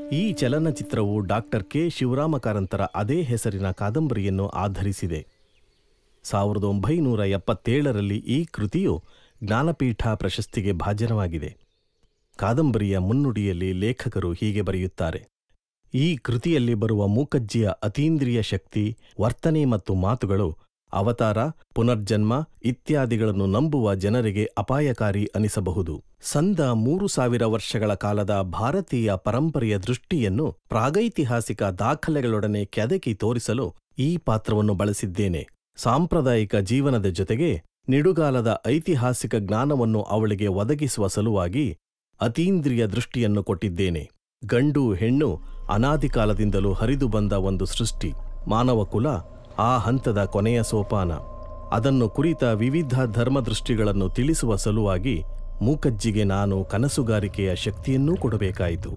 ಈ ಚಲನಚಿತ್ರವು doctor K Shivarama ಕಾರಂತರ ಅದೇ ಹೆಸರಿನ ಕಾದಂಬರಿಯನ್ನು ಆಧರಿಸಿದೆ ಸಾವಿರದ ಒಂಬೈನೂರ ಎಪ್ಪತ್ತೇಳರಲ್ಲಿ ಈ ಕೃತಿಯು ಜ್ಞಾನಪೀಠ ಪ್ರಶಸ್ತಿಗೆ ಭಾಜನವಾಗಿದೆ ಕಾದಂಬರಿಯ ಮುನ್ನುಡಿಯಲ್ಲಿ ಲೇಖಕರು ಹೀಗೆ ಬರೆಯುತ್ತಾರೆ ಈ ಕೃತಿಯಲ್ಲಿ ಬರುವ ಮೂಕಜ್ಜಿಯ ಅತೀಂದ್ರಿಯ ಶಕ್ತಿ ವರ್ತನೆ ಮತ್ತು ಮಾತುಗಳು ಅವತಾರ ಪುನರ್ಜನ್ಮ ಇತ್ಯಾದಿಗಳನ್ನು ನಂಬುವ ಜನರಿಗೆ ಅಪಾಯಕಾರಿ ಅನಿಸಬಹುದು ಸಂದ ಮೂರು ಸಾವಿರ ವರ್ಷಗಳ ಕಾಲದ ಭಾರತೀಯ ಪರಂಪರೆಯ ದೃಷ್ಟಿಯನ್ನು ಪ್ರಾಗೈತಿಹಾಸಿಕ ದಾಖಲೆಗಳೊಡನೆ ಕೆದಕಿ ತೋರಿಸಲು ಈ ಪಾತ್ರವನ್ನು ಬಳಸಿದ್ದೇನೆ ಸಾಂಪ್ರದಾಯಿಕ ಜೀವನದ ಜೊತೆಗೆ ನಿಡುಗಾಲದ ಐತಿಹಾಸಿಕ ಜ್ಞಾನವನ್ನು ಅವಳಿಗೆ ಒದಗಿಸುವ ಸಲುವಾಗಿ ಅತೀಂದ್ರಿಯ ದೃಷ್ಟಿಯನ್ನು ಕೊಟ್ಟಿದ್ದೇನೆ ಗಂಡು ಹೆಣ್ಣು ಅನಾದಿ ಕಾಲದಿಂದಲೂ ಹರಿದು ಬಂದ ಒಂದು ಸೃಷ್ಟಿ ಮಾನವ ಕುಲ ಆ ಹಂತದ ಕೊನೆಯ ಸೋಪಾನ ಅದನ್ನು ಕುರಿತ ವಿವಿಧ ಧರ್ಮದೃಷ್ಟಿಗಳನ್ನು ತಿಳಿಸುವ ಸಲುವಾಗಿ ಮೂಕಜ್ಜಿಗೆ ನಾನು ಕನಸುಗಾರಿಕೆಯ ಶಕ್ತಿಯನ್ನೂ ಕೊಡಬೇಕಾಯಿತು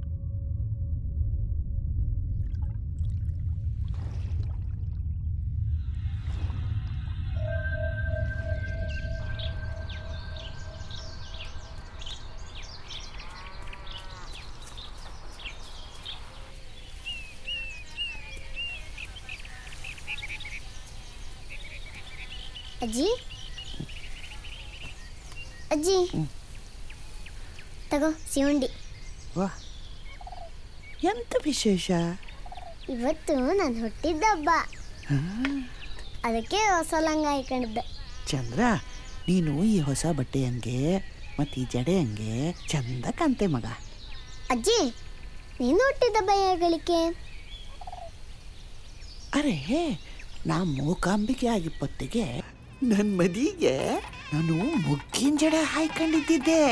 ಅಜ್ಜಿ ಅಜ್ಜಿ ತಗೋ ಸಿವಂಡಿ ವಾ ಎಂತ ವಿಶೇಷ ಇವತ್ತು ನಾನು ಹುಟ್ಟಿದ ಹಬ್ಬ ಅದಕ್ಕೆ ಹೊಸ ಲಂಗ ಹಾಕೊಂಡಿದ್ದೆ ಚಂದ್ರ ನೀನು ಈ ಹೊಸ ಬಟ್ಟೆ ಹಂಗೆ ಮತ್ತು ಈ ಜಡೆ ಹಂಗೆ ಚಂದ ಕಾಣ್ತೆ ಮಗ ಅಜ್ಜಿ ನೀನು ಹುಟ್ಟಿದ ಹಬ್ಬ ಹೇಗಳಿಕೆ ಅರೆ ನಾ ಮೂಕಾಂಬಿಕೆ ಆಗಿಪ್ಪತ್ತಿಗೆ ನನ್ನ ಮದಿಗೆ ನಾನು ಮುಗ್ಗಿನ ಜಡೆ ಹಾಯ್ಕೊಂಡಿದ್ದಿದ್ದೆ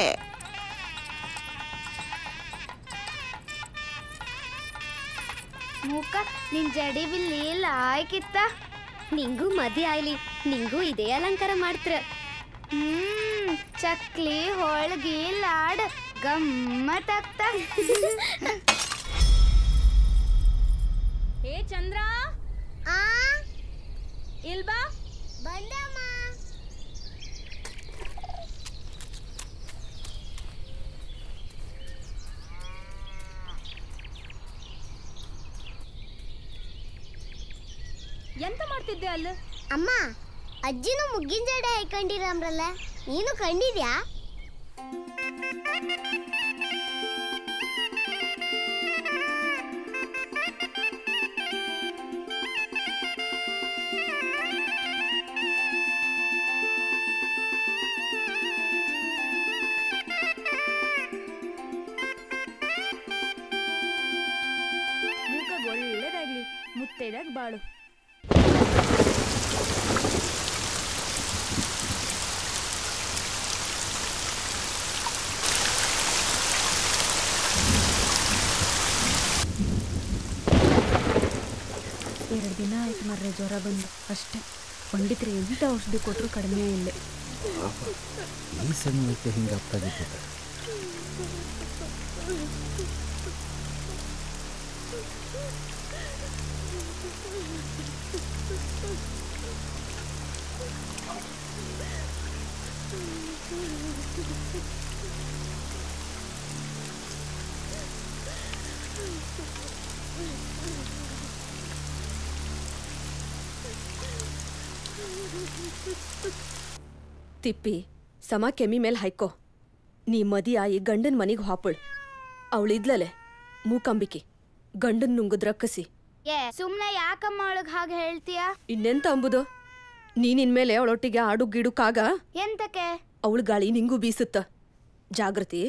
ಮೂಕ ನಿನ್ ಜಡಿ ಬಿಲ್ಲಿ ಲಾಯ್ಕಿತ್ತ ನಿಂಗೂ ಮದಿ ಆಯ್ಲಿ ನಿಂಗೂ ಇದೇ ಅಲಂಕಾರ ಮಾಡ್ತ್ರ ಹ್ಮ್ ಚಕ್ಲಿ ಹೋಳ್ಗಿ ಲಾಡ್ ಗಮ್ಮತ್ ಆಗ್ತ ಏ ಚಂದ್ರ ಆ ಇಲ್ಬಾ ಬಂದಮ್ಮ ಎಂತ ಮಾಡ್ತಿದ್ದೆ ಅಲ್ಲ ಅಮ್ಮ ಅಜ್ಜಿನೂ ಮುಗ್ಗಿನ ಜಡೆ ಹಾಕೊಂಡಿರಮ್ರಲ್ಲ ನೀನು ಕಂಡಿದ್ಯಾ ಮೂಕಾಗ ಒಳ್ಳೇದಾಗ್ಲಿ ಮುತ್ತೈದಾಗ ಬಾಳು ಎರಡು ದಿನ ಆಯ್ತು ಮರ್ರೆ ಜ್ವರ ಬಂದು ಅಷ್ಟೇ ಪಂಡಿತರು ಎಂತ ಔಷಧಿ ಕೊಟ್ಟರು ಕಡಿಮೆ ಇಲ್ಲ ಈ ಸಮಯಕ್ಕೆ ಹಿಂಗೆ ಅಪ್ಪಾಗಿದ್ದ ತಿಪ್ಪಿ ಸಮ ಕೆಮ್ಮಿ ಮೇಲೆ ಹಾಯ್ಕೋ ನೀ ಮದಿ ಆಯಿ ಗಂಡನ ಮನಿಗೆ ಹಾಪಳ್ ಅವಳಿದ್ಲಲೆ ಮೂಕಂಬಿಕೆ ಗಂಡನ್ ನುಂಗದ್ ರಕ್ಕಸಿ ಏ ಸುಮ್ನೆ ಯಾಕಮ್ಮ ಒಳಗ್ ಹಾಗೆ ಹೇಳ್ತೀಯ ಇನ್ನೆಂತ ಅಂಬುದು ನೀನಿನ್ಮೇಲೆ ಅವಳೊಟ್ಟಿಗೆ ಆಡು ಗಿಡುಕಾಗ ಎಂತಕ್ಕೆ ಅವಳ ಗಾಳಿ ನಿಂಗೂ ಬೀಸುತ್ತ ಜಾಗೃತಿ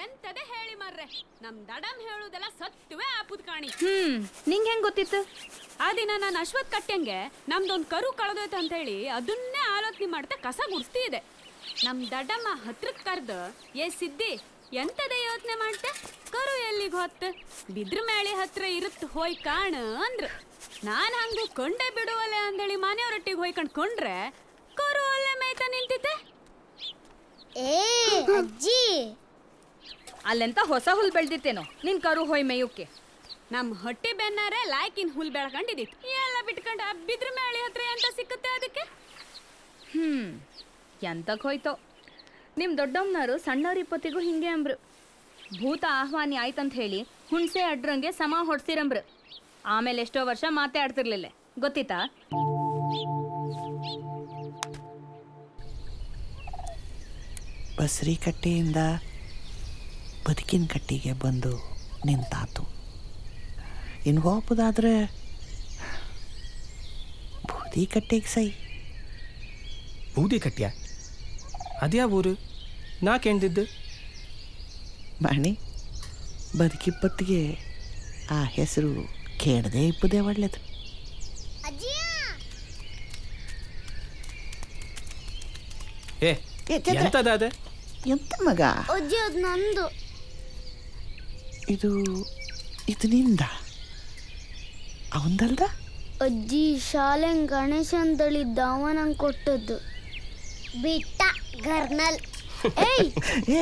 ಎಂತದೇ ಹೇಳಿ ಮಾರ್ರೆ ನಮ್ ದಡಮ್ ಹೇಳುದೆಲ್ಲ ಸತ್ಯವೇ ಆಪುದ್ ಕಾಣಿ ಹ್ಮ್ ನಿಂಗೆ ಹೆಂಗ್ ಗೊತ್ತಿತ್ತು ಆ ದಿನ ನಾನು ಅಶ್ವತ್ ಕಟ್ಟಂಗೆ ನಮ್ದೊಂದ್ ಕರು ಕಳೆದೋಯ್ತು ಅಂತ ಹೇಳಿ ಅದನ್ನೇ ಆಲೋಚನೆ ಮಾಡ್ತಾ ಕಸ ಗುಡಿಸ್ತಿ ಇದೆ ನಮ್ ದಡ್ಡಮ್ಮ ಹತ್ರಕ್ ಕರ್ದು ಏ ಸಿದ್ದಿ ಎಂತದೇ ಯೋಚನೆ ಮಾಡ್ತೆ ಕರು ಎಲ್ಲಿಗೆ ಹೊತ್ತು ಬಿದ್ರ ಮೇಳಿ ಹತ್ರ ಇರುತ್ತ ಹೋಯ್ ಕಾಣ ಅಂದ್ರು ನಾನ್ ಹಂಗು ಕೊಂಡೆ ಬಿಡುವಲೆ ಅಂದೇಳಿ ಮನೆಯವ್ರೊಟ್ಟಿಗೆ ಹೋಯ್ಕೊಂಡ್ ಕೊಂಡ್ರೆ ಕರು ಅಲ್ಲೇ ಮೇಯ್ತಾ ನಿಂತಿತ್ತೆ ಏ ಅಜ್ಜಿ ಅಲ್ಲೆಂತ ಹೊಸ ಹುಲ್ ಬೆಳ್ದಿತ್ತೇನೋ ನಿನ್ ಕರು ಹೊಯ್ ಮೇಯುಕ್ಕೆ ನಮ್ ಹೊಟ್ಟೆ ಬೆನ್ನಾರೆ ಲಾಯ್ಕಿನ್ ಹುಲ್ ಬೆಳ್ಕೊಂಡಿದ್ದಿತ್ತು ಎಲ್ಲ ಬಿಟ್ಕೊಂಡು ಆ ಬಿದ್ರ ಮೇಳಿ ಹತ್ರ ಎಂತ ಸಿಕ್ಕುತ್ತೆ ಅದಕ್ಕೆ ಹ್ಮ್ ಎಂತಕ್ ಹೋಯ್ತೋ ನಿಮ್ ದೊಡ್ಡಮ್ಮನವರು ಸಣ್ಣವ್ರ ಇಪ್ಪತ್ತಿಗೂ ಹಿಂಗೆ ಅಂಬ್ರು ಭೂತ ಆಹ್ವಾನಿ ಆಯ್ತಂತ ಹೇಳಿ ಹುಣ್ಸೆ ಅಡ್ರಂಗೆ ಸಮ ಹೊಡ್ಸಿರಂಬ್ರು ಆಮೇಲೆ ಎಷ್ಟೋ ವರ್ಷ ಮಾತೇ ಆಡ್ತಿರ್ಲಿಲ್ಲ ಗೊತ್ತಿತ್ತಾ ಬಸ್ರಿ ಕಟ್ಟೆಯಿಂದ ಬದುಕಿನ ಕಟ್ಟಿಗೆ ಬಂದು ನಿಂತಾತು ಇನ್ನು ಹೋಗ್ಬೋದಾದ್ರೆ ಬೂದಿ ಕಟ್ಟೆಗೆ ಸೈ ಬೂದಿ ಕಟ್ಯ ಅದ್ಯಾವ ಊರು ನಾ ಕೇಳ್ದಿದ್ದು ಮಾಣಿ ಬದುಕಿಪ್ಪತ್ತಿಗೆ ಆ ಹೆಸರು ಕೇಳದೆ ಇಪ್ಪದೇ ಒಳ್ಳೇದು ಅಜ್ಜಿಯ ಏ ಏ, ಚಂದ್ರ. ಎಂತದ ಅದ ಎಂತ ಮಗ ಅಜ್ಜಿ ಅದು ನಂದು ಇದು ಇದು ನಿಂದ ಅವಂದಲ್ದ ಅಜ್ಜಿ ಶಾಲೆ ಗಣೇಶನ್ ತಳಿದ್ದ ಅವ ನಂಗೆ ಕೊಟ್ಟದ್ದು ಬಿಟ್ಟ ಗರ್ನಲ್ ಏಯ್ ಏ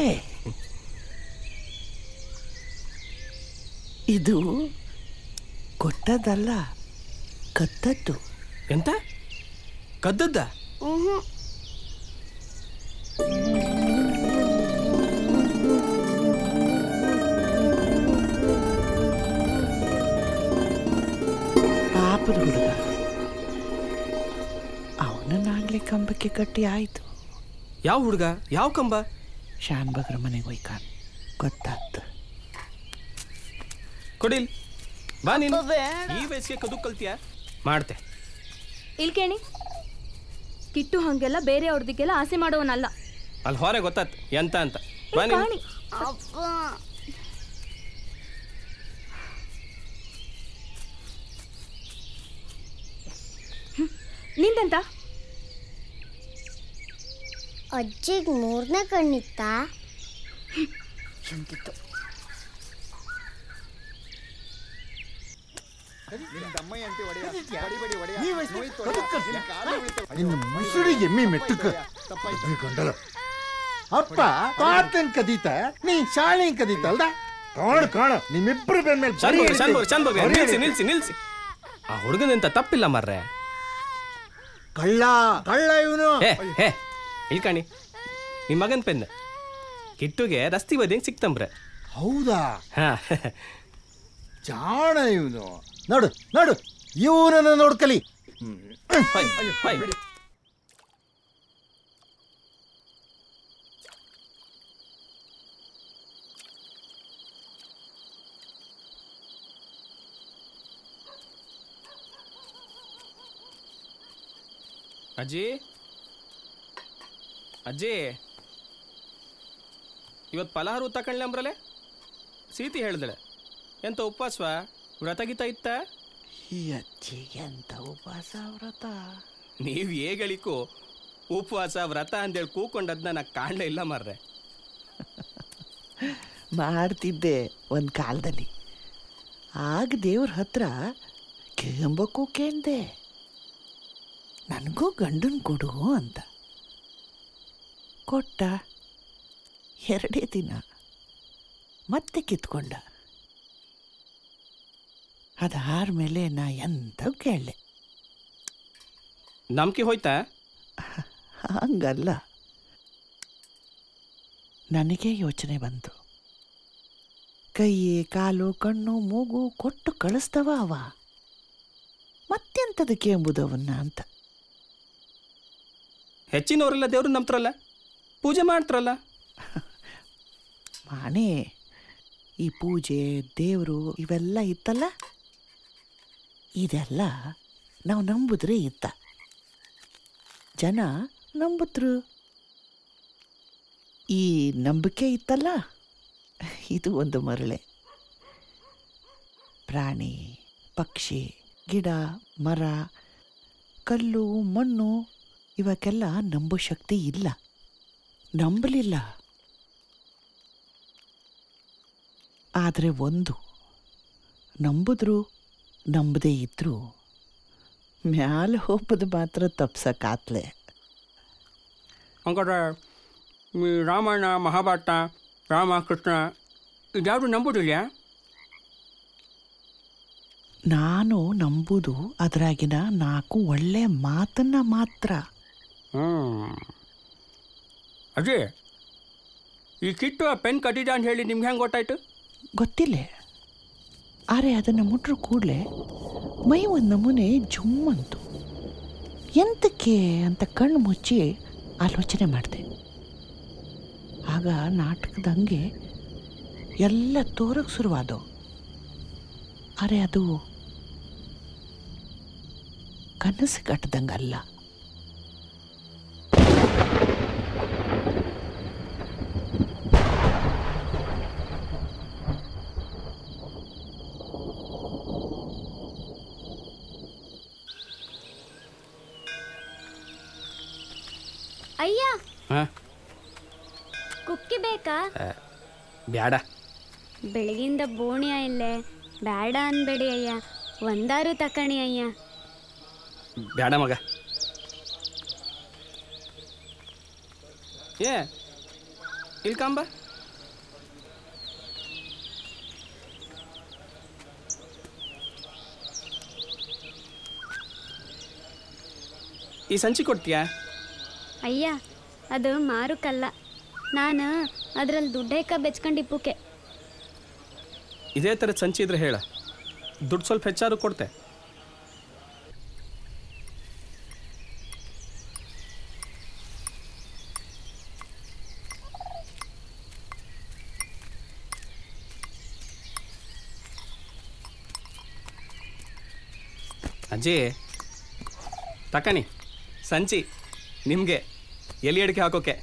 ಇದು ಕೊಟ್ಟದಲ್ಲ ಕತ್ತದ್ದು ಎಂತ ಕದ್ದದ್ದ ಹ್ಞೂ ಪಾಪದ ಹುಡುಗ ಅವನನ್ನಾಗ್ಲಿ ಕಂಬಕ್ಕೆ ಕಟ್ಟಿ ಆಯ್ತು ಯಾವ ಹುಡುಗ ಯಾವ ಕಂಬ ಶಾನ್ ಬಗ್ರ ಮನೆಗೆ ಹೋಯ್ಕಾನ್ ಗೊತ್ತಾಗ್ತ ಕೊಡಿಲ್ ಬಾ ನೀನು ಈ ವಯಸ್ಸಿಗೆ ಕದು ಕಲ್ತಿಯ ಮಾಡ್ತೆ ಇಲ್ ಕೇಳಿ ಕಿಟ್ಟು ಹಂಗೆಲ್ಲ ಬೇರೆ ಅವ್ರದಿಗೆಲ್ಲ ಆಸೆ ಮಾಡೋವನಲ್ಲ ಅಲ್ಲಿ ಹೊರ ಗೊತ್ತಾತ್ ಎಂತ ಅಂತ ಬಾ ಏ, ನೀನು ಕಾಣಿ ಅಪ್ಪ ನಿಂದೆಂತ ಅಜ್ಜಿಗೆ ಮೂರನೇ ಕಣ್ಣಿತ್ತಾ ನಿನ್ನ ಮುಸುಡಿ ಎಮ್ಮಿ ಮೆಟ್ಟುಕ ಗಂಡಲ ಅಪ್ಪ ತಾತನ್ ಕದೀತ ನೀ ಶಾಲೆ ಕದೀತ ಅಲ್ದ ಕಾಣ ಕಾಣ ನಿಮ್ಮಿಬ್ರು ಬೆನ್ ಮೇಲೆ ಚಂದ ಬರಿ ಚಂದ ಎಳಿತೀವಿ. ಚಂದ ಬರಿ ನಿಲ್ಸಿ ಎಳಿತೀವಿ. ನಿಲ್ಸಿ ನಿಲ್ಸಿ ಆ ಹುಡುಗನಿಂತ ತಪ್ಪಿಲ್ಲ ಮರ್ರೆ ಕಳ್ಳ ಕಳ್ಳ ಇವನು ಏ ಹೇ ಇಲ್ಕಣಿ ನಿಮ್ಮ ಮಗನ್ ಪೆನ್ ಕಿಟ್ಟುಗೆ ರಸ್ತಿ ಬದಿ ಸಿಕ್ತಂಬ್ರೆ ಹೌದಾ ಹಾ ಜಾಣ ಇವನು ನೋಡು ನೋಡು ಇವನನ್ನ ನೋಡ್ಕಲಿ ಹೊಯ್, ಹೊಯ್. ಅಜ್ಜಿ ಅಜ್ಜಿ ಇವತ್ತು ಫಲಹಾರ ತಕೊಂಡ್ಲೆ ಅಂಬ್ರಲೆ ಸೀತಿ ಹೇಳ್ದಳೆ ಎಂತ ಉಪವಾಸವ ವ್ರತ ಗೀತ ಇತ್ತ ಈ ಅಜ್ಜಿಗೆ ಎಂತ ಉಪವಾಸ ವ್ರತ ನೀವು ಹೇಗಳಿಕೋ ಉಪವಾಸ ವ್ರತ ಅಂತೇಳಿ ಕೂಕೊಂಡದ್ನ ನಾ ಕಾಣಲೇ ಇಲ್ಲ ಮಾರ್ರೆ ಮಾಡ್ತಿದ್ದೆ ಒಂದು ಕಾಲದಲ್ಲಿ ಆಗ ದೇವ್ರ ಹತ್ರ ಕೇಂಬಕ್ಕೂ ಕೇಳ್ದೆ ನನಗೂ ಗಂಡನ್ ಕೊಡು ಅಂತ ಕೊಟ್ಟ ಎರಡೇ ದಿನ ಮತ್ತೆ ಕಿತ್ಕೊಂಡ ಅದಾದ್ಮೇಲೆ ನಾ ಎಂತ ಕೇಳಲೆ ನಂಬಿಕೆ ಹೋಯ್ತಾ ಹಂಗಲ್ಲ ನನಗೆ ಯೋಚನೆ ಬಂತು ಕೈ ಕಾಲು ಕಣ್ಣು ಮೂಗು ಕೊಟ್ಟು ಕಳಿಸ್ತವ ಅವ ಮತ್ತೆಂತದಕ್ಕೆ ಎಂಬುದವನ್ನ ಅಂತ ಹೆಚ್ಚಿನವರೆಲ್ಲ ದೇವ್ರು ನಂಬ್ತಾರಲ್ಲ ಪೂಜೆ ಮಾಡ್ತಾರಲ್ಲ ಮಾಣೆ ಈ ಪೂಜೆ ದೇವರು ಇವೆಲ್ಲ ಇತ್ತಲ್ಲ ಇದೆಲ್ಲ ನಾವು ನಂಬುದ್ರೆ ಇತ್ತ ಜನ ನಂಬುದ್ರು ಈ ನಂಬಿಕೆ ಇತ್ತಲ್ಲ ಇದು ಒಂದು ಮರಳೆ ಪ್ರಾಣಿ ಪಕ್ಷಿ ಗಿಡ ಮರ ಕಲ್ಲು ಮಣ್ಣು ಇವಕ್ಕೆಲ್ಲ ನಂಬೋ ಶಕ್ತಿ ಇಲ್ಲ ನಂಬಲಿಲ್ಲ ಆದರೆ ಒಂದು ನಂಬಿದ್ರು ನಂಬದೇ ಇದ್ರೂ ಮ್ಯಾಲೆ ಹೋಗೋದು ಮಾತ್ರ ತಪ್ಸಕ್ಕಾತ್ಲೆ ಹಂಗಾದ್ರೆ ಈ ರಾಮಾಯಣ ಮಹಾಭಾರತ ರಾಮ ಕೃಷ್ಣ ಇದ್ಯಾವುದು ನಂಬುದಿಲ್ಲ ನಾನು ನಂಬುದು ಅದ್ರಾಗಿನ ನಾಲ್ಕು ಒಳ್ಳೆ ಮಾತನ್ನ ಮಾತ್ರ ಹ್ಞೂ ಅಜಯ್ ಈ ಕಿಟ್ಟು ಆ ಪೆನ್ ಕಟ್ಟಿದ ಅಂತ ಹೇಳಿ ನಿಮ್ಗೆ ಹೆಂಗೆ ಗೊತ್ತಾಯ್ತು ಗೊತ್ತಿಲ್ಲ ಆದರೆ ಅದನ್ನು ಮುಟ್ರು ಕೂಡಲೇ ಮೈ ಒಂದು ನಮೂನೆ ಜುಮ್ ಅಂತು ಎಂತಕ್ಕೆ ಅಂತ ಕಣ್ಣು ಮುಚ್ಚಿ ಆಲೋಚನೆ ಮಾಡಿದೆ ಆಗ ನಾಟಕದಂಗೆ ಎಲ್ಲ ತೋರಕ್ಕೆ ಶುರುವಾದವು ಅರೆ ಅದು ಕನಸು ಕಟ್ಟದಂಗಲ್ಲ ಅಯ್ಯ ಹಾಂ ಕುಕ್ಕಿ ಬೇಕಾ ಬ್ಯಾಡ ಬೆಳಗಿಂದ ಬೋಣಿಯ ಇಲ್ಲೇ ಬೇಡ ಅನ್ಬೇಡಿ ಅಯ್ಯ ಒಂದಾರು ತಕಣಿ ಅಯ್ಯ ಬ್ಯಾಡ ಮಗ ಏ ಇಲ್ಲಿ ಕಂಬ ಈ ಸಂಚಿ ಕೊಡ್ತೀಯಾ ಅಯ್ಯ ಅದು ಮಾರುಕಲ್ಲ ನಾನು ಅದ್ರಲ್ಲಿ ದುಡ್ಡೇಕ ಬೆಚ್ಕೊಂಡಿಪ್ಪುಕೆ ಇದೇ ಥರದ ಸಂಚಿ ಇದ್ರೆ ಹೇಳ ದುಡ್ಡು ಸ್ವಲ್ಪ ಹೆಚ್ಚಾದ್ರು ಕೊಡ್ತೆ ಅಜ್ಜಿ ತಕಣಿ ಸಂಚಿ ನಿಮಗೆ ಎಲೆ ಅಡಿಕೆ ಹಾಕೋಕೆ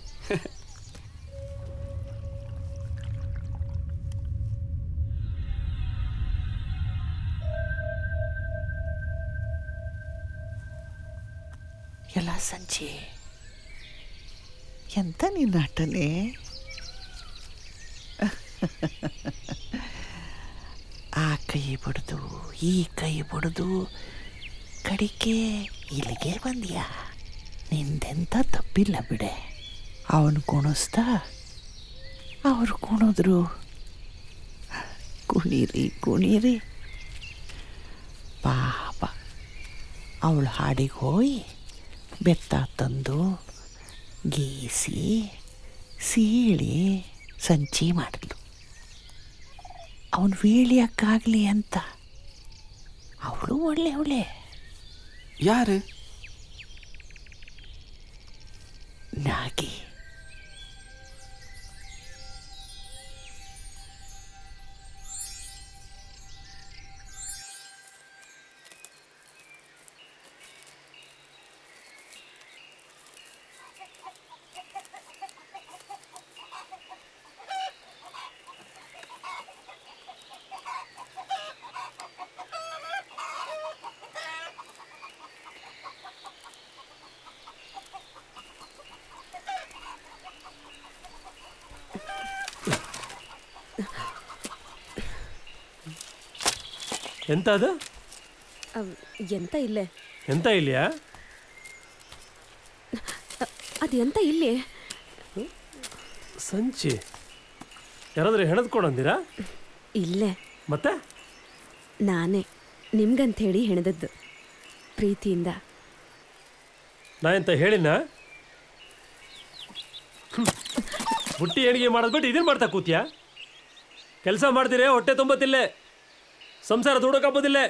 ಎಲ್ಲ ಸಂಜೆ ಎಂತ ನಿನ್ನ ಆಟನೇ ಆ ಕೈ ಬಡ್ದು ಈ ಕೈ ಬಡ್ದು ಕಡಿಕೆ ಇಲ್ಲಿಗೆ ಬಂದ್ಯಾ ನಿಂದೆಂತ ತಪ್ಪಿಲ್ಲ ಬಿಡೆ ಅವನು ಕುಣಿಸ್ತಾ ಅವ್ರು ಕುಣಿದ್ರು ಕುಣೀರಿ ಕುಣೀರಿ ಪಾಪ ಅವಳು ಹಾಡಿಗೆ ಹೋಗಿ ಬೆತ್ತ ತಂದು ಗೀಸಿ ಸೀಳಿ ಸಂಚಿ ಮಾಡಿದ್ಲು ಅವನು ವೀಳಿಯಕ್ಕಾಗಲಿ ಅಂತ ಅವಳು ಒಳ್ಳೆ ಅವಳೆ ಯಾರು ನಾಗಿ ಎಂತ ಅದು ಎಂತ ಇಲ್ಲೇ ಎಂತ ಇಲ್ಲಿಯಾ ಅದು ಎಂತ ಇಲ್ಲಿ ಸಂಚಿ ಯಾರಾದ್ರೂ ಹೆಣದ್ಕೊಂಡಂದಿರಾ ಇಲ್ಲೇ ಮತ್ತೆ ನಾನೇ ನಿಮ್ಗಂತ ಹೇಳಿ ಹೆಣದದ್ದು ಪ್ರೀತಿಯಿಂದ ನಾ ಎಂತ ಹೇಳಿನ ಬುಟ್ಟಿ ಅಡಿಗೆ ಮಾಡೋದ್ ಬಿಟ್ಟು ಇದನ್ನ ಮಾಡ್ತಾ ಕೂತ್ಯಾ ಕೆಲಸ ಮಾಡ್ತೀರಿ ಹೊಟ್ಟೆ ತುಂಬತ್ತಿಲ್ಲೇ ಸಂಸಾರ ದುಡಕಾಬೋದಿಲ್ಲೇ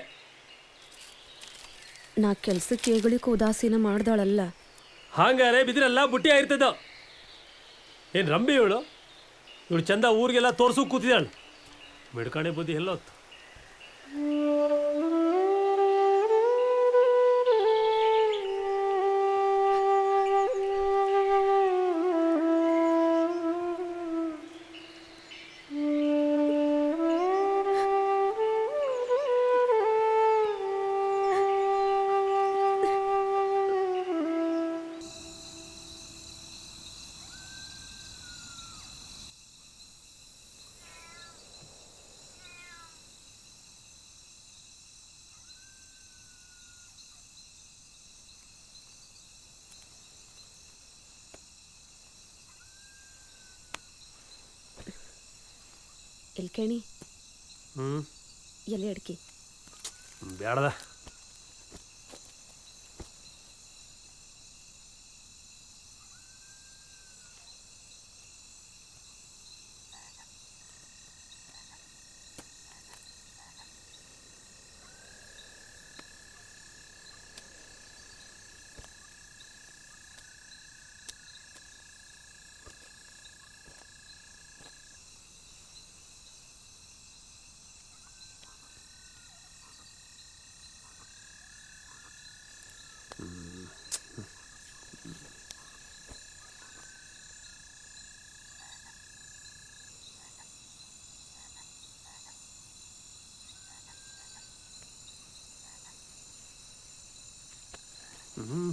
ನಾ ಕೆಲ್ಸಕ್ಕೆ ಏಗಳಿಕೆ ಉದಾಸೀನ ಮಾಡ್ದಾಳಲ್ಲ ಹಾಗಾರೆ ಬಿದ್ರಲ್ಲ ಬುಟ್ಟಿ ಆಗಿರ್ತದ ಏನು ರಂಬಿ ಇವಳು ಇವಳು ಚಂದ ಊರಿಗೆಲ್ಲ ತೋರ್ಸು ಕೂತಿದ್ದಾಳು ಮಿಡ್ಕಾಣೆ ಬುದ್ಧಿ ಎಲ್ಲೋತ್ತು ಇಲ್ಕೇಣಿ ಹ್ಞೂ ಎಲೆ ಅಡ್ಕಿ ಬೇಡದ ಹ್ಞೂ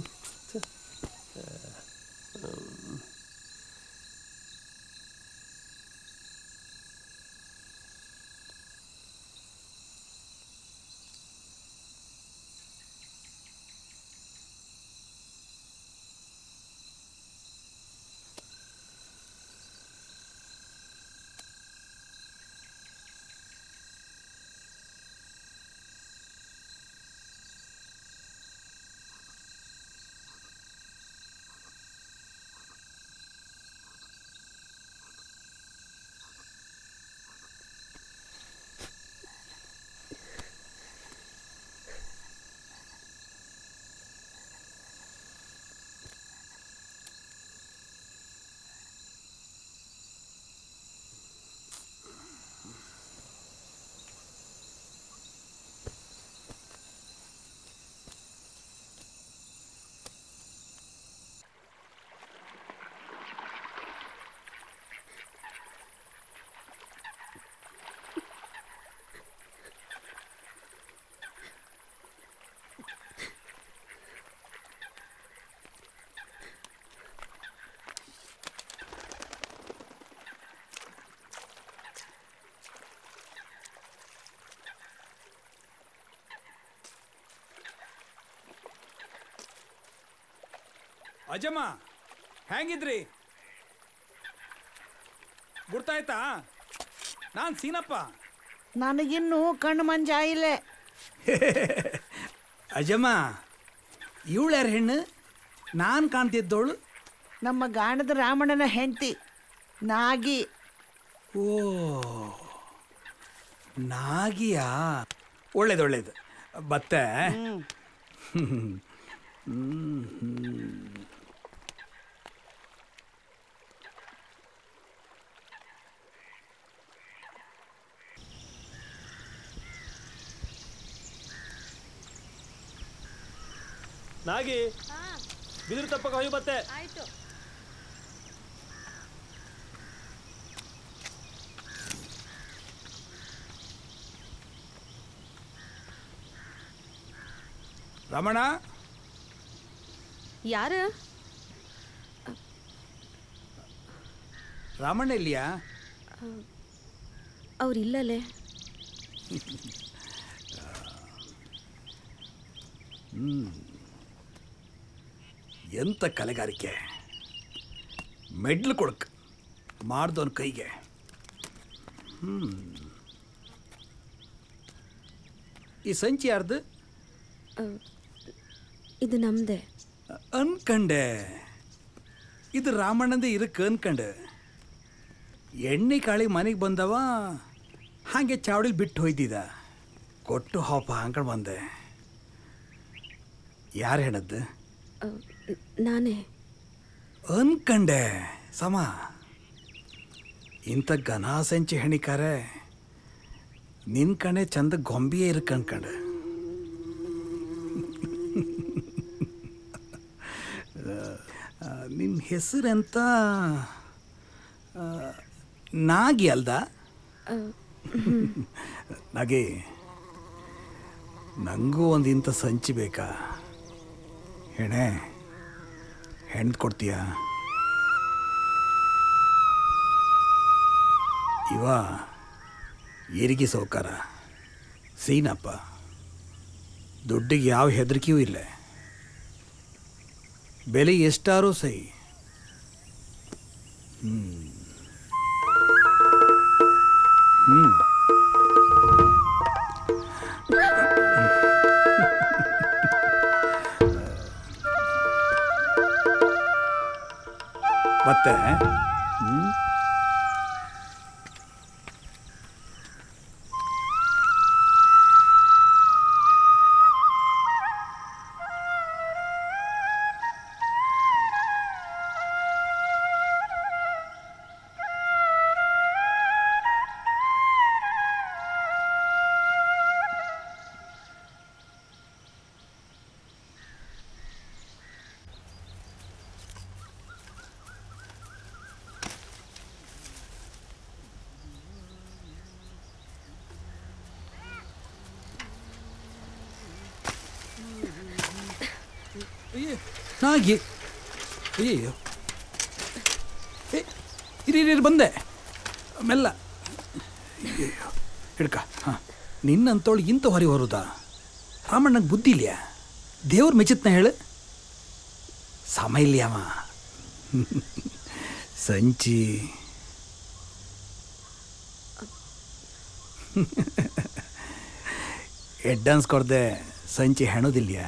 ಅಜ್ಜಮ್ಮ ಹೆಂಗಿದ್ರಿ ಗುರ್ತಾಯ್ತಾ ನಾನು ಸೀನಪ್ಪ ನನಗಿನ್ನೂ ಕಣ್ಣು ಮಂಜಾಯಿಲೆ ಅಜ್ಜಮ್ಮ ಇವಳ್ಯಾರ ಹೆಣ್ಣು ನಾನು ಕಾಣ್ತಿದ್ದವಳು ನಮ್ಮ ಗಾಣದ ರಾಮಣ್ಣನ ಹೆಂಡತಿ ನಾಗಿ ಓ ನಾಗಿಯಾ ಒಳ್ಳೇದು ಒಳ್ಳೇದು ಬತ್ತೆ ಹ್ಮ್. ಹ್ಮ್, ಹ್ಮ್. ನಾಗಿ ಬಿದಿರು ತಪ್ಪಕ ಹೋಗಿ ಮತ್ತೆ ಆಯ್ತು ರಮಣ ಯಾರ ರಾಮಣ್ಣ ಇಲ್ಲಿಯಾ ಅವ್ರಿಲ್ಲಲೇ ಹ್ಮ್. ಎಂತ ಕಲೆಗಾರಿಕೆ ಮೆಡ್ಲು ಕೊಡಕ್ ಮಾಡ್ದವನ ಕೈಗೆ ಹ್ಮ್ ಈ ಸಂಚಿ ಯಾರ್ದು ಇದು ನಮ್ದೆ ಅನ್ಕಂಡೆ ಇದು ರಾಮಣ್ಣಂದ ಇರಕ್ಕೆ ಅನ್ಕಂಡೆ ಎಣ್ಣೆ ಕಾಳಿ ಮನೆಗೆ ಬಂದವ ಹಾಗೆ ಚಾವಡಿಲಿ ಬಿಟ್ಟು ಹೋಯ್ತಿದ್ದ ಕೊಟ್ಟು ಹಾಪ ಹಾಂಕೊಂಡು ಬಂದೆ ಯಾರು ಹೇಳದ್ದು ನಾನೇ ಅನ್ಕಂಡೆ ಸಮ ಇಂಥ ಘನ ಸಂಚಿ ಹೆಣಿಕಾರೆ ನಿನ್ ಕಣೆ ಚಂದ ಗೊಂಬಿಯೇ ಇರಕ್ಕೆ ಅನ್ಕಂಡೆ ನಿನ್ನ ಹೆಸರೆಂತ ಆ, ನಾಗಿ ಅಲ್ದ ನಾಗಿ ನನಗೂ ಒಂದು ಇಂಥ ಸಂಚಿ ಬೇಕಾ ಹೆಣೆ ಹೆಣ್ಣು ಕೊಡ್ತೀಯ ಇವ ಏರಿಗೆ ಸೌಕಾರ ಸೀನಪ್ಪ ದುಡ್ಡಿಗೆ ಯಾವ ಹೆದರಿಕೆಯೂ ಇಲ್ಲ ಬೆಲೆ ಎಷ್ಟಾರೂ ಸೈ ಹ್ಮ್ ಹ್ಞೂ ಮತ್ತೆ ಹ್ಞೂ ನಾ ಎ- ಅಯ್ಯಯ್ಯೋ ಏ ಇರಿ ಇರಿ, ಇರಿ, ಬಂದೆ ಮೆಲ್ಲ ಅಯ್ಯಯ್ಯೋ ಹಿಡ್ಕ ಹಾಂ ನಿನ್ನಂತೋಳು ಇಂಥ ಹೊರಿ ಹೊರುದಾ ರಾಮಣ್ಣಗೆ ಬುದ್ಧಿ ಇಲ್ಯಾ ದೇವ್ರ ಮೆಚ್ಚತ್ನ ಹೇಳು ಸಮ ಇಲ್ಯಾಮ ಸಂಚಿ ಎಡ್ಡನ್ಸ್ ಕೊಡ್ದೆ ಸಂಚಿ ಹೆಣೋದಿಲ್ಯಾ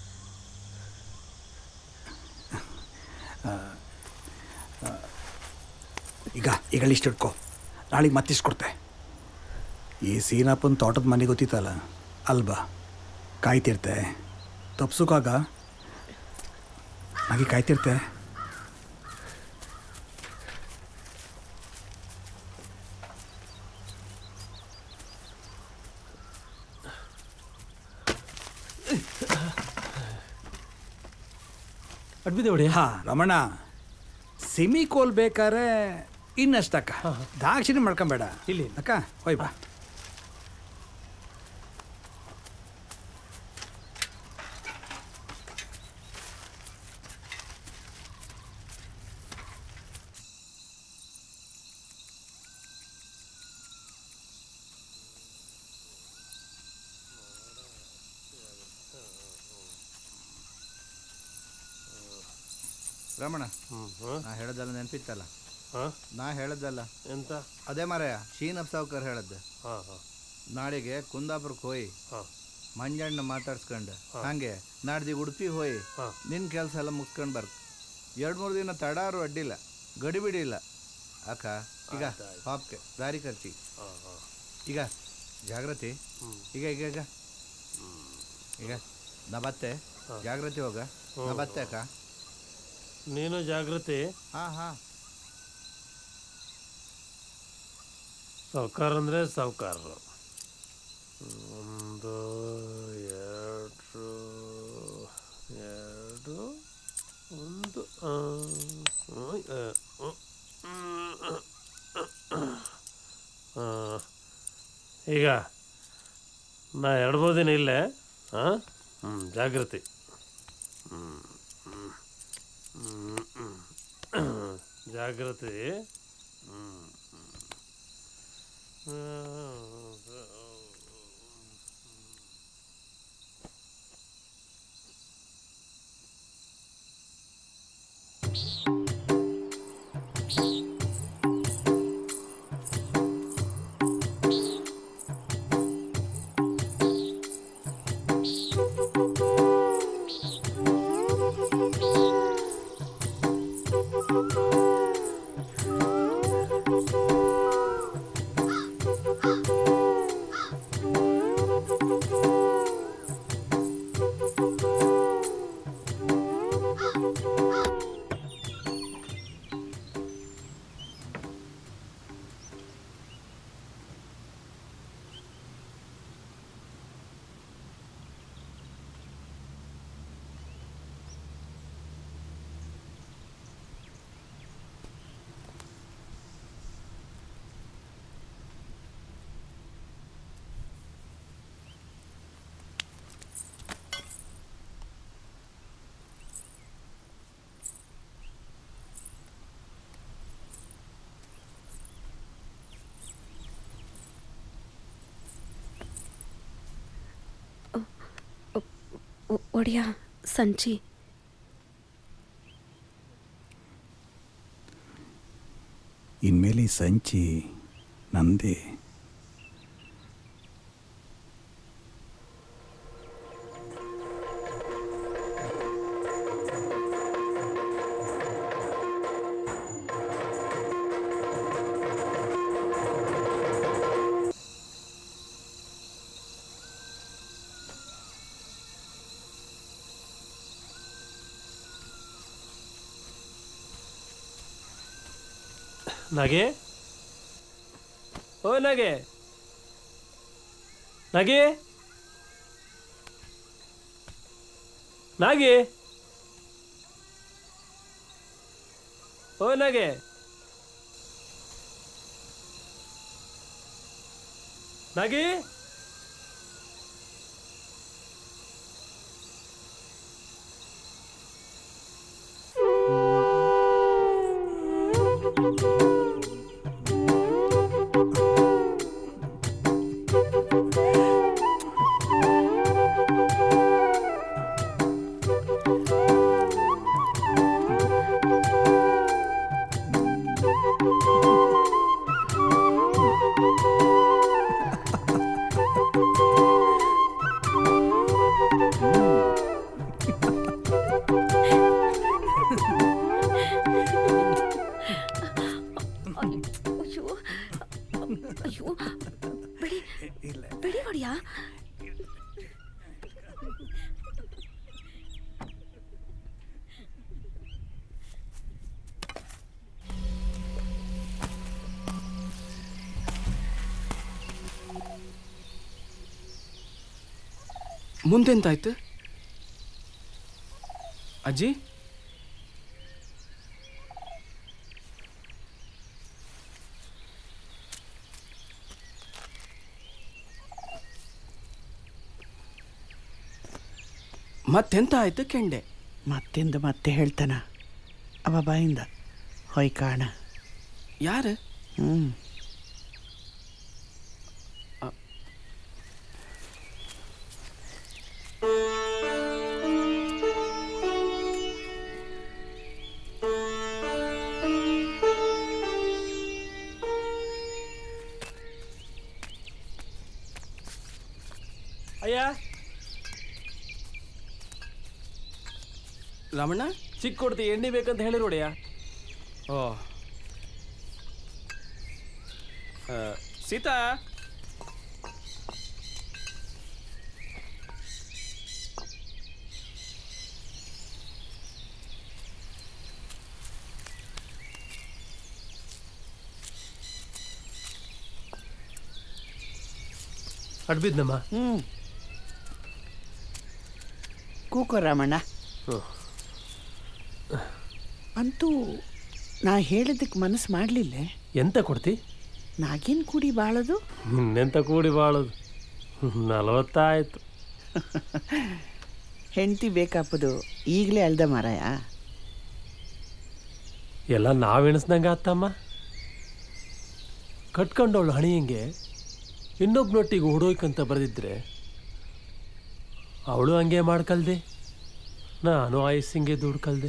ಈಗ ಈಗ ಇಷ್ಟು ಇಟ್ಕೋ ನಾಳೆಗೆ ಮತ್ತಿಷ್ಟು ಕೊಡ್ತೆ ಈ ಸೀನಪ್ಪನ ತೋಟದ ಮನೆ ಗೊತ್ತಿತ್ತಲ್ಲ ಅಲ್ಬಾ ಕಾಯ್ತಿರ್ತೆ ತಪ್ಸೋಕಾಗ ಹಾಗೆ ಕಾಯ್ತಿರ್ತೆ ಅಡ್ಬಿದೆ ಹೊಡಿ ಹಾ ರಮಣ ಸಿಮಿ ಕೋಲ್ ಬೇಕಾರೆ ಇನ್ನಷ್ಟಕ್ಕ ದಾಕ್ಷಿಣಿ ಮಾಡ್ಕೊಂಬೇಡ ಇಲ್ಲಿ ಅಕ್ಕ ಹೋಯ್ ಬಾ ರಮಣ ನಾ ಹೇಳದಲ್ಲ ನೆನಪಿತ್ತಲ್ಲ ಹಾಂ ನಾ ಹೇಳದಲ್ಲ ಎಂತ ಅದೇ ಮಾರಾಯ ಶೀನಪ್ ಸಾವ್ಕರ್ ಹೇಳದ್ದು ಹಾಂ ಹಾಂ ನಾಳೆಗೆ ಕುಂದಾಪುರಕ್ಕೆ ಹೋಯ್ ಹಾಂ ಮಂಜಣ್ಣ ಮಾತಾಡ್ಸ್ಕೊಂಡು ಹಂಗೆ ನಾಡ್ದಿಗೆ ಉಡುಪಿ ಹೋಯ್ ನಿನ್ನ ಕೆಲಸ ಎಲ್ಲ ಮುಗಿಸ್ಕೊಂಡು ಬರ್ಕ್ ಎರಡು ಮೂರು ದಿನ ತಡಾರು ಅಡ್ಡಿಲ್ಲ ಗಡಿಬಿಡಿ ಇಲ್ಲ ಅಕ್ಕ ಈಗ ಪಾಪ್ಗೆ ದಾರಿ ಖರ್ಚಿ ಈಗ ಜಾಗ್ರತಿ ಈಗ ಈಗ ಈಗ ಈಗ ನಾ ಬತ್ತೆ ಜಾಗ್ರತಿ ಹೋಗ ನಾ ಬತ್ತೆ ಅಕ್ಕ ನೀನು ಜಾಗೃತಿ ಹಾಂ ಹಾಂ ಸಾವ್ಕಾರ ಅಂದರೆ ಸಾವ್ಕಾರರು ಒಂದು ಎರಡು ಎರಡು ಒಂದು ಆ, ಆ, ಆ, ಈಗ ನಾ ಎರಡು ಮೂರು ದಿನ ಇಲ್ಲೇ ಹಾಂ ಹ್ಞೂ ಜಾಗೃತಿ ಹ್ಞೂ ಹ್ಞೂ ಹ್ಞೂ ಜಾಗೃತಿ ಹ್ಞೂ ಒ- ಒಡೆಯ ಸಂಚಿ ಇನ್ಮೇಲೆ ಈ ಸಂಚಿ ನಂದೇ ನಗೆ ಓ ನಗೆ ನಗೆ ನಾಗಿ ಓ ನಗೆ ನಾಗಿ ಅಯ್ಯೋ ಅಯ್ಯೋ ಬಿಡಿ ಬಿಡಿ ಒಡೆಯ ಮುಂದೆಂತಾಯ್ತು ಅಜ್ಜಿ ಮತ್ತೆಂತ ಆಯ್ತು ಕೆಂಡೆ ಮತ್ತೆಂದು ಮತ್ತೆ ಹೇಳ್ತಾನ ಅವ ಬಾಯಿಂದ ಹೊಯ್ ಕಾಣ ಯಾರು ಹ್ಞೂ ಅಯ್ಯ ರಾಮಣ್ಣ ಚಿಕ್ಕ ಕೊಡ್ತಿ ಎಣ್ಣೆ ಬೇಕಂತ ಹೇಳಿ ನೋಡಿಯ ಓ ಆ, ಸೀತಾ ಅಡ್ಬಿದ್ನಮ್ಮ ಹ್ಞೂ ಕೂಕೋ ರಾಮಣ್ಣ ಅಂತೂ ನಾ ಹೇಳಿದ್ದಕ್ಕೆ ಮನಸ್ಸು ಮಾಡಲಿಲ್ಲ ಎಂತ ಕೊಡ್ತಿ ನಾಗೇನು ಕೂಡಿ ಬಾಳದು ಇನ್ನೆಂತ ಕೂಡಿ ಬಾಳೋದು ನಲವತ್ತಾಯ್ತು ಹೆಂಡತಿ ಬೇಕಾಪದು ಈಗಲೇ ಅಲ್ದ ಮಾರಾಯ ಎಲ್ಲ ನಾವೆಣಿಸ್ದಂಗೆ ಆತಮ್ಮ ಕಟ್ಕೊಂಡವಳು ಹಣಿಯಂಗೆ ಇನ್ನೊಬ್ನೊಟ್ಟಿಗೆ ಹುಡೋಯ್ಕಂತ ಬರೆದಿದ್ರೆ ಅವಳು ಹಂಗೆ ಮಾಡ್ಕಲ್ದೆ ನಾನು ಆಯಸ್ಸಿಂಗೆ ದುಡ್ಕಲ್ದೆ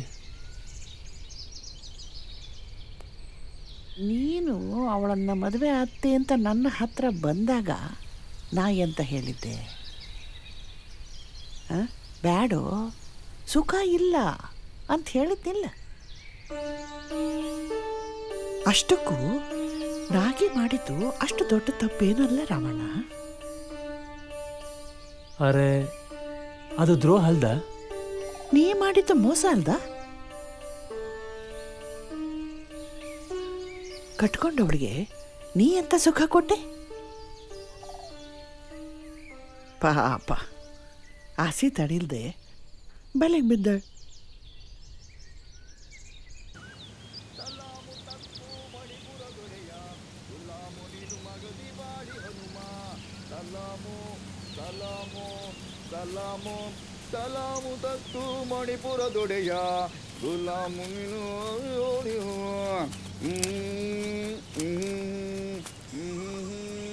ನೀನು ಅವಳನ್ನು ಮದುವೆ ಆತ್ತೆ ಅಂತ ನನ್ನ ಹತ್ರ ಬಂದಾಗ ನಾ ಎಂತ ಹೇಳಿದ್ದೆ ಆ? ಬ್ಯಾಡೋ ಸುಖ ಇಲ್ಲ ಅಂತ ಹೇಳಿದ್ನಿಲ್ಲ ಅಷ್ಟಕ್ಕೂ ನಾಗಿ ಮಾಡಿದ್ದು ಅಷ್ಟು ದೊಡ್ಡ ತಪ್ಪೇನಲ್ಲ ರಾಮಣ್ಣ ಅರೆ ಅದು ದ್ರೋಹ ಅಲ್ದ ನೀ ಮಾಡಿದ್ದು ಮೋಸ ಅಲ್ದ ಕಟ್ಕೊಂಡವಳಿಗೆ ನೀ ಎಂತ ಸುಖ ಕೊಟ್ಟೆ ಪಾಪ ಆಸೆ ತಡಿಲ್ದೆ ಬಲೆಗೆ ಬಿದ್ದ ಸಲಾಮು ಸಲಾಮು ತತ್ತು ಮಣಿಪುರ ದೊಡೆಯ ಗುಲಾಮು ನೀನು ಓಡಿಯು. ಹ್ಮ್, ಹ್ಮ್, ಹ್ಮ್,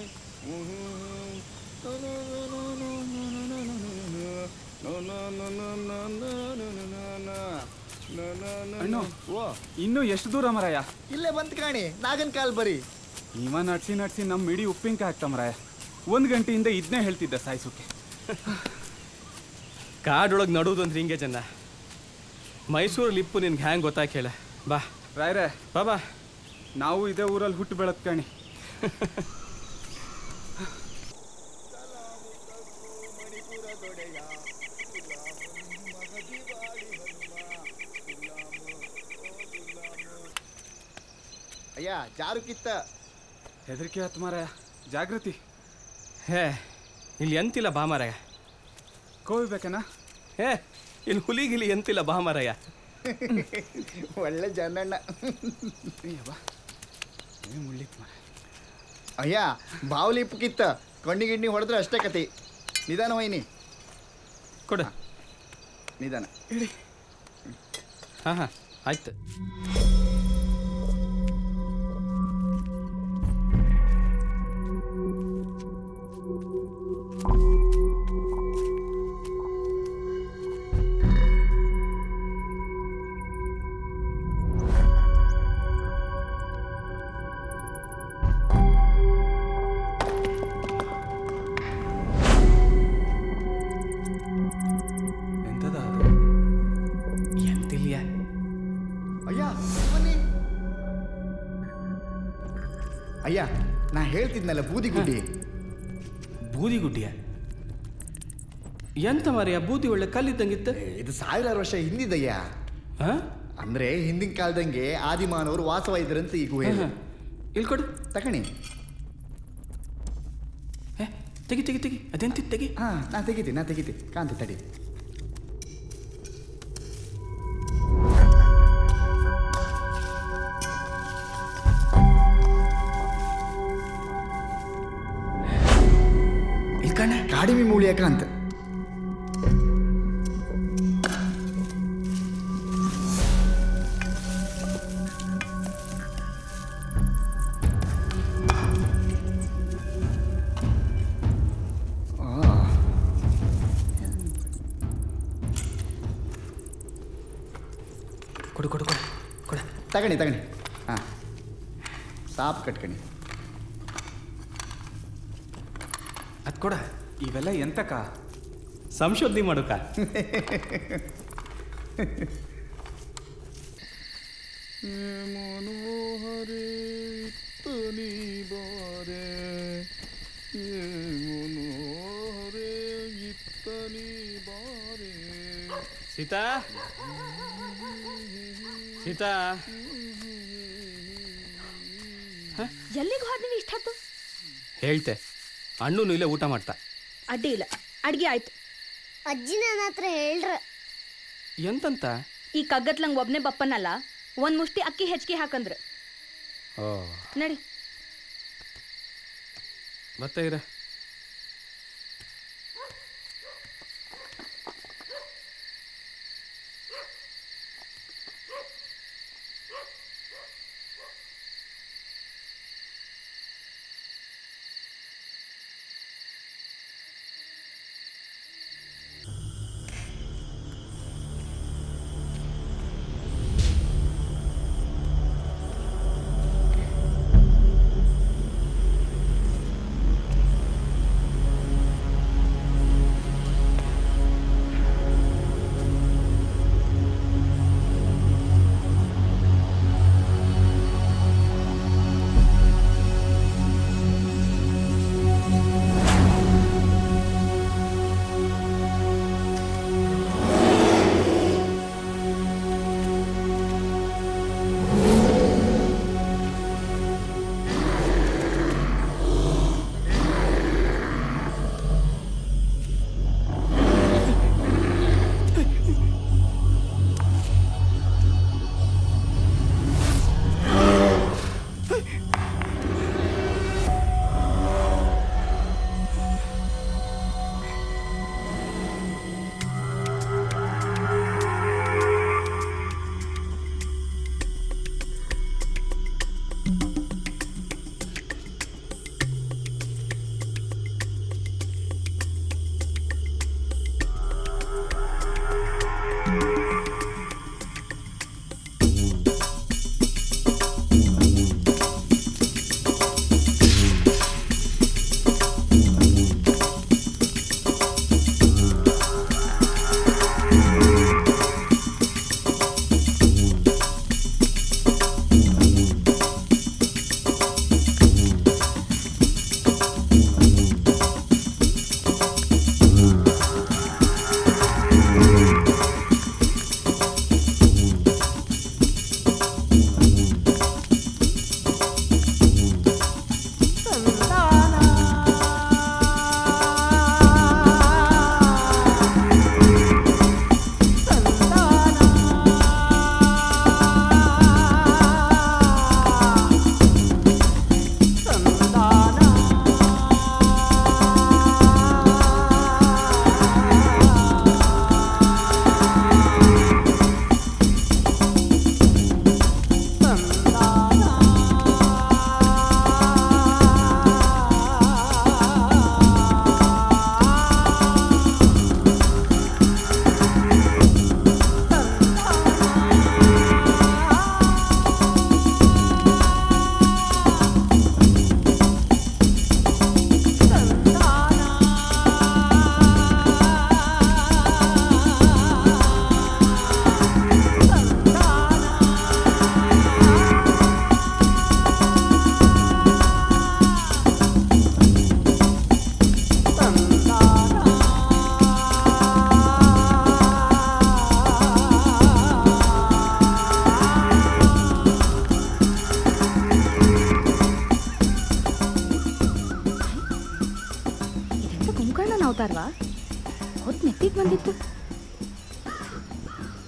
ಅಣ್ಣು ಇನ್ನು ಎಷ್ಟು ದೂರ ಮರಾಯ ಇಲ್ಲೇ ಬಂತ್ ಕಾಣಿ ನಾಗನ್ ಕಾಲ್ ಬರಿ ಇವ ನಡ್ಸಿ ನಡ್ಸಿ ನಮ್ಮ ಮಿಡಿ ಉಪ್ಪಿನಕಾಯಿ ಹಾಕ್ತ ಮರಾಯ ಒಂದು ಗಂಟೆಯಿಂದ ಇದನ್ನೇ ಹೇಳ್ತಿದ್ದ ಸಾಯಿಸೋಕೆ ಕಾಡೊಳಗೆ ನಡುವುದಂದ್ರೆ ಹಿಂಗೆ ಜನ ಮೈಸೂರಲ್ಲಿ ಇಪ್ಪು ನಿನ್ಗೆ ಹ್ಯಾಂಗೆ ಗೊತ್ತಾಕ್ ಹೇಳ ಬಾ ರಾಯ್ರೆ ಬಾ ಬಾ ನಾವು ಇದೇ ಊರಲ್ಲಿ ಹುಟ್ಟು ಬೆಳತ್ ಕಣಿ ಅಯ್ಯ ಅಯ್ಯ ಜಾರು ಕಿತ್ತ ಹೆದರಿಕೆ ಆತ್ ಮಾರಾಯ ಜಾಗೃತಿ ಹೇ ಇಲ್ಲಿ ಎಂತಿಲ್ಲ ಬಾ ಮಾರಾಯ ಕೋಯ್ಬೇಕನ ಹೇ ಇಲ್ಲಿ ಹುಲಿಗಿಲಿ ಎಂತಿಲ್ಲ ಬಾ ಮಾರಾಯ ಒಳ್ಳೆ ಜನಣ್ಣ ಮುಳ್ಳಿತ್ ಮಾರ ಅಯ್ಯ ಬಾವಲಿ ಕಿತ್ತ ಕಣ್ಣಿ ಗಿಣ್ಣಿ ಹೊಡೆದ್ರೆ ಅಷ್ಟೇ ಕತೆ ನಿಧಾನ ವೈನಿ ಕೊಡ ನಿಧಾನ ಇಡಿ ಹಾಂ ಹಾಂ ಆಯ್ತು ಎಂತದ ಎಂತಿಲ್ಯ ಅಯ್ಯ ಬನ್ನಿ ಅಯ್ಯ ನಾ ಹೇಳ್ತಿದ್ನಲ್ಲ ಬೂದಿ ಗುಡ್ಡಿ ಬೂದಿ ಗುಡ್ಡಿಯ ಎಂತ ಮಾರಾಯ ಬೂದಿ ಒಳ್ಳೆ ಕಲ್ಲಿದ್ದಂಗಿತ್ತು ಇದು ಸಾವಿರಾರು ವರ್ಷ ಹಿಂದಿದಯ್ಯ ಅಂದ್ರೆ ಹಿಂದಿನ ಕಾಲದಂಗೆ ಆದಿಮಾನವರು ವಾಸವಾಗಿದ್ರಂತ ಈ ಗುಹೆ ಇಲ್ಲಿ ಕೊಡು ತಕಣಿ ತೆಗಿ ತೆಗಿ ತೆಗಿ ಅದೆಂತಿತ್ತು ತೆಗಿ ಹಾ ನಾ ತೆಗಿತೀನಿ ನಾ ತೆಗಿತೀನಿ ಕಾಂತಿ ತಡಿ ಇಲ್ಕಣ ಕಾಡಿಮಿ ಮೂಳಿಯ ಕಾಂತ ಕೊಡು ಕೊಡು ಕೊಡು ಕೊಡ ತಗಣಿ ತಗಣಿ ಹಾ ಸಾಪ್ ಕಟ್ಕಣಿ ಅದು ಕೊಡ ಇವೆಲ್ಲ ಎಂತಕ ಸಂಶೋಧನೆ ಮಾಡೋಕ ಮನೋಹರೇ ತನಿ ಬಾರೆ ಮನೋಹರೇ ಇತ್ತನಿ ಬಾರೆ ಸೀತಾ ಸೀತಾ ಎಲ್ಲಿಗೆ ಹೋದ್ ನೀವು ಇಷ್ಟೊತ್ತು ಹೇಳ್ತೆ ಅಣ್ಣನು ಇಲ್ಲೇ ಊಟ ಮಾಡ್ತಾ ಅಡ್ಡಿ ಇಲ್ಲ ಅಡ್ಗೆ ಆಯ್ತು ಅಜ್ಜಿ ನನ್ನ ಹತ್ರ ಹೇಳ್ರ ಎಂತಂತ ಈ ಕಗ್ಗತ್ಲಂಗ್ ಒಬ್ನೇ ಬಪ್ಪನಲ್ಲ ಒಂದ್ ಮುಷ್ಟಿ ಅಕ್ಕಿ ಹೆಚ್ಚಿಗೆ ಹಾಕಂದ್ರ ಓ ನಡಿ ಮತ್ತೆ ಇರ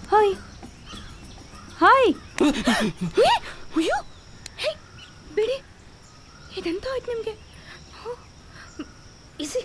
ಹಾಯ್ ಹಾಯ್ ಏ, ಅಯ್ಯೋ ಹೇ ಬಿಡಿ ಇದೆಂತ ಆಯ್ತು ನಿಮಗೆ ಇಸಿ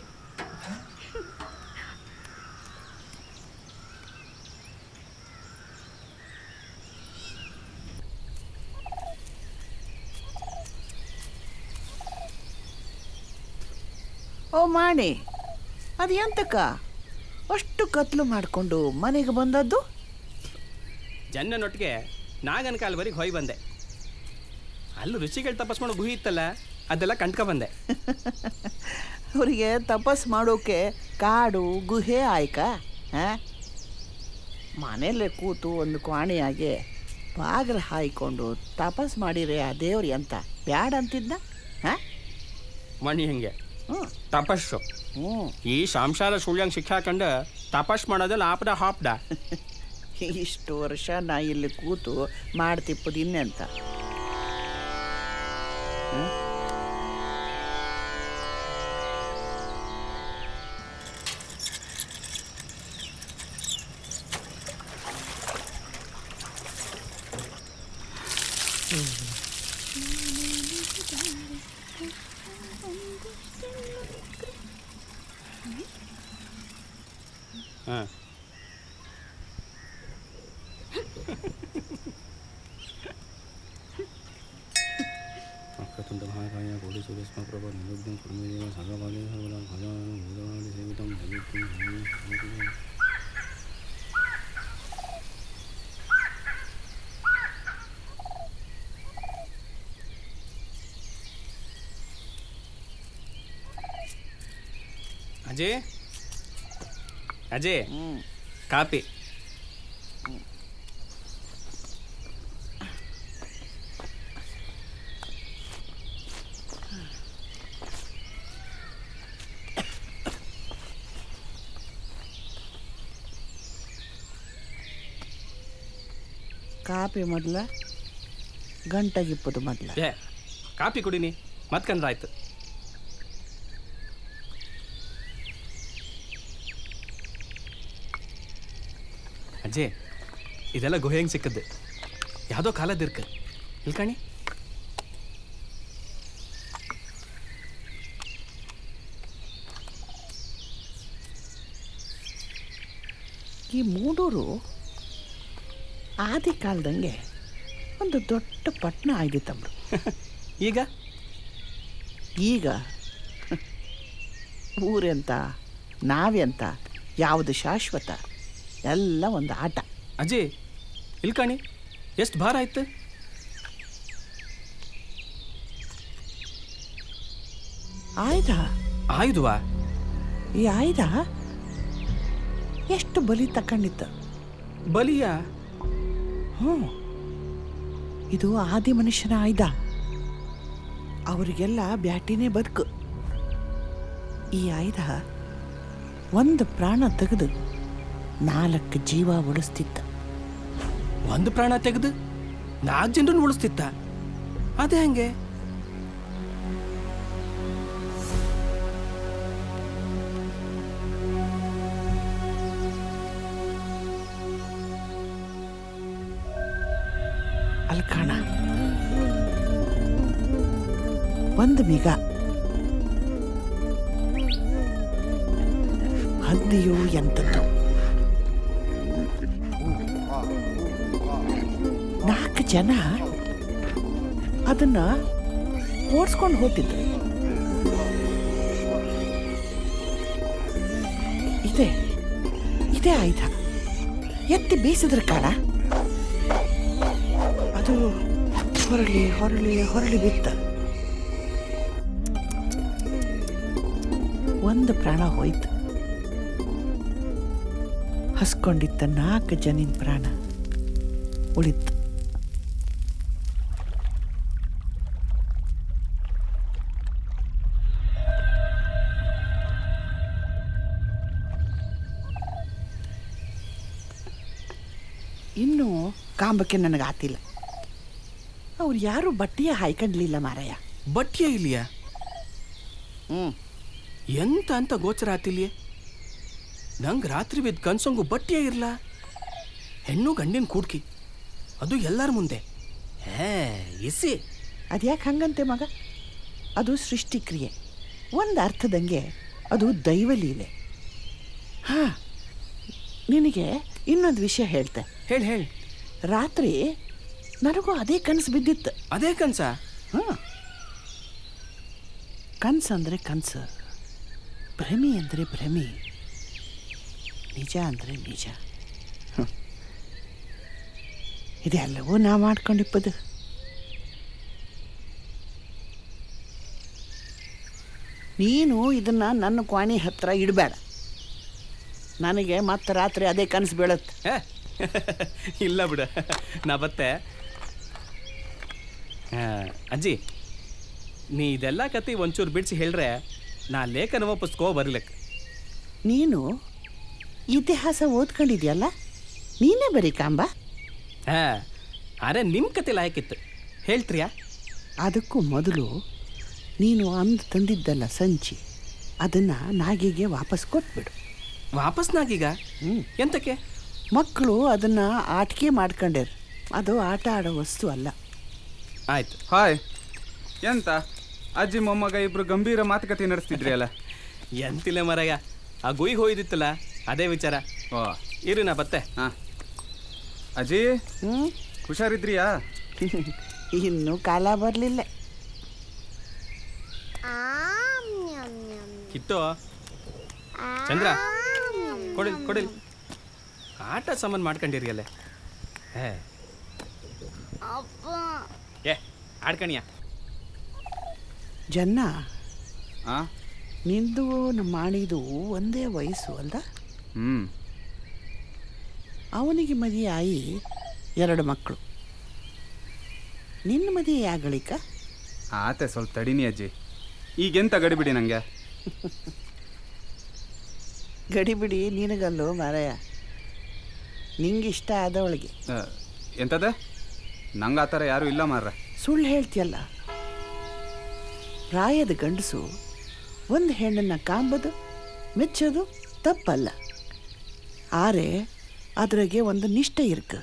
ಓ ಮಾಡಿ ಅದು ಎಂತಕ್ಕ ಅಷ್ಟು ಕತ್ಲು ಮಾಡಿಕೊಂಡು ಮನೆಗೆ ಬಂದದ್ದು ಜನ್ನನೊಟ್ಟಿಗೆ ನಾಗನ ಕಾಲ್ವರಿಗೆ ಹೊಯ್ ಬಂದೆ ಅಲ್ಲಿ ರುಚಿಗಳು ತಪಸ್ ಮಾಡೋ ಗುಹಿ ಇತ್ತಲ್ಲ ಅದೆಲ್ಲ ಕಂಡ್ಕೊ ಬಂದೆ ಅವರಿಗೆ ತಪಸ್ ಮಾಡೋಕೆ ಕಾಡು ಗುಹೆ ಆಯ್ಕಾ ಹಾಂ ಮನೆಯಲ್ಲೇ ಕೂತು ಒಂದು ಕ್ವಾಣಿಯಾಗೆ ಬಾಗಿಲು ಹಾಯ್ಕೊಂಡು ತಪಸ್ ಮಾಡಿರೆ ಆ ದೇವ್ರು ಎಂತ ಬ್ಯಾಡ ಅಂತಿದ್ದ ಹಾಂ ಮಣಿ ಹಿಂಗೆ ತಪಸ್ಸು ಈ ಸಂಸಾರ ಸುಳ್ಯಂಗ್ ಶಿಕ್ಷಾಕಂಡು ತಪಸ್ ಮಾಡೋದಲ್ಲ ಆಪದ ಹಾಪ್ದ ಇಷ್ಟು ವರ್ಷ ನಾ ಇಲ್ಲಿ ಕೂತು ಮಾಡ್ತಿಪ್ಪದು ಇನ್ನೆಂತ ಹ? ಹಾಂ ಅಕ್ಕತುಂಡ ಮಹಾಕಾಯ ಕೋಟಿ ಸೂರ್ಯಸ್ಮ ಪ್ರಭ ನಿರುದ್ಧಂ ಕುರ್ಮೇದೇವ ಸರ್ವಕಾಲೇ ಸರ್ವದಾ ಭಜಾನ ಭೂತವಾದಿ ಸೇವಿತಂ ಭಜಿತ್ಯಂ ಭಜಿ ಅಜಯ್ ಅಜಯ್ ಕಾಪಿ ಕಾಪಿ ಮೊದಲ ಗಂಟಗಿಪ್ಪದು ಮೊದಲ ಏ ಕಾಪಿ ಕುಡಿನಿ ಮತ್ಕಂದ್ರಾಯ್ತು ಅಜ್ಜಿ ಇದೆಲ್ಲ ಗುಹೆ ಹೆಂಗೆ ಸಿಕ್ಕದ್ದು ಯಾವುದೋ ಕಾಲದಿರ್ಕ ಇಲ್ಕಣಿ ಈ ಮೂಡೂರು ಆದಿ ಕಾಲದಂಗೆ ಒಂದು ದೊಡ್ಡ ಪಟ್ಟಣ ಆಗಿತ್ತಂಬ್ರು ಈಗ ಈಗ ಊರೆಂತ ನಾವೆಂತ ಯಾವುದು ಶಾಶ್ವತ ಎಲ್ಲ ಒಂದು ಆಟ ಅಜ್ಜಿ ಇಲ್ಕಣಿ ಎಷ್ಟು ಭಾರ ಆಯ್ತು ಆಯ್ದ ಆಯುಧವಾ ಈ ಆಯ್ದ ಎಷ್ಟು ಬಲಿ ತಕೊಂಡಿತ್ತ ಬಲಿಯ ಹ್ಞೂ ಇದು ಆದಿ ಮನುಷ್ಯನ ಆಯ್ದ ಅವರಿಗೆಲ್ಲ ಬ್ಯಾಟಿನೇ ಬದುಕು ಈ ಆಯ್ದ ಒಂದು ಪ್ರಾಣ ತೆಗೆದು ನಾಲ್ಕು ಜೀವ ಉಳಿಸ್ತಿತ್ತ ಒಂದು ಪ್ರಾಣ ತೆಗೆದು ನಾಲ್ಕು ಜನರನ್ನು ಉಳಿಸ್ತಿತ್ತ ಅದೇ ಹೆಂಗೆ ಅಲ್ಲಿ ಕಾಣ ಒಂದು ಮಿಗ ಹಂದಿಯು ಎಂಥದ್ದು ನಾಲ್ಕು ಜನ ಅದನ್ನ ಓಡಿಸ್ಕೊಂಡು ಹೋಗ್ತಿದ್ರು ಇದೆ ಇದೇ ಆಯುಧ ಎತ್ತಿ ಬೀಸಿದ್ರ ಕಾಣ ಅದು ಹೊರಳಿ ಹೊರಳಿ ಹೊರಳಿ ಬಿತ್ತ ಒಂದು ಪ್ರಾಣ ಹೋಯ್ತು ಹಸ್ಕೊಂಡಿದ್ದ ನಾಲ್ಕು ಜನಿನ ಪ್ರಾಣ ಉಳಿತು ಇನ್ನೂ ಕಾಂಬಕ್ಕೆ ನನಗೆ ಆತಿಲ್ಲ ಅವ್ರು ಯಾರು ಬಟ್ಟೆಯ ಹಾಯ್ಕೊಂಡ್ಲಿಲ್ಲ ಮಾರಾಯ ಬಟ್ಟಿಯ ಇಲ್ಲಿಯ ಹ್ಞೂ ಎಂತ ಅಂತ ಗೋಚರ ಆತಿಲ್ಯೆ ನಂಗೆ ರಾತ್ರಿ ಬಿದ್ದು ಕನ್ಸಂಗು ಬಟ್ಟಿಯ ಇರ್ಲ ಹೆಣ್ಣು ಗಂಡಿನ ಕೂಡ್ಕಿ ಅದು ಎಲ್ಲರ ಮುಂದೆ ಹೇ ಇಸಿ ಅದ್ಯಾಕೆ ಹಂಗಂತೆ ಮಗ ಅದು ಸೃಷ್ಟಿಕ್ರಿಯೆ ಒಂದು ಅರ್ಥದಂಗೆ ಅದು ದೈವಲೀಲೆ ಹಾ ನಿನಗೆ ಇನ್ನೊಂದು ವಿಷಯ ಹೇಳ್ತೆ ಹೇಳಿ ಹೇಳಿ ರಾತ್ರಿ ನನಗೂ ಅದೇ ಕನಸು ಬಿದ್ದಿತ್ತು ಅದೇ ಕನ್ಸ ಹಾಂ ಕನ್ಸು ಅಂದರೆ ಕನಸು ಭ್ರಮಿ ಅಂದರೆ ಭ್ರಮಿ ನಿಜ ಅಂದರೆ ನಿಜ ಹ್ಮ್. ಇದೆಲ್ಲವೂ ನಾ ಮಾಡ್ಕೊಂಡಿಪ್ಪದು ನೀನು ಇದನ್ನ ನನ್ನ ಕ್ವಾಣಿ ಹತ್ರ ಇಡಬೇಡ ನನಗೆ ಮತ್ತೆ ರಾತ್ರಿ ಅದೇ ಕನಸು ಬೀಳತ್ತೆ ಹೇ ಇಲ್ಲ ಬಿಡ ನಾ ಬತ್ತೆ ಆ, ಅಜ್ಜಿ ನೀ ಇದೆಲ್ಲ ಕತೆ ಒಂಚೂರು ಬಿಡಿಸಿ ಹೇಳ್ರೆ ನಾ ಲೇಖನವ ಪುಸ್ತಕ ಬರ್ಲಿಕ್ಕೆ ನೀನು ಇತಿಹಾಸ ಓದ್ಕೊಂಡಿದ್ಯಲ್ಲ ನೀನೇ ಬರೀ ಕಾಂಬ ಹಾ ಅರೆ ನಿಮ್ಮ ಕತೆ ಲಾಯಕ್ಕಿತ್ತು ಹೇಳ್ತೀಯಾ ಅದಕ್ಕೂ ಮೊದಲು ನೀನು ಅಂದು ತಂದಿದ್ದಲ್ಲ ಸಂಚಿ ಅದನ್ನು ನಾಗಿಗೆ ವಾಪಸ್ ಕೊಟ್ಬಿಡು ವಾಪಸ್ ನಾಗೀಗ ಎಂತಕ್ಕೆ ಮಕ್ಕಳು ಅದನ್ನು ಆಟಿಕೆ ಮಾಡ್ಕೊಂಡ್ಯಾರ ಅದು ಆಟ ಆಡೋ ವಸ್ತು ಅಲ್ಲ ಆಯ್ತು ಹಾಯ್ ಎಂತ ಅಜ್ಜಿ ಮೊಮ್ಮಗ ಇಬ್ರು ಗಂಭೀರ ಮಾತುಕತೆ ನಡೆಸ್ತಿದ್ರಿ ಅಲ್ಲ ಎಂತಿಲ್ಲ ಮರಯ್ಯ ಆ ಗುಯ್ಗೆ ಹೋಯ್ದಿತ್ತಲ್ಲ ಅದೇ ವಿಚಾರ ಓ ಇರು ನಾ ಬತ್ತೆ ಹಾ ಅಜ್ಜಿ ಹ್ಞೂ ಹುಷಾರಿದ್ರಿಯಾ ಇನ್ನೂ ಕಾಲ ಬರಲಿಲ್ಲ ಕಿತ್ತು ಚಂದ್ರ ಕೊಡಿಲ್ ಕೊಡಿಲ್ ಆಟ ಸಾಮಾನು ಮಾಡ್ಕೊಂಡಿರಿ ಅಲ್ಲೇ ಹೇ ಏ ಆಡ್ಕಣಿಯ ಜನ್ನ ಆ ನಿಂದು ನಮ್ಮ ಆಣಿದು ಒಂದೇ ವಯಸ್ಸು ಅಲ್ದ ಹ್ಞೂ ಅವನಿಗೆ ಮದುವೆ ಆಯಿ ಎರಡು ಮಕ್ಕಳು ನಿನ್ನ ಮದುವೆ ಯಾಗಳಿಕ ಆತೆ ಸ್ವಲ್ಪ ತಡಿನಿ ಅಜ್ಜಿ ಈಗೆಂತ ಗಡಿಬಿಡಿ ನನಗೆ ಗಡಿಬಿಡಿ ನಿನಗಲ್ಲೋ ಮಾರಾಯ ನಿಂಗಿಷ್ಟ ಆದವಳಿಗೆ ಎಂತದೆ ನಂಗೆ ಆ ಥರ ಯಾರೂ ಇಲ್ಲ ಮಾರ್ರೆ ಸುಳ್ಳು ಹೇಳ್ತಿಯಲ್ಲ ಪ್ರಾಯದ ಗಂಡಸು ಒಂದು ಹೆಣ್ಣನ್ನು ಕಾಂಬದು ಮೆಚ್ಚೋದು ತಪ್ಪಲ್ಲ ಆರೆ ಅದ್ರಾಗೆ ಒಂದು ನಿಷ್ಠೆ ಇರ್ಕ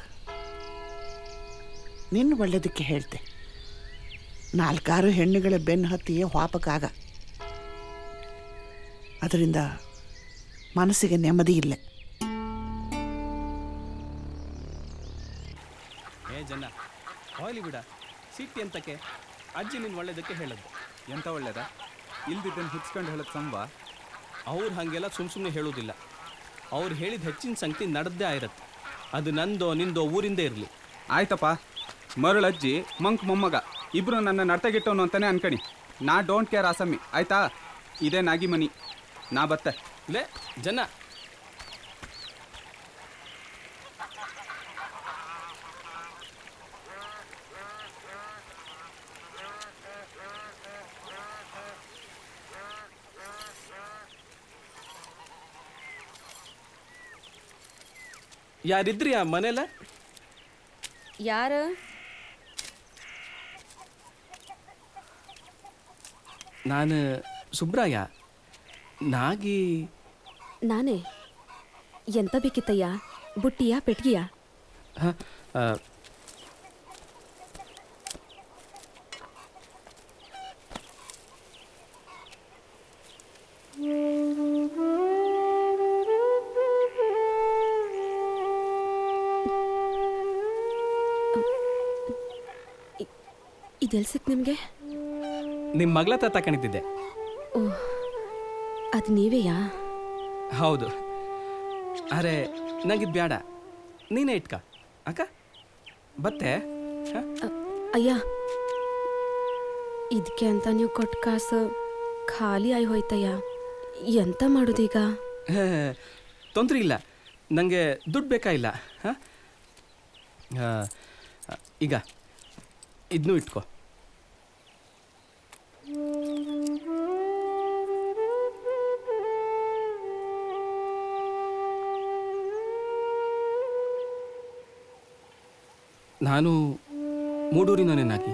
ನಿನ್ನ ಒಳ್ಳೆದಕ್ಕೆ ಹೇಳ್ತೆ ನಾಲ್ಕಾರು ಹೆಣ್ಣುಗಳ ಬೆನ್ನು ಹತ್ತಿಯೇ ಹ್ವಾಪಕ್ಕಾಗ ಅದರಿಂದ ಮನಸ್ಸಿಗೆ ನೆಮ್ಮದಿ ಇಲ್ಲ ಏ ಜನ ಹೋಗ್ಲಿ ಬಿಡ ಸಿಟ್ಟಿ ಅಂತಕ್ಕೆ ಅಜ್ಜಿ ನಿನ್ ಒಳ್ಳೇದಕ್ಕೆ ಹೇಳದ್ದು ಎಂತ ಒಳ್ಳೇದ ಇಲ್ದಿದ್ದನ್ನು ಹುಚ್ಕೊಂಡು ಹೇಳೋದು ಸಂಭ ಅವ್ರು ಹಾಗೆಲ್ಲ ಸುಮ್ ಸುಮ್ಮನೆ ಹೇಳೋದಿಲ್ಲ ಅವ್ರು ಹೇಳಿದ ಹೆಚ್ಚಿನ ಸಂಗತಿ ನಡೆದೇ ಆಗಿರತ್ತೆ ಅದು ನಂದೋ ನಿಂದೋ ಊರಿಂದೇ ಇರಲಿ ಆಯ್ತಪ್ಪ ಮರಳಜ್ಜಿ ಮಂಕ್ ಮೊಮ್ಮಗ ಇಬ್ರು ನನ್ನ ನರ್ತಗಿಟ್ಟವನು ಅಂತಾನೆ ಅನ್ಕಣಿ ನಾ ಡೋಂಟ್ ಕೇರ್ ಆಸಮ್ಮಿ ಆಯ್ತಾ ಇದೇ ನಾಗಿ ಮನಿ ನಾ ಬತ್ತೆ ಲೇ ಜನ ಯಾರಿದ್ರಿ ಆ ಮನೆಲ್ಲ ಯಾರು ನಾನು ಸುಬ್ರಾಯ ನಾಗಿ ನಾನೇ ಎಂತ ಬೇಕಿತ್ತಯ್ಯ ಬುಟ್ಟಿಯ ಪೆಟ್ಗಿಯ ಹ, ಆ, ಇದೆಲ್ ಸಿಕ್ ನಿಮಗೆ ನಿಮ್ಮ ಮಗಳ ಹತ್ರ ತಕೊಂಡಿದ್ದೆ ಓಹ್ ಅದು ನೀವೇಯಾ ಹೌದು ಅರೆ ನಂಗಿದ್ ಬೇಡ ನೀನೇ ಇಟ್ಕ ಅಕ್ಕ ಬತ್ತೆ ಹ? ಅಯ್ಯ ಇದಕ್ಕೆ ಅಂತ ನೀವು ಕೊಟ್ಟ ಕಾಸು ಖಾಲಿ ಆಗಿ ಹೋಯ್ತಯ್ಯ ಎಂತ ಮಾಡೋದೀಗ ಹೇ, ತೊಂದ್ರೆ ಇಲ್ಲ ನನಗೆ ದುಡ್ಡು ಬೇಕಾಗಿಲ್ಲ ಹಾಂ ಈಗ ಇದನ್ನೂ ಇಟ್ಕೋ ನಾನು ಮೂಡೂರಿನವನೇನಾಗಿ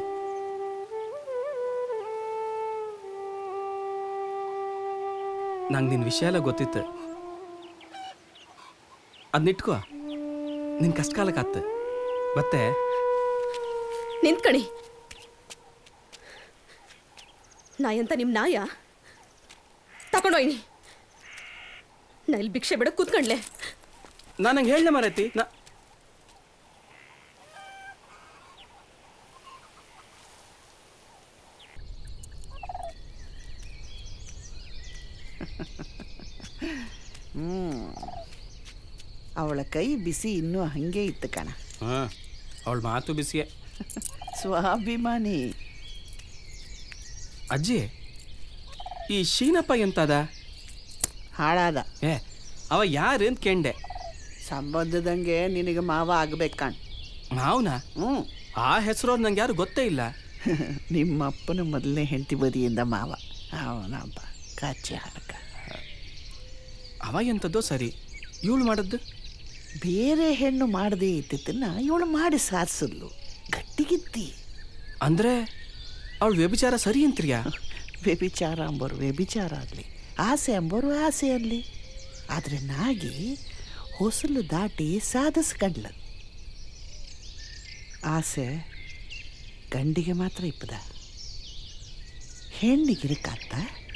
ನಂಗೆ ನಿನ್ನ ವಿಷಯ ಎಲ್ಲ ಗೊತ್ತಿತ್ತು ಅದನ್ನಿಟ್ಕೋ ನಿನ್ ಕಷ್ಟ ಕಾಲಕ್ಕೆ ಆತ ಮತ್ತೆ ನಿಂತ್ಕಣಿ ನಾಯಿ ಅಂತ ನಿಮ್ಮ ನಾಯ ತಗೊಂಡೋಯ್ನಿ ನಾ ಇಲ್ಲಿ ಭಿಕ್ಷೆ ಬಿಡಕ್ ಕೂತ್ಕೊಂಡ್ಲೆ ನಾನು ಹಂಗೆ ಹೇಳಲೆ ಮಾರೈತಿ ನಾ ಹ್ಞೂ ಅವಳ ಕೈ ಬಿಸಿ ಇನ್ನೂ ಹಂಗೆ ಇತ್ತು ಕಣ ಹಾಂ ಅವಳ ಮಾತು ಬಿಸಿಯೇ ಸ್ವಾಭಿಮಾನಿ ಅಜ್ಜಿ ಈ ಶೀನಪ್ಪ ಎಂತದ ಹಾಳಾದ ಏ ಅವ ಯಾರು ಅಂತ ಕೇಂಡೆ ಸಂಬಂಧದಂಗೆ ನಿನಗೆ ಮಾವ ಆಗ್ಬೇಕು ಕಣ್ ಮಾವನ ಹ್ಞೂ ಆ ಹೆಸರು ನಂಗೆ ಯಾರು ಗೊತ್ತೇ ಇಲ್ಲ ನಿಮ್ಮ ಅಪ್ಪನ ಮೊದಲನೇ ಹೆಂಡತಿ ಬದಿಯಿಂದ ಮಾವ ಅವನಪ್ಪ ಕಾಚಿ ಹಾರಕ ಅವ ಎಂಥದ್ದೋ ಸರಿ ಇವಳು ಮಾಡದ್ದು ಬೇರೆ ಹೆಣ್ಣು ಮಾಡದೇ ಇದ್ದಿದ್ದನ್ನ ಇವಳು ಮಾಡಿ ಸಾರಿಸಿದ್ಲು ಗಟ್ಟಿಗಿತ್ತಿ ಅಂದ್ರೆ ಅವಳು ವ್ಯಭಿಚಾರ ಸರಿ ಅಂತ್ರಿಯಾ ವ್ಯಭಿಚಾರ ಅಂಬೋರು ವ್ಯಭಿಚಾರ ಆಗಲಿ ಆಸೆ ಅಂಬೋರು ಆಸೆ ಆಗಲಿ ಆದರೆ ನಾಗಿ ಹೊಸಲು ದಾಟಿ ಸಾಧಿಸ್ಕಂಡ್ಲ ಆಸೆ ಗಂಡಿಗೆ ಮಾತ್ರ ಇಪ್ಪದ ಹೆಣ್ಣಿಗಿರಕ್ಕಾಗ್ತ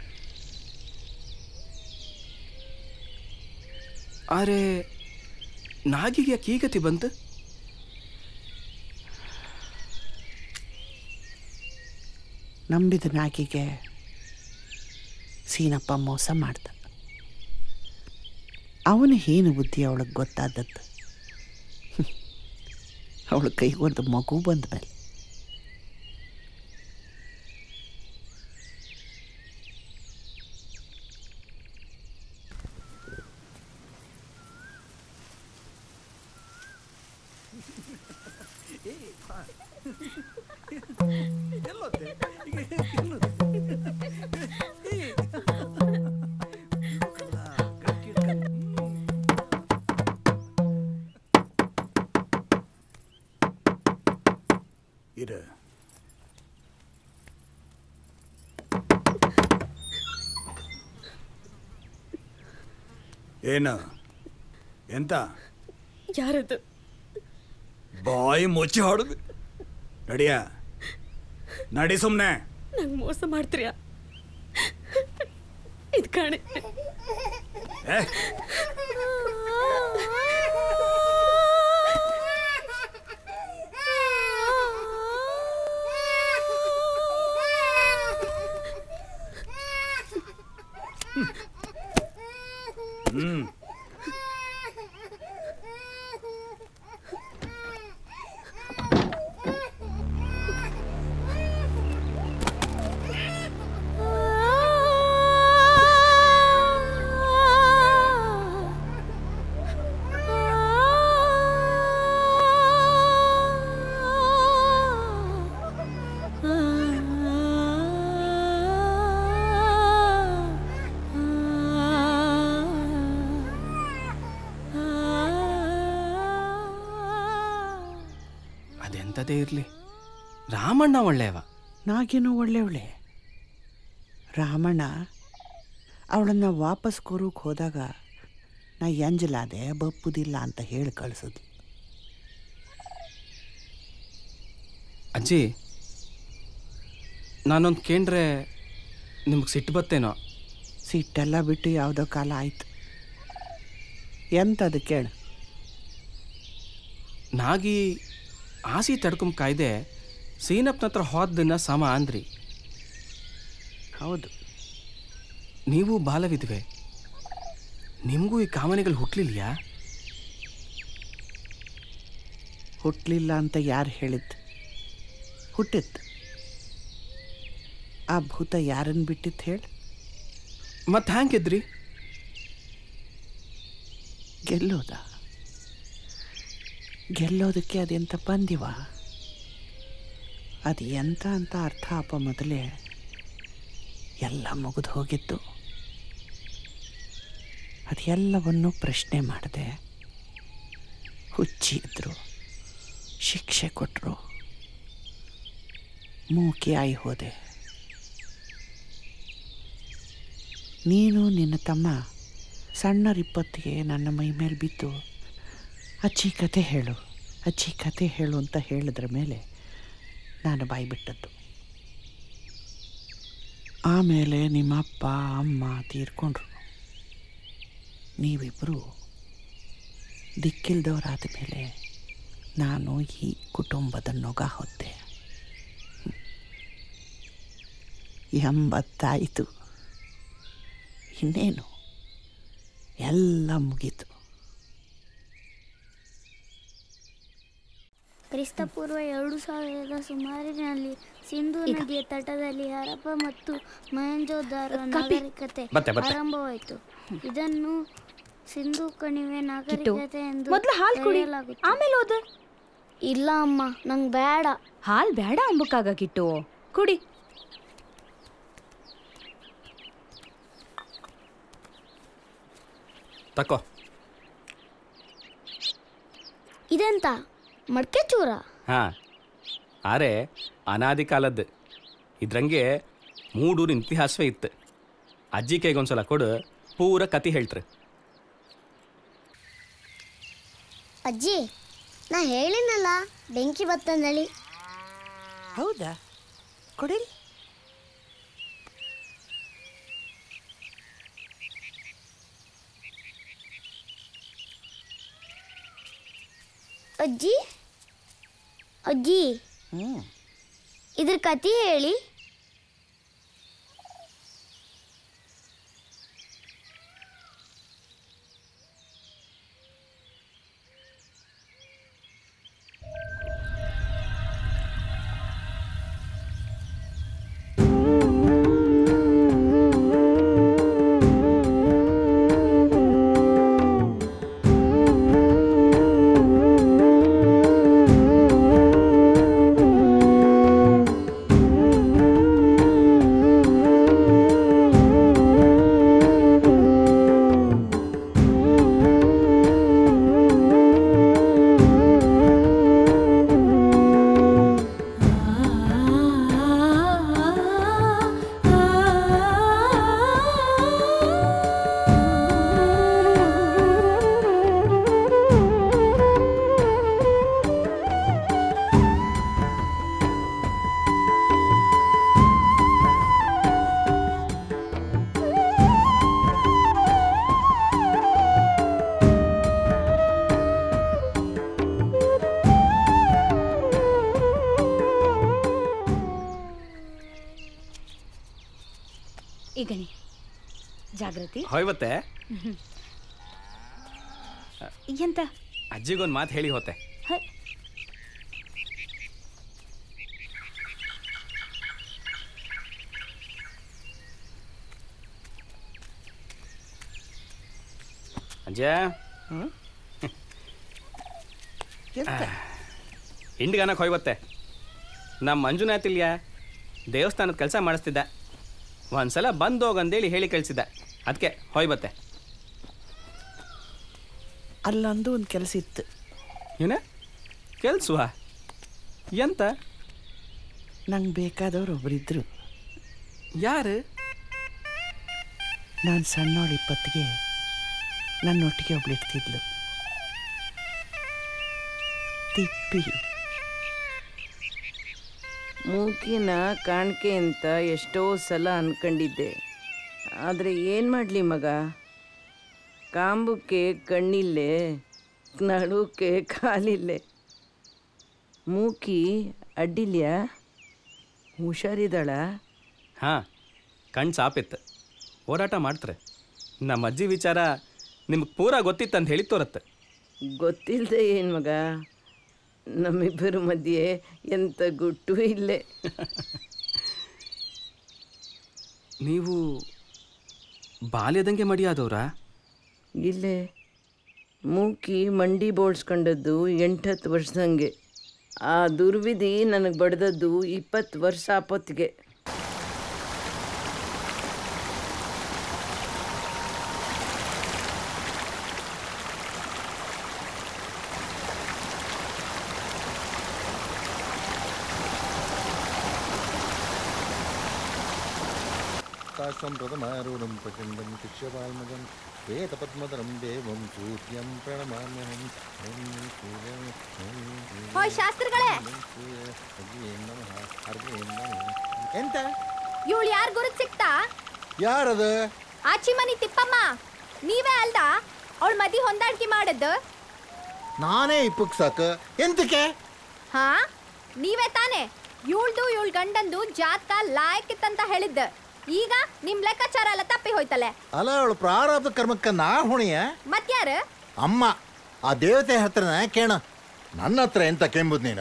ಆರೆ ನಾಗಿಗೆ ಯಾಕೆ ಈ ಗತಿ ಬಂತು ನಂಬಿದ ನಾಗಿಗೆ ಸೀನಪ್ಪ ಮೋಸ ಮಾಡ್ದ ಅವನ ಹೀನ ಬುದ್ಧಿ ಅವಳಿಗೆ ಗೊತ್ತಾದದ್ದು ಅವಳ ಕೈಗೊಂದು ಮಗು ಬಂದ ಮೇಲೆ ಇರು ಏನು ಎಂತ ಯಾರದು ಬಾಯಿ ಮುಚ್ಚಿ ಹೊಡೆದು ನಡಿಯ ನಡಿ ಸುಮ್ಮನೆ ನಂಗೆ ಮೋಸ ಮಾಡ್ತೀರಾ ಇದು ಕಾಣೆ ಹ್ಮ್ ಅದೆಂಥದೇ ಇರಲಿ ರಾಮಣ್ಣ ಒಳ್ಳೆಯವ ನಾಗೇನು ಒಳ್ಳೆಯವಳೆ ರಾಮಣ್ಣ ಅವಳನ್ನು ವಾಪಸ್ ಕೊರೋಕೆ ಹೋದಾಗ ನಾ ಎಂಜಲಾದೆ ಬಪ್ಪುದಿಲ್ಲ ಅಂತ ಹೇಳಿ ಕಳಿಸಿದ್ಲು ಅಜ್ಜಿ ನಾನೊಂದು ಕೇಂದ್ರೆ ನಿಮ್ಗೆ ಸಿಟ್ಟು ಬತ್ತೇನೋ ಸಿಟ್ಟೆಲ್ಲ ಬಿಟ್ಟು ಯಾವುದೋ ಕಾಲ ಆಯ್ತು ಎಂಥದ್ದು ಕೇಳು ನಾಗಿ ಆಸಿ ತಡ್ಕೊಂಬ ಕಾಯ್ದೆ ಸೀನಪ್ಪನ ಹತ್ರ ಹೋದನ್ನ ಸಮ ಅಂದ್ರಿ ಹೌದು ನೀವು ಬಾಲವಿದ್ವೆ ನಿಮಗೂ ಈ ಕಾಮನೆಗಳು ಹುಟ್ಲಿಲ್ಯಾ ಹುಟ್ಟಲಿಲ್ಲ ಅಂತ ಯಾರು ಹೇಳಿದ್ದು ಹುಟ್ಟಿತ್ತು ಆ ಭೂತ ಯಾರನ್ನು ಬಿಟ್ಟಿತ್ತು ಹೇಳಿ ಮತ್ತೆ ಹ್ಯಾಂಗಿದ್ರಿ ಗೆಲ್ಲೋದ ಗೆಲ್ಲೋದಕ್ಕೆ ಅದೆಂತ ಬಂದಿವ ಅದು ಎಂತ ಅಂತ ಅರ್ಥ ಅಪ್ಪ ಮೊದಲೇ ಎಲ್ಲ ಮುಗಿದು ಹೋಗಿತ್ತು ಅದೆಲ್ಲವನ್ನು ಪ್ರಶ್ನೆ ಮಾಡಿದೆ ಹುಚ್ಚಿ ಇದ್ರು ಶಿಕ್ಷೆ ಕೊಟ್ಟರು ಮೂಕಿ ಆಯಿ ಹೋದೆ ನೀನು ನಿನ್ನ ತಮ್ಮ ಸಣ್ಣ ರಿಪ್ಪತ್ತಿಗೆ ನನ್ನ ಮೈ ಮೇಲೆ ಬಿದ್ದು ಅಜ್ಜಿ ಕತೆ ಹೇಳು ಅಜ್ಜಿ ಕತೆ ಹೇಳು ಅಂತ ಹೇಳಿದ್ರ ಮೇಲೆ ನಾನು ಬಾಯಿ ಬಿಟ್ಟದ್ದು ಆಮೇಲೆ ನಿಮ್ಮಪ್ಪ ಅಮ್ಮ ತೀರ್ಕೊಂಡ್ರು ನೀವಿಬ್ಬರು ದಿಕ್ಕಿಲ್ದವರಾದ ಮೇಲೆ ನಾನು ಈ ಕುಟುಂಬದ ನೊಗ ಹೊತ್ತೆ ಎಂಬತ್ತಾಯಿತು ಇನ್ನೇನು ಎಲ್ಲ ಮುಗೀತು ಕ್ರಿಸ್ತಪೂರ್ವ ಎರಡು ಸಾವಿರದ ಸುಮಾರಿನಲ್ಲಿ ಸಿಂಧು ನದಿಯ ತಟದಲ್ಲಿ ಹರಪ್ಪ ಮತ್ತು ಮೊಹೆಂಜೋದಾರೋ ಕಾಪಿ. ನಾಗರಿಕತೆ ಬತ್ತೆ, ಬತ್ತೆ. ಆರಂಭವಾಯಿತು ಇದನ್ನು ಸಿಂಧು ಕಣಿವೆ ನಾಗರಿಕತೆ ಎಂದು ಮೊದ್ಲು ಹಾಲ್ ಕುಡಿ ಕರೆಯಲಾಗುತ್ತದೆ. ಆಮೇಲೆ ಓದ ಇಲ್ಲ ಅಮ್ಮ ನಂಗೆ ಬೇಡ ಹಾಲ್ ಬೇಡ ಅಂಬಕ್ಕಾಗ ಕಿಟ್ಟು ಕುಡಿ ತಕೋ ಇದೆಂತ ಮಡ್ಕೆ ಚೂರ ಹಾಂ ಆರೆ ಅನಾದಿ ಕಾಲದ್ದು ಇದ್ರಂಗೆ ಮೂಡೂರಿನ ಇತಿಹಾಸವೇ ಇತ್ತು ಅಜ್ಜಿ ಕೈಗೊಂದ್ಸಲ ಕೊಡು ಪೂರ ಕತೆ ಹೇಳ್ತ್ರಿ ಅಜ್ಜಿ ನಾ ಹೇಳಿನಲ್ಲ ಬೆಂಕಿ ಬತ್ತಂದಳಿ ಹೌದಾ ಕೊಡಿ ಅಜ್ಜಿ ಅಜ್ಜಿ ಹ್ಞೂ ಇದ್ರ ಕತೆ ಹೇಳಿ ಈಗಣಿ ಜಾಗೃತಿ ಹೋಯ್ವತ್ತೆ ಎಂತ ಅಜ್ಜಿಗೊಂದು ಮಾತು ಹೇಳಿ ಹೋತೆ ಹ, ಅಜ್ಜ ಎಂತ ಇಂಡಿಗಾನಕ್ಕೆ ಹೋಯ್ವತ್ತೆ ನಮ್ಮ ಮಂಜುನಾಥ್ ಇಲ್ಯ ದೇವಸ್ಥಾನದ ಕೆಲಸ ಮಾಡಿಸ್ತಿದ್ದ ಒಂದ್ಸಲ ಬಂದು ಹೋಗಂದೇಳಿ ಹೇಳಿ ಕಳಿಸಿದ್ದ ಅದಕ್ಕೆ ಹೋಯ್ಬತ್ತೆ ಅಲ್ಲೊಂದು ಒಂದು ಕೆಲಸ ಇತ್ತು ಏನ ಕೆಲ್ಸವಾ ಎಂತ ನಂಗೆ ಬೇಕಾದವ್ರು ಒಬ್ಬರಿದ್ರು ಯಾರು ನಾನು ಸಣ್ಣವಳು ಇಪ್ಪತ್ತಿಗೆ ನನ್ನೊಟ್ಟಿಗೆ ಒಬ್ಳಿರ್ತಿದ್ಲು ತಿಪ್ಪಿ ಮೂಕಿನ ಕಾಣಿಕೆ ಅಂತ ಎಷ್ಟೋ ಸಲ ಅನ್ಕೊಂಡಿದ್ದೆ ಆದರೆ ಏನು ಮಾಡಲಿ ಮಗ ಕಾಂಬಕ್ಕೆ ಕಣ್ಣಿಲ್ಲೇ ನಡುಕ್ಕೆ ಕಾಲಿಲ್ಲೇ ಮೂಕಿ ಅಡ್ಡಿಲ್ಯಾ ಹುಷಾರಿದ್ದಾಳ ಹಾಂ ಕಣ್ ಸಾಪಿತ್ತು ಓಡಾಟ ಮಾಡ್ತಾರೆ ನಮ್ಮ ಅಜ್ಜಿ ವಿಚಾರ ನಿಮ್ಗೆ ಪೂರ ಗೊತ್ತಿತ್ತಂತ ಹೇಳಿ ತೋರತ್ತೆ ಗೊತ್ತಿಲ್ಲದೆ ಏನು ಮಗ ನಮ್ಮಿಬ್ಬರ ಮಧ್ಯೆ ಎಂಥ ಗುಟ್ಟು ಇಲ್ಲೇ ನೀವು ಬಾಲ್ಯದಂಗೆ ಮಡಿಯಾದವ್ರಾ ಇಲ್ಲೇ ಮೂಕಿ ಮಂಡಿ ಬೋಳ್ಸ್ಕೊಂಡದ್ದು ಎಂಟತ್ತು ವರ್ಷದಂಗೆ ಆ ದುರ್ವಿಧಿ ನನಗೆ ಬಡ್ದದ್ದು ಇಪ್ಪತ್ತು ವರ್ಷ ಆಪತ್ತಿಗೆ ताश्वं प्रथमारूढं प्रचण्डं शिक्ष्यपाल्मजं ಶ್ವೇತಪದ್ಮಧರಂ ದೇವಂ ಸೂರ್ಯಂ ಪ್ರಣಮಾಮ್ಯಹಂ ಓಂ ಸೂರ್ಯಂ ಹೋಯ್ ಶಾಸ್ತ್ರಿಗಳೇ ಎಂತ ಇವಳು ಯಾರು ಗುರುತ್ ಸಿಕ್ತಾ ಯಾರದು ಆಚಿ ಮನಿ ತಿಪ್ಪಮ್ಮ ನೀವೇ ಅಲ್ದ ಅವಳ ಮದಿ ಹೊಂದಾಣಿಕೆ ಮಾಡದ್ದು ನಾನೇ ಇಪ್ಪಕ್ ಸಾಕು ಎಂತಕ್ಕೆ ಹಾ ನೀವೇ ತಾನೇ ಇವಳ್ದು ಇವಳ ಗಂಡಂದು ಜಾತಕ ಲಾಯಕ್ಕಿತ್ತಂತ ಹೇಳಿದ್ದ ಈಗ ನಿಮ್ ಲೆಕ್ಕಾಚಾರ ಎಲ್ಲ ತಪ್ಪಿ ಹೋಯ್ತಲೆ ಅಲ್ಲ ಅವಳು ಪ್ರಾರಬ್ಧ ಕರ್ಮಕ್ಕ ನಾ ಹುಣಿಯ ಮತ್ಯಾರು ಅಮ್ಮ ಆ ದೇವತೆ ಹತ್ರನ ಕೇಣ ನನ್ನ ಹತ್ರ ಎಂತ ಕೆಂಬುದು ನೀನು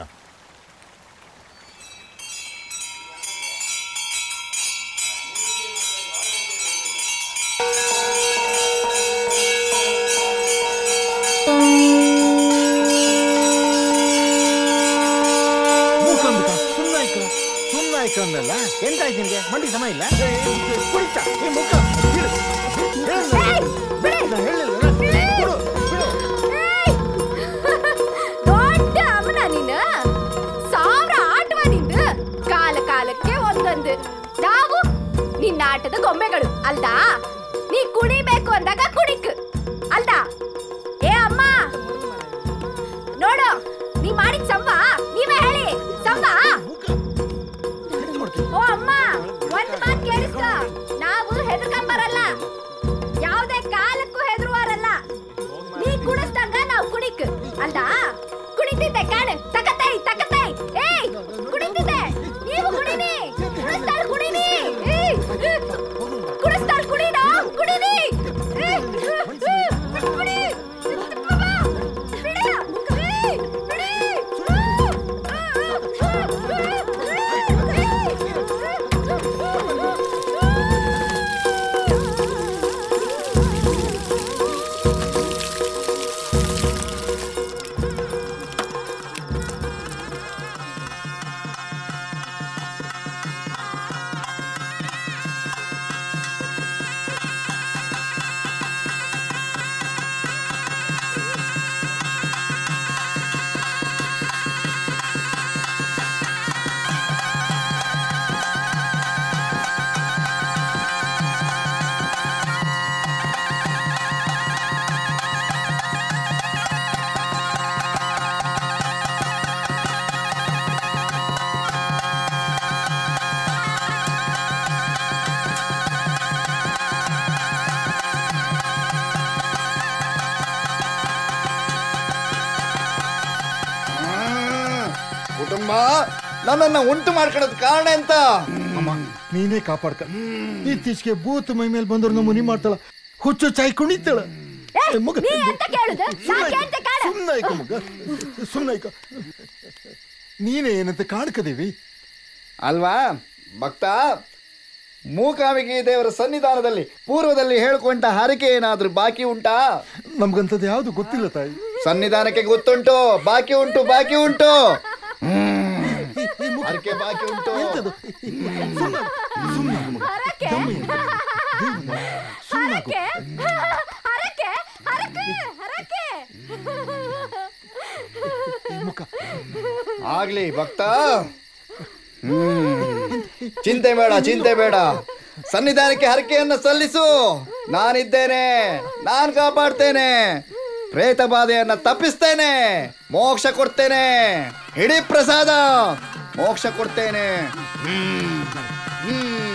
ಮೂಕಂಬಿಕ ಸುಮ್ನಾಯ್ಕ ಸುಮ್ನಾಯ್ಕ ಅಂದಲ್ಲ ಎಂತಾಯ್ತು ನಿನಗೆ ಮಂಡಿ ಸಮ ಇಲ್ಲ ಕುಡಿತ ಈ ಮುಖ ಬಿಡು. ಹೇಳಿಲ್ಲ. ನಾ ಹೇಳಿಲ್ಲ ಬಿಡು, ಬಿಡು. ದೊಡ್ಡ ಅಮ್ಮನ ನೀನು ಸಾವಿರ ಆಟವ ನಿಂದು ಕಾಲ ಕಾಲಕ್ಕೆ ಒಂದೊಂದು ನಾವು ನಿನ್ನ ಆಟದ ಗೊಂಬೆಗಳು ಅಲ್ದಾ ನೀ ಕುಡಿಬೇಕು ಅಂದಾಗ ಕುಡಿಕ್ ಅಲ್ದಾ ಏ ಅಮ್ಮ ನೋಡು ನೀ ಮಾಡಿದ ಸಂವ ನೀವೇ ಹೇಳಿ ಸಂವ ಓ ಅಮ್ಮ ಒಂದ್ ಮಾತ್ ಕೇಳಿಸ್ಕ ನಾವು ಹೆದರ್ಕೊಂಬರಲ್ಲ ಯಾವ್ದೇ ಕಾಲಕ್ಕೂ ಹೆದರುವಾರಲ್ಲ ನೀ ಕುಡಿಸ್ದಂಗ ನಾವು ಕುಡಿಕ್ ಅಲ್ದಾ ಕುಡಿತಿದ್ದೆ ಕಾಣು ತಕತೈ ತಕತೈ ಏಯ್ ಕುಡಿತಿದ್ದೆ ನೀವು ಕುಡಿನಿ ಕುಡಿಸ್ತಾಳ್ ಕುಡಿನಿ ಏಯ್, ಕುಡಿಸ್ತಾಳ್ ಕುಡಿನ ಕುಡಿನಿ ಏಯ್, ಕುಡಿ ಕುಟುಂಬ ನನ್ನನ್ನ ಉಂಟು ಮಾಡ್ಕೊಳ್ಳೋದ್ ಕಾರಣ ಎಂತ ಅಮ್ಮ ನೀನೇ ಕಾಪಾಡ್ಕ ಇತ್ತೀಚೆಗೆ ಬೂತ್ ಮೈ ಮೇಲೆ ಬಂದ್ರು ನಮ್ಮ ಮುನಿ ಮಾಡ್ತಾಳ ಹುಚ್ಚು ಚಾಯ್ ಕುಣಿತಾಳ ಏ, ಮಗ ನೀ ಎಂತ ಕೇಳುದು ಯಾಕೆ ಅಂತ ಕಾಡ ಸುಮ್ನಾಯ್ಕ ಮಗ ಸುಮ್ನಾಯ್ಕ ನೀನೇ ಏನಂತ ಕಾಣ್ಕದೇವಿ ಅಲ್ವಾ ಭಕ್ತ ಮೂಕಾಂಬಿಕೆ ದೇವರ ಸನ್ನಿಧಾನದಲ್ಲಿ ಪೂರ್ವದಲ್ಲಿ ಹೇಳ್ಕೊಂಡ ಹರಕೆ ಏನಾದ್ರೂ ಬಾಕಿ ಉಂಟಾ ನಮ್ಗಂತದ್ದು ಯಾವ್ದು ಗೊತ್ತಿಲ್ಲ ತಾಯಿ ಸನ್ನಿಧಾನಕ್ಕೆ ಗೊತ್ತುಂಟು ಬಾಕಿ ಉಂಟು ಬಾಕಿ ಉಂಟು ಹರಕೆ ಬಾಕಿ ಉಂಟು ಹರಕೆ ಹರಕೆ ಹರಕೆ ಹರಕೆ ಹರಕೆ ಆಗ್ಲಿ ಭಕ್ತ ಹ್ಮ್. ಚಿಂತೆ ಬೇಡ ಚಿಂತೆ ಬೇಡ ಸನ್ನಿಧಾನಕ್ಕೆ ಹರಕೆಯನ್ನ ಸಲ್ಲಿಸು ನಾನಿದ್ದೇನೆ ನಾನ್ ಕಾಪಾಡ್ತೇನೆ ಪ್ರೇತ ಬಾಧೆಯನ್ನ ತಪ್ಪಿಸ್ತೇನೆ ಮೋಕ್ಷ ಕೊಡ್ತೇನೆ ಹಿಡಿ ಪ್ರಸಾದ ಮೋಕ್ಷ ಕೊಡ್ತೇನೆ ಹ್ಮ್. ಹ್ಮ್.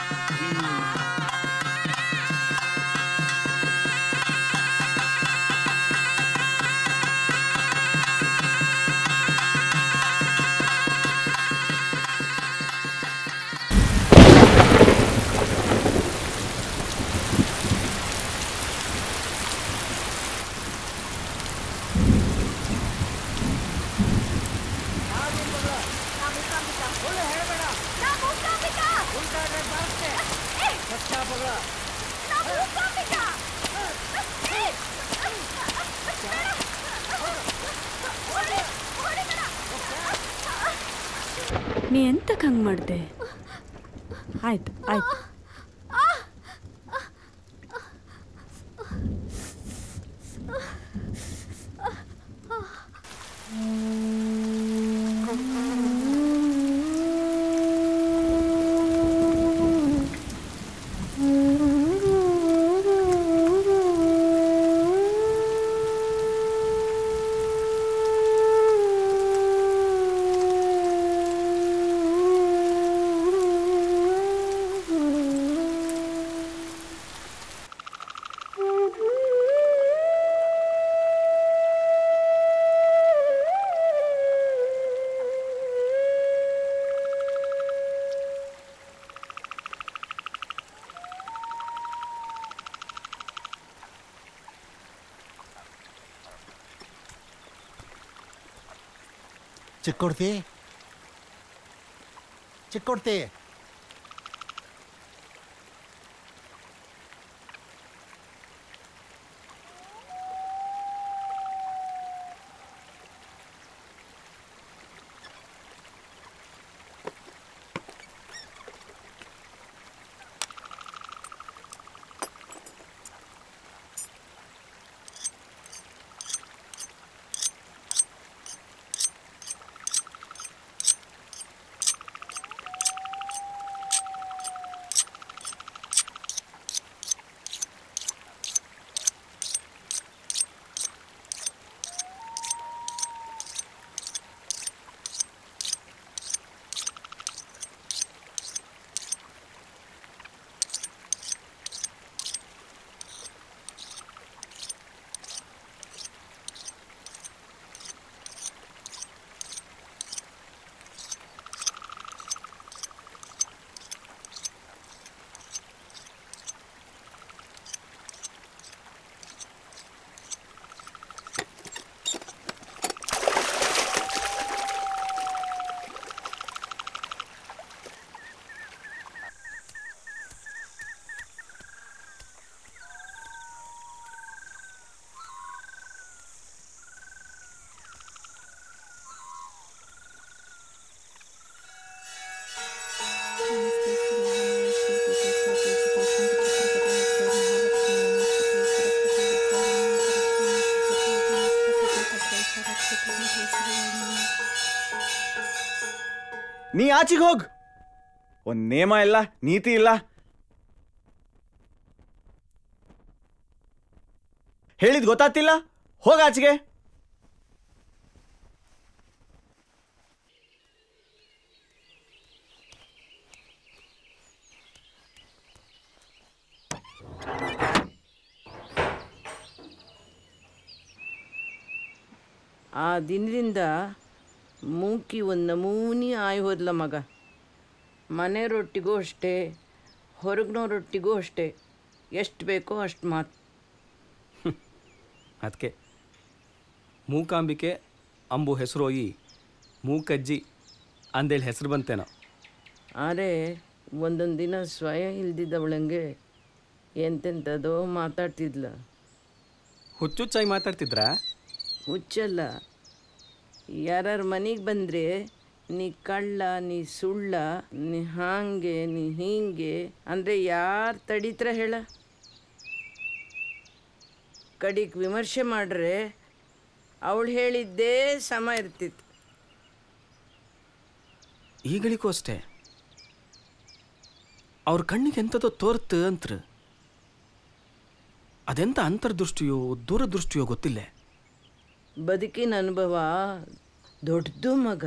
ನೀ ಎಂತಕ್ಕೆ ಹಂಗೆ ಮಾಡಿದೆ ಆಯ್ತು ಆಯ್ತು ಚಿಕ್ಕೊಡ್ತಿ ಚಿಕ್ಕೊಡ್ತಿ ನೀ ಆಚೆಗೆ ಹೋಗ್ ಒಂದ್ ನೇಮ ಇಲ್ಲ ನೀತಿ ಇಲ್ಲ ಹೇಳಿದ್ ಗೊತ್ತಾಗ್ತಿಲ್ಲ ಹೋಗ ಆಚೆಗೆ ಆ ದಿನದಿಂದ ಮೂಕಿ ಒಂದು ನಮೂನಿ ಆಯ್ ಹೋದ್ಲ ಮಗ ಮನೆ ರೊಟ್ಟಿಗೂ ಅಷ್ಟೇ ಹೊರಗಿನೋ ರೊಟ್ಟಿಗೂ ಅಷ್ಟೇ ಎಷ್ಟು ಬೇಕೋ ಅಷ್ಟು ಮಾತು ಅದಕ್ಕೆ ಮೂಕಾಂಬಿಕೆ ಅಂಬು ಹೆಸರೋಯಿ ಮೂಕಜ್ಜಿ ಅಂದೇಳಿ ಹೆಸರು ಬಂತೇನೋ ಆದರೆ ಒಂದೊಂದು ದಿನ ಸ್ವಯ ಇಲ್ದಿದ್ದವಳಂಗೆ ಎಂತೆಂಥದೋ ಮಾತಾಡ್ತಿದ್ಲ ಹುಚ್ಚುಚ್ಚಾಗಿ ಮಾತಾಡ್ತಿದ್ರಾ ಹುಚ್ಚಲ್ಲ ಯಾರ್ಯಾರ ಮನೆಗೆ ಬಂದರೆ ನೀ ಕಳ್ಳ ನೀ ಸುಳ್ಳ ನೀ ಹಾಂಗೆ ನೀ ಹೀಗೆ ಅಂದರೆ ಯಾರು ತಡೀತ್ರ ಹೇಳ ಕಡಿಗೆ ವಿಮರ್ಶೆ ಮಾಡ್ರೆ ಅವಳು ಹೇಳಿದ್ದೇ ಸಮ ಇರ್ತಿತ್ತು ಈಗಳಿಗೂ ಅಷ್ಟೇ ಅವ್ರ ಕಣ್ಣಿಗೆ ಎಂಥದೋ ತೋರ್ತು ಅಂತ್ರ ಅದೆಂತ ಅಂತರ್ದೃಷ್ಟಿಯೋ ದೂರದೃಷ್ಟಿಯೋ ಗೊತ್ತಿಲ್ಲ ಬದುಕಿನ ಅನುಭವ ದೊಡ್ಡದು ಮಗ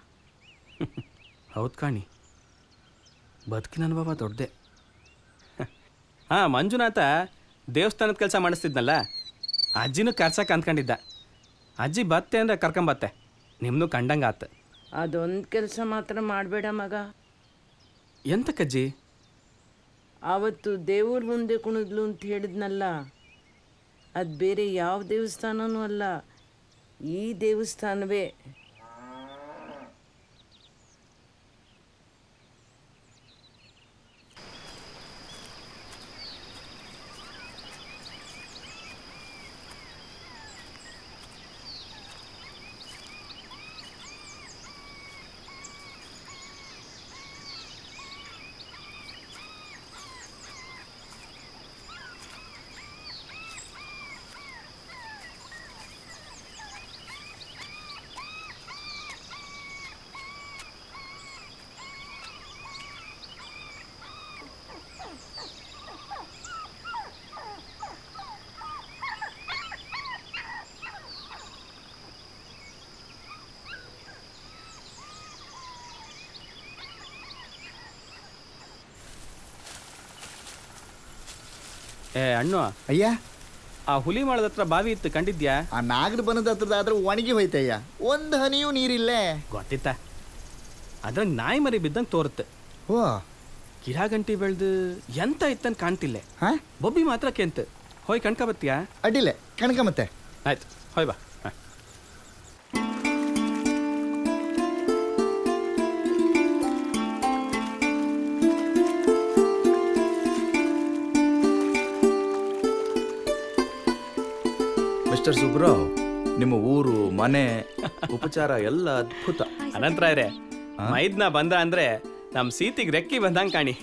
ಹೌದು ಕಾಣಿ ಬದುಕಿನ ಅನುಭವ ದೊಡ್ಡದೆ ಹಾಂ ಮಂಜುನಾಥ ದೇವಸ್ಥಾನದ ಕೆಲಸ ಮಾಡಿಸ್ತಿದ್ನಲ್ಲ ಅಜ್ಜಿನೂ ಕರ್ಸಕ್ಕೆ ಅಂದ್ಕೊಂಡಿದ್ದ ಅಜ್ಜಿ ಬತ್ತೆ ಅಂದ್ರೆ ಕರ್ಕೊಂಬತ್ತೆ ನಿಮ್ಮನ್ನು ಕಂಡಂಗೆ ಆತ ಅದೊಂದು ಕೆಲಸ ಮಾತ್ರ ಮಾಡಬೇಡ ಮಗ ಎಂತಕ್ಕಜ್ಜಿ ಆವತ್ತು ದೇವ್ರ ಮುಂದೆ ಕುಣಿದ್ಲು ಅಂತ ಹೇಳಿದ್ನಲ್ಲ ಅದು ಬೇರೆ ಯಾವ ದೇವಸ್ಥಾನನೂ ಅಲ್ಲ ಈ ದೇವಸ್ಥಾನವೇ ಏ ಅಣ್ಣು ಅಯ್ಯ ಆ ಹುಲಿ ಮಾಳದ ಹತ್ರ ಬಾವಿ ಇತ್ತು ಕಂಡಿದ್ಯಾ ಆ ನಾಗರ ಬನದ ಹತ್ರದ ಆದ್ರೆ ಒಣಗಿ ಹೋಯ್ತಯ್ಯ ಒಂದು ಹನಿಯೂ ನೀರಿಲ್ಲೇ ಗೊತ್ತಿತ್ತ ಅದ್ರಾಗ ನಾಯಿ ಮರಿ ಬಿದ್ದಂಗೆ ತೋರುತ್ತೆ ಓ ಗಿಡ ಗಂಟಿ ಬೆಳ್ದು ಎಂತ ಇತ್ತಂತ ಕಾಣ್ತಿಲ್ಲ ಬೊಬ್ಬಿ ಮಾತ್ರ ಕೆಂತ ಹೋಯ್ ಕಣ್ಕ ಬತ್ತೀಯಾ ಅಡ್ಡಿಲ್ಲ ಕಣಕ ಮತ್ತೆ ಆಯ್ತು ಹೋಯ್ ಬಾ ಹ. ಮಿಸ್ಟರ್ ಸುಬ್ರಾವ್ ನಿಮ್ಮ ಊರು ಮನೆ ಉಪಚಾರ ಎಲ್ಲ ಅದ್ಭುತ ಅನಂತರ ಇರೇ ಮೈದ್ನ ಬಂದ ಅಂದ್ರೆ ನಮ್ ಸೀತಿಗ್ ರೆಕ್ಕಿ ಬಂದಂಗ್ ಕಾಣಿ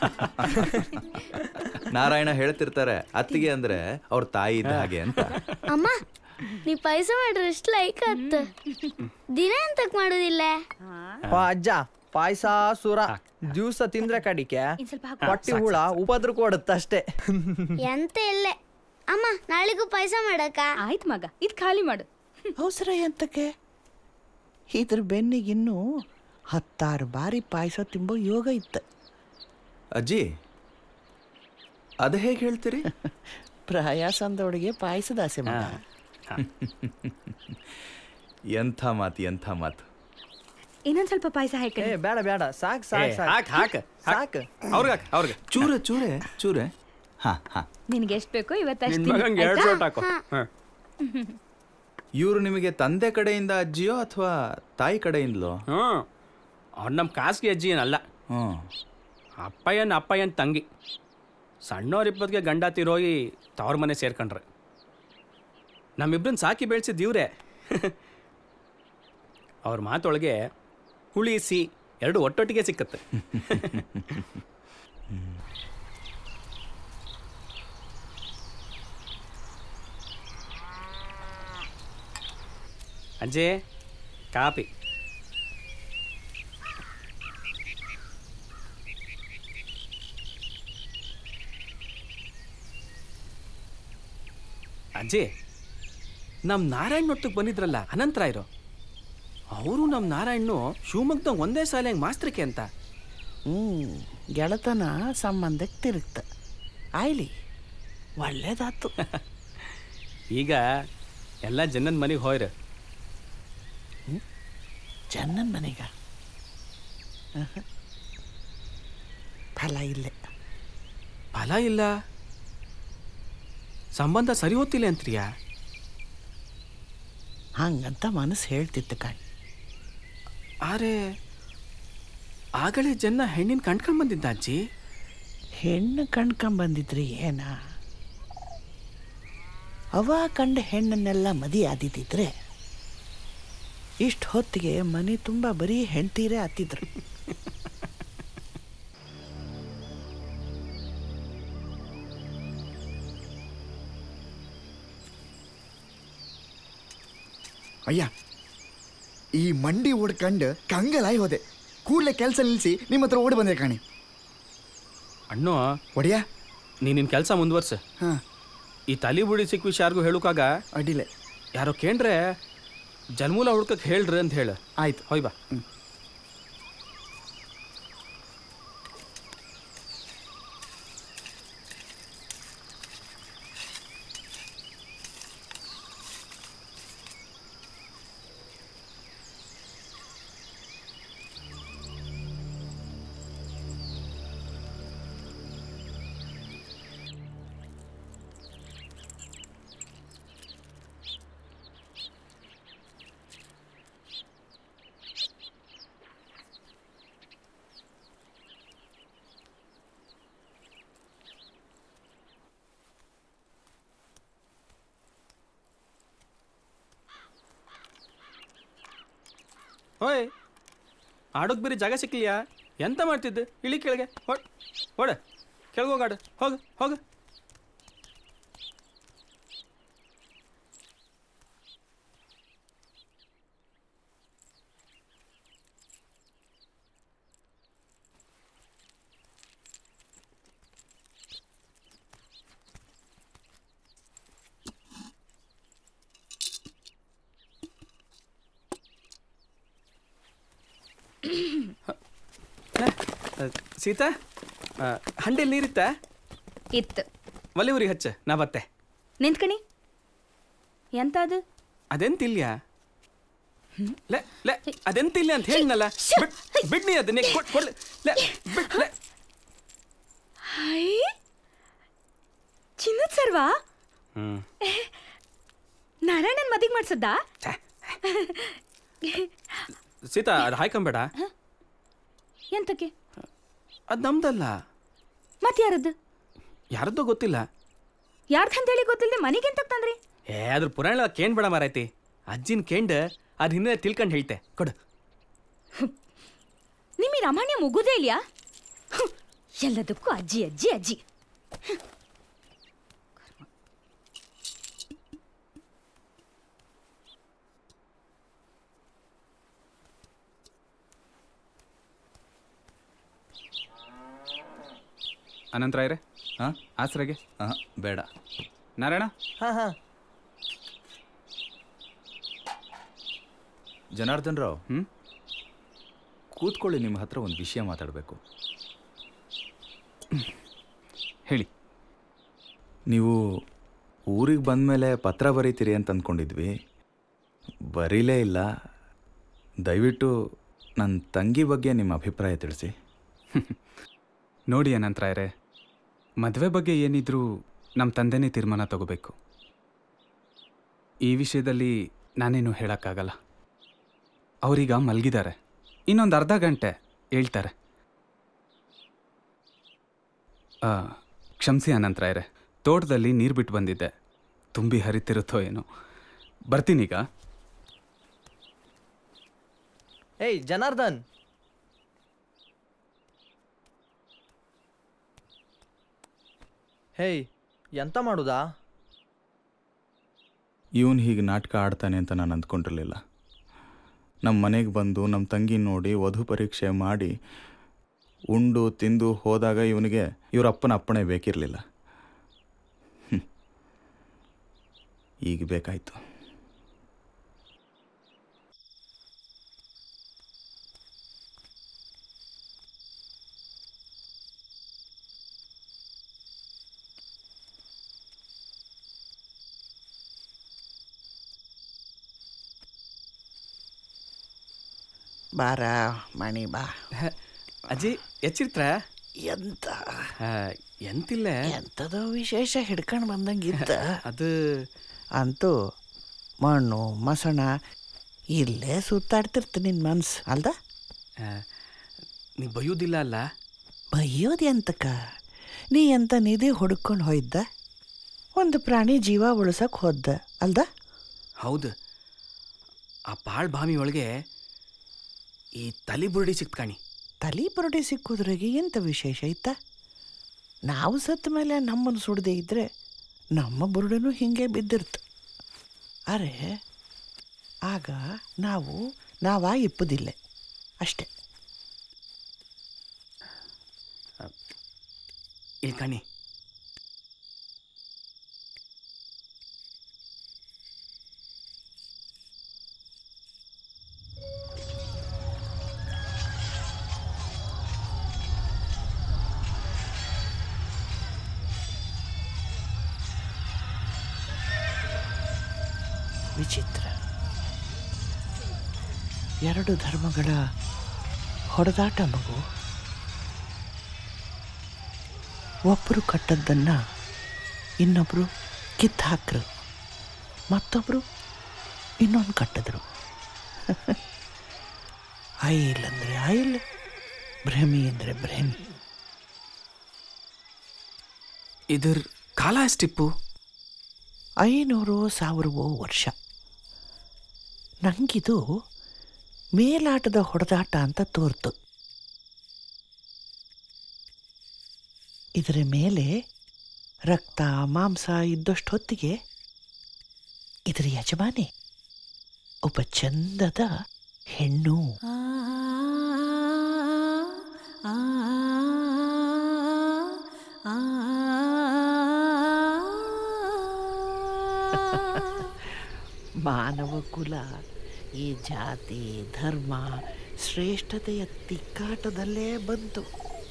ನಾರಾಯಣ ಹೇಳ್ತಿರ್ತಾರೆ ಅತ್ತಿಗೆ ಅಂದ್ರೆ ಅವ್ರ ತಾಯಿ ಇದ್ದ ಹಾಗೆ ಅಂತ ಅಮ್ಮ ನೀ ಪಾಯಸ ಮಾಡ್ರೆ ಎಷ್ಟು ಲೈಕ್ ಆತ ದಿನ ಎಂತಕ್ ಮಾಡೋದಿಲ್ಲ ಪಾ ಅಜ್ಜ ಪಾಯಸ ಸುರ ದಿವ್ಸ ತಿಂದ್ರೆ ಕಡಿಕೆ ಹೊಟ್ಟಿ ಹುಳ ಉಪದ್ರ ಕೊಡುತ್ತಷ್ಟೇ ಎಂತ ಇಲ್ಲೇ ಅಮ್ಮ ನಾಳೆಗೂ ಪಾಯಸ ಮಾಡಕ ಆಯ್ತು ಮಗ ಇದು ಖಾಲಿ ಮಾಡು ಅವಸರ ಎಂತಕ್ಕೆ ಇದ್ರ ಬೆನ್ನಿಗಿನ್ನೂ ಹತ್ತಾರು ಬಾರಿ ಪಾಯಸ ತಿಂಬೋ ಯೋಗ ಇತ್ತು ಅಜ್ಜಿ ಅದು ಹೇಗೆ ಹೇಳ್ತೀರಿ ಪ್ರಯಾಸ ಅಂದವಳಿಗೆ ಪಾಯಸದ ಆಸೆ ಮಗ ಎಂಥ ಮಾತು ಎಂಥ ಮಾತು ಇನ್ನೊಂದ್ ಸ್ವಲ್ಪ ಪಾಯಸ ಹಾಕಿ ಏ ಬೇಡ ಬೇಡ ಸಾಕ್ ಏ, ಸಾಕ್ ಸಾಕ್ ಹಾಕ್ ಹಾಕ್ ಸಾಕ್ ಅವ್ರಿಗೆ ಹಾಕ್ ಅವ್ರಿಗೆ ಚೂರೆ ಚೂರೆ ಚೂರೆ ಹಾ ಹಾ ನಿನ್ಗೆ ಎಷ್ಟು ಬೇಕೋ ಇವತ್ತು ನಿನ್ ಅಷ್ಟು ಮಗಂಗೆ ಎರಡ್ ಶೋಟ್ ಹಾಕು. ಹಾ. ಇವರು ನಿಮಗೆ ತಂದೆ ಕಡೆಯಿಂದ ಅಜ್ಜಿಯೋ ಅಥವಾ ತಾಯಿ ಕಡೆಯಿಂದಲೋ ಹ್ಮ್ ಅವ್ರು ನಮ್ಮ ಖಾಸಗಿ ಅಜ್ಜಿ ಏನಲ್ಲ ಹ್ಮ್ ಅಪ್ಪಯ್ಯನ್ ಅಪ್ಪಯ್ಯನ್ ತಂಗಿ ಸಣ್ಣವ್ರ ಇಪ್ಪತ್ತಿಗೆ ಗಂಡ ತಿರೋಗಿ ತವ್ರ ಮನೆ ಸೇರ್ಕೊಂಡ್ರೆ ನಮ್ಮಿಬ್ರನ್ನ ಸಾಕಿ ಬೆಳೆಸಿದ್ದು ಇವ್ರೆ ಅವ್ರ ಮಾತೊಳಗೆ ಹುಳಿ ಸಿ ಎರಡು ಒಟ್ಟೊಟ್ಟಿಗೆ ಸಿಕ್ಕತ್ತೆ ಅಜ್ಜಿ ಕಾಪಿ ಅಜ್ಜಿ ನಮ್ಮ ನಾರಾಯಣ್ ಒಟ್ಟಿಗೆ ಬಂದಿದ್ರಲ್ಲ ಅನಂತರಾಯರು ಅವರು ನಮ್ಮ ನಾರಾಯಣ್ಣು ಶಿವಮೊಗ್ಗದಾಗ ಒಂದೇ ಶಾಲೆಗೆ ಮಾಸ್ತ್ರಿಕೆ ಅಂತ ಹ್ಞೂ ಗೆಳತನ ಸಂಬಂಧಕ್ಕೆ ತಿರುಗ್ತ ಆಯ್ಲಿ ಒಳ್ಳೇದಾತು ಈಗ ಎಲ್ಲ ಜನನ ಮನೆಗೆ ಹೋಯ್ರ ಚೆನ್ನನ್ ಮನೆಗ ಫಲ ಇಲ್ಲೇ ಫಲ ಇಲ್ಲ ಸಂಬಂಧ ಸರಿ ಹೋಗ್ತಿಲ್ಲ ಅಂತ್ರಿಯಾ ಹಂಗಂತ ಮನಸ್ಸು ಹೇಳ್ತಿತ್ತು ಕಣ್ ಆರೆ ಆಗಲೇ ಜನ ಹೆಣ್ಣಿನ ಕಂಡ್ಕೊಂಡ್ ಬಂದಿದ್ದ ಅಜ್ಜಿ ಹೆಣ್ಣು ಕಂಡ್ಕೊಂಬಂದಿದ್ರಿ ಏನ ಅವ ಕಂಡ ಹೆಣ್ಣನ್ನೆಲ್ಲ ಮದಿ ಆದಿದ್ದಿದ್ರೆ ಇಷ್ಟು ಹೊತ್ತಿಗೆ ಮನೆ ತುಂಬ ಬರೀ ಹೆಣ್ತೀರೇ ಆತಿದ್ರು ಅಯ್ಯ ಈ ಮಂಡಿ ಓಡ್ಕಂಡು ಕಂಗಲಾಗಿ ಹೋದೆ ಕೂಡಲೇ ಕೆಲಸ ನಿಲ್ಲಿಸಿ ನಿಮ್ಮ ಹತ್ರ ಓಡಿ ಬಂದೆ ಕಾಣಿ ಅಣ್ಣು ಒಡೆಯ ನೀ ನಿನ್ನ ಕೆಲಸ ಮುಂದುವರ್ಸ ಹಾ. ಈ ತಲಿ ಬುಡಿ ಸಿಕ್ಕ ವಿಷಯ ಯಾರಿಗೂ ಹೇಳುಕಾಗ ಅಡ್ಡಿಲ್ಲ ಯಾರೋ ಕೇಂದ್ರೆ ಜನ್ಮೂಲ ಹುಡ್ಕಕ್ಕೆ ಹೇಳ್ರಿ ಅಂತ ಹೇಳು ಆಯ್ತು ಹೋಯ್ ಬಾ ಓಯ್ ಆಡೋಕ್ ಬೇರೆ ಜಾಗ ಸಿಕ್ಲಿಯಾ ಎಂತ ಮಾಡ್ತಿದ್ದೆ ಇಳಿ ಕೆಳಗೆ ಹೊಡ್ ಹೊಡ ಕೆಳಗೋಗಾಡು ಹೋಗು ಹೋಗು ಸೀತಾ ಹಂಡೆಲ್ ನೀರಿತ್ತ ಇತ್ತು ಒಲೆ ಊರಿಗೆ ಹಚ್ಚ ನಾ ಬತ್ತೆ ನಿಂತ್ಕಣಿ ಎಂತ ಅದು ಅದೆಂತಿಲ್ಯಾ ಲೇ ಲೇ ಅದೆಂತಿಲ್ಲ ಅಂತ ಹೇಳಿನಲ್ಲ ಬಿಟ್ ಬಿಡ್ನಿ ಅದನ್ನೇ ಕೊಡ್ ಕೊಡ್ಲೆ ಲೇ ಬಿಟ್ ಲೇ ಹೈ ಚಿನ್ನದ ಸರ್ವಾ ಹ್ಮ್ ನಾರಾಯಣನ್ ಮದಿಗೆ ಮಾಡ್ಸದ್ದಾ ಸೀತಾ ಅದು ಹಾಯ್ಕೊಂಬೇಡ ಎಂತಕ್ಕೆ ಅದು ನಮ್ದಲ್ಲ ಮತ್ ಯಾರದ್ದು ಯಾರದ್ದೋ ಗೊತ್ತಿಲ್ಲ ಯಾರ್ದಂತೇಳಿ ಗೊತ್ತಿಲ್ಲದೆ ಮನೆಗೆ ಎಂತ ತಂದ್ರಿ ಏ ಅದ್ರ ಪುರಾಣ ಕೇಣ್ ಬೇಡ ಮಾರೈತಿ ಅಜ್ಜಿನ ಕೇಂಡ್ ಅದ್ ಹಿಂದೆ ತಿಳ್ಕೊಂಡು ಹೇಳ್ತೆ ಕೊಡು ನಿಮ್ ಈ ರಾಮಾಯಣ ಮುಗುದೇ ಇಲ್ಯಾ ಹ್ಮ್. ಎಲ್ಲದಕ್ಕೂ ಅಜ್ಜಿ ಅಜ್ಜಿ ಅಜ್ಜಿ ಅನಂತರಾಯ್ರೆ ಹಾಂ ಆಸರೆಗೆ ಹಾಂ ಬೇಡ ನಾರಾಯಣ ಹಾಂ ಹಾಂ ಜನಾರ್ದನ್ ರಾವ್ ಹ್ಞೂ ಕೂತ್ಕೊಳ್ಳಿ ನಿಮ್ಮ ಹತ್ರ ಒಂದು ವಿಷಯ ಮಾತಾಡಬೇಕು ಹೇಳಿ ನೀವು ಊರಿಗೆ ಬಂದಮೇಲೆ ಪತ್ರ ಬರೀತೀರಿ ಅಂತ ಅಂದ್ಕೊಂಡಿದ್ವಿ ಬರೀಲೇ ಇಲ್ಲ ದಯವಿಟ್ಟು ನನ್ನ ತಂಗಿ ಬಗ್ಗೆ ನಿಮ್ಮ ಅಭಿಪ್ರಾಯ ತಿಳಿಸಿ ನೋಡಿ ಅನಂತರಾಯ್ರೆ ಮದುವೆ ಬಗ್ಗೆ ಏನಿದ್ರೂ ನಮ್ಮ ತಂದೆನೇ ತೀರ್ಮಾನ ತಗೋಬೇಕು ಈ ವಿಷಯದಲ್ಲಿ ನಾನೇನು ಹೇಳೋಕ್ಕಾಗಲ್ಲ ಅವರೀಗ ಮಲಗಿದ್ದಾರೆ ಇನ್ನೊಂದು ಅರ್ಧ ಗಂಟೆ ಹೇಳ್ತಾರೆ ಆ, ಕ್ಷಮಿಸಿ ಅನಂತರಾಯ್ರೆ ತೋಟದಲ್ಲಿ ನೀರು ಬಿಟ್ಟು ಬಂದಿದ್ದೆ ತುಂಬಿ ಹರಿತಿರುತ್ತೋ ಏನೋ ಬರ್ತೀನೀಗ ಏಯ್ ಜನಾರ್ದನ್ ಹೇಯ್ ಎಂತ ಮಾಡುದಾ ಇವನು ಹೀಗೆ ನಾಟಕ ಆಡ್ತಾನೆ ಅಂತ ನಾನು ಅಂದ್ಕೊಂಡಿರಲಿಲ್ಲ ನಮ್ಮ ಮನೆಗೆ ಬಂದು ನಮ್ಮ ತಂಗಿ ನೋಡಿ ವಧು ಪರೀಕ್ಷೆ ಮಾಡಿ ಉಂಡು ತಿಂದು ಹೋದಾಗ ಇವನಿಗೆ ಇವ್ರ ಅಪ್ಪನ ಅಪ್ಪಣೆ ಬೇಕಿರಲಿಲ್ಲ ಈಗ ಬೇಕಾಯಿತು ಬಾರ ಮಣಿ ಬಾ ಅಜ್ಜಿ ಎಚ್ಚಿರ್ತ್ರ ಎಂತ ಎಂತಿಲ್ಲ ಎಂಥದೋ ವಿಶೇಷ ಹಿಡ್ಕೊಂಡು ಬಂದಂಗಿತ್ತ ಅದು ಅಂತೂ ಮಣ್ಣು ಮಸಣ ಇಲ್ಲೇ ಸುತ್ತಾಡ್ತಿರ್ತ ನಿನ್ನ ಮನ್ಸು ಅಲ್ದ ನೀ ಬೈಯೋದಿಲ್ಲ ಅಲ್ಲ ಬೈಯೋದು ಎಂತಕ್ಕ ನೀ ಎಂತ ನಿಧಿ ಹುಡ್ಕೊಂಡು ಹೋಯ್ದ ಒಂದು ಪ್ರಾಣಿ ಜೀವ ಉಳ್ಸಕ್ ಹೋದ್ದ ಅಲ್ದ ಹೌದು ಆ ಪಾಳ್ ಬಾಮಿ ಒಳಗೆ ಈ ತಲಿ ಬುರುಡಿ ಸಿಕ್ತ್ ಕಾಣಿ ತಲಿ ಬುರುಡಿ ಸಿಕ್ಕುದ್ರಾಗೆ ಎಂತ ವಿಶೇಷ ಐತ ನಾವು ಸತ್ತ ಮೇಲೆ ನಮ್ಮನ್ನು ಸುಡದೆ ಇದ್ರೆ ನಮ್ಮ ಬುರುಡನು ಹಿಂಗೆ ಬಿದ್ದಿರ್ತ ಅರೆ ಆಗ ನಾವು ನಾವಾ ಇಪ್ಪುದಿಲ್ಲ ಅಷ್ಟೆ ಇಲ್ಲಿ ಕಾಣಿ ವಿಚಿತ್ರ ಎರಡು ಧರ್ಮಗಳ ಹೊಡೆದಾಟ ಮಗು ಒಬ್ಬರು ಕಟ್ಟದ್ದನ್ನ ಇನ್ನೊಬ್ರು ಕಿತ್ತು ಹಾಕ್ರು ಮತ್ತೊಬ್ರು ಇನ್ನೊಂದು ಕಟ್ಟಿದ್ರು ಆಯಿಲ್ ಅಂದರೆ ಆಯಿಲ್ ಭ್ರಮಿ ಅಂದರೆ ಭ್ರಮಿ ಇದ್ರ ಕಾಲ ಎಷ್ಟಿಪ್ಪು ಐನೂರು ಸಾವಿರವೋ ವರ್ಷ ನಂಗಿದು ಮೇಲಾಟದ ಹೊಡೆದಾಟ ಅಂತ ತೋರ್ತು ಇದರ ಮೇಲೆ ರಕ್ತ ಮಾಂಸ ಇದ್ದಷ್ಟು ಹೊತ್ತಿಗೆ ಇದರ ಯಜಮಾನಿ ಒಬ್ಬ ಚಂದದ ಹೆಣ್ಣು ಮಾನವ ಕುಲ ಈ ಜಾತಿ ಧರ್ಮ ಶ್ರೇಷ್ಠತೆಯ ತಿಕ್ಕಾಟದಲ್ಲೇ ಬಂತು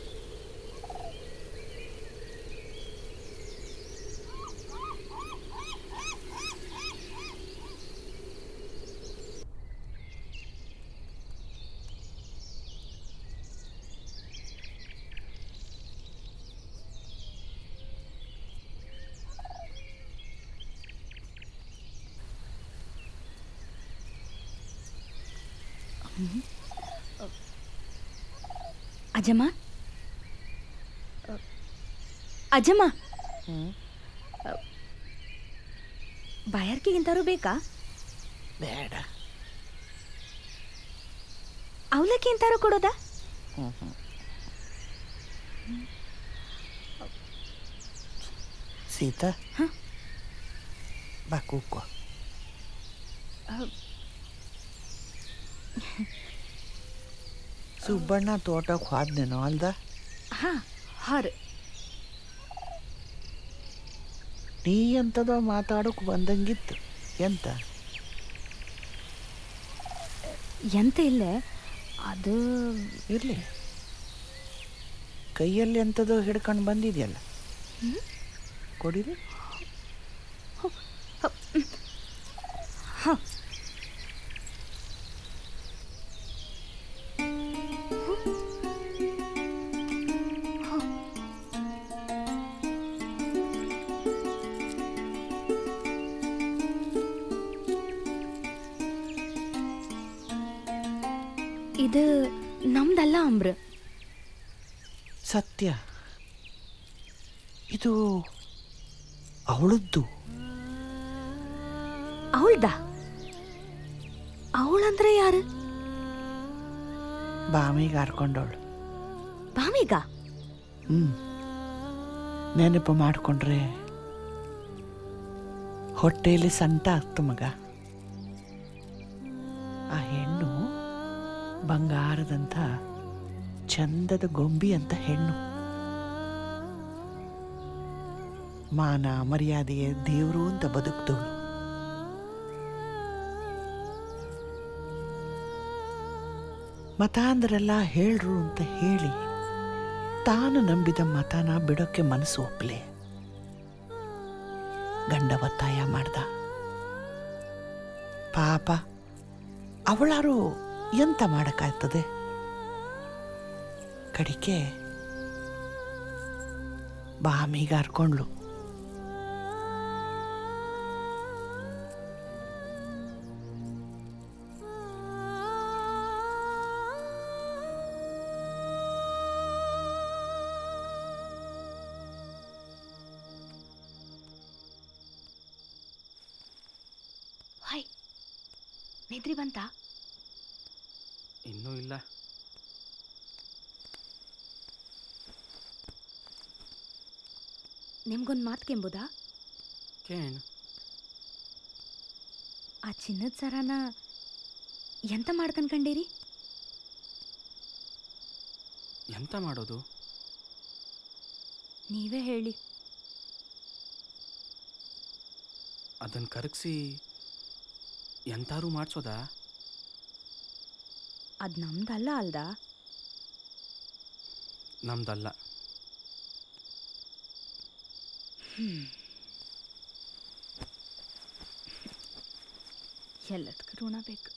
ಅಜ್ಜಮ್ಮ ಅಜ್ಜಮ್ಮ ಬಾಯಾರ್ಕಿಗಿಂತಾರು ಬೇಕಾ ಬೇಡ ಅವಲಕ್ಕಿ ಇಂತಾರು ಕೊಡೋದಾ ಸೀತಾ ಬಾ ಕೂಕೋ ಸುಬ್ಬಣ್ಣ ತೋಟಕ್ಕೆ ಹೋದ್ನೇನೋ ಅಲ್ದ ಹಾ ಹಾರು ನೀ ಎಂತದೋ ಮಾತಾಡೋಕೆ ಬಂದಂಗಿತ್ತು ಎಂತ ಎಂತ ಇಲ್ಲ ಅದು ಇರಲಿ ಕೈಯಲ್ಲಿ ಎಂಥದೋ ಹಿಡ್ಕೊಂಡು ಬಂದಿದೆಯಲ್ಲ ಕೊಡಿರಿ ಇದು ನಮ್ದಲ್ಲ ಅಂಬ್ರ ಸತ್ಯ ಇದು ಅವಳದ್ದು ಅವಳ್ದ ಅವಳಂದ್ರೆ ಯಾರು ಬಾಮಿಗೆ ಹಾರ್ಕೊಂಡವಳು ಬಾಮಿಗ ಹ್ಞೂ ನೆನಪು ಮಾಡಿಕೊಂಡ್ರೆ ಹೊಟ್ಟೆಯಲ್ಲಿ ಸಂಟ ಆಗ್ತು ಮಗ ಆ ಹೆಣ್ಣು ಬಂಗಾರದಂಥ ಚಂದದ ಗೊಂಬಿ ಅಂತ ಹೆಣ್ಣು ಮಾನ ಮರ್ಯಾದೆಯ ದೇವರು ಅಂತ ಬದುಕ್ದವಳು ಮತಾಂಧರೆಲ್ಲ ಹೇಳ್ರು ಅಂತ ಹೇಳಿ ತಾನು ನಂಬಿದ ಮತನ ಬಿಡೋಕ್ಕೆ ಮನಸ್ಸು ಒಪ್ಪಲೆ ಗಂಡ ಒತ್ತಾಯ ಮಾಡ್ದ ಪಾಪ ಅವಳಾರು ಎಂತ ಮಾಡಕ್ಕಾಗ್ತದೆ ಕಡಿಕೆ ಬಾಮಿಗೆ ಹರ್ಕೊಂಡ್ಳು ಹಾಯ್ ನಿದ್ರಿ ಬಂತಾ ಇನ್ನೂ ಇಲ್ಲ ನಿಮ್ಗೊಂದು ಮಾತು ಕೆಂಬುದಾ ಕೇಳು ಆ ಚಿನ್ನದ ಸರನ ಎಂತ ಮಾಡ್ಕಂಡ್ಕಂಡೀರಿ ಎಂತ ಮಾಡೋದು ನೀವೇ ಹೇಳಿ ಅದನ್ನು ಕರಗಿಸಿ ಎಂತಾರು ಮಾಡಿಸೋದಾ ಅದು ನಮ್ದಲ್ಲ ಅಲ್ದಾ ನಮ್ದಲ್ಲ ಹ್ಮ್ ಎಲ್ಲದಕ್ಕೂ ಋಣ ಬೇಕು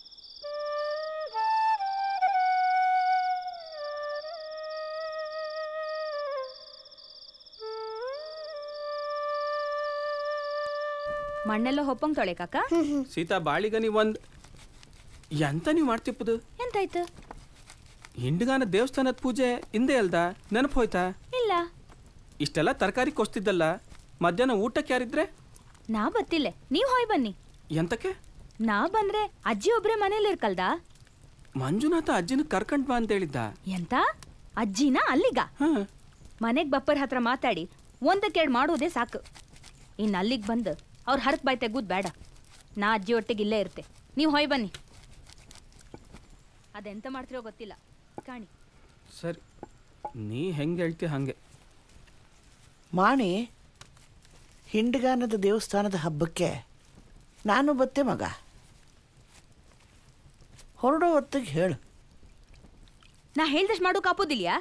ಮಣ್ಣೆಲ್ಲ ಹೊಪ್ಪಂಗ್ ತೊಳೆ ಕಾಕ ಸೀತಾ ಬಾಳಿಗ ನೀವು ಒಂದು ಎಂತ ನೀವು ಮಾಡ್ತಿಪ್ಪದು ಎಂತಾಯ್ತು ಹಿಂಡ್ಗಾನ ದೇವಸ್ಥಾನದ ಪೂಜೆ ಹಿಂದೆ ಅಲ್ದ ನೆನಪು ಹೋಯ್ತಾ ಇಲ್ಲ ಇಷ್ಟೆಲ್ಲ ತರಕಾರಿ ಕೊಸ್ತಿದ್ದಲ್ಲ ಮಧ್ಯಾಹ್ನ ಊಟಕ್ಕೆ ಯಾರಿದ್ರೆ ನಾ ಬತ್ತಿಲ್ಲ ನೀವ್ ಹೋಯ್ ಬನ್ನಿ ಎಂತಕ್ಕೆ ನಾ ಬಂದ್ರೆ ಅಜ್ಜಿ ಒಬ್ರೇ ಮನೇಲಿ ಇರ್ಕಲ್ದಾ ಮಂಜುನಾಥ ಅಜ್ಜಿನ ಕರ್ಕೊಂಡ್ ಬಾ ಅಂತ ಹೇಳಿದ್ದ ಎಂತ ಅಜ್ಜಿನ ಅಲ್ಲಿಗ ಮನೆಗ್ ಬಪ್ಪರ್ ಹತ್ರ ಮಾತಾಡಿ ಒಂದಕ್ಕೆರಡು ಮಾಡೋದೇ ಸಾಕು ಇನ್ನು ಅಲ್ಲಿಗೆ ಬಂದು ಅವ್ರ ಹರಕ್ ಬಾಯ್ ತೆಗುದ್ ಬೇಡ ನಾ ಅಜ್ಜಿ ಒಟ್ಟಿಗೆ ಇಲ್ಲೇ ಇರ್ತೆ ನೀವು ಹೊಯ್ ಬನ್ನಿ ಅದೆಂತ ಮಾಡ್ತಿರೋ ಗೊತ್ತಿಲ್ಲ ಕಾಣಿ ಸರಿ ನೀ ಹೆಂಗೆ ಹೇಳ್ತಿ ಹಂಗೆ ಮಾಣಿ ಹಿಂಡ್ಗಾನದ ದೇವಸ್ಥಾನದ ಹಬ್ಬಕ್ಕೆ ನಾನು ಬತ್ತೆ ಮಗ ಹೊರಡೋ ಹೊತ್ತಿಗೆ ಹೇಳು ನಾ ಹೇಳ್ದಷ್ಟು ಮಾಡೋಕೆ ಆಪೋದಿಲ್ಯಾ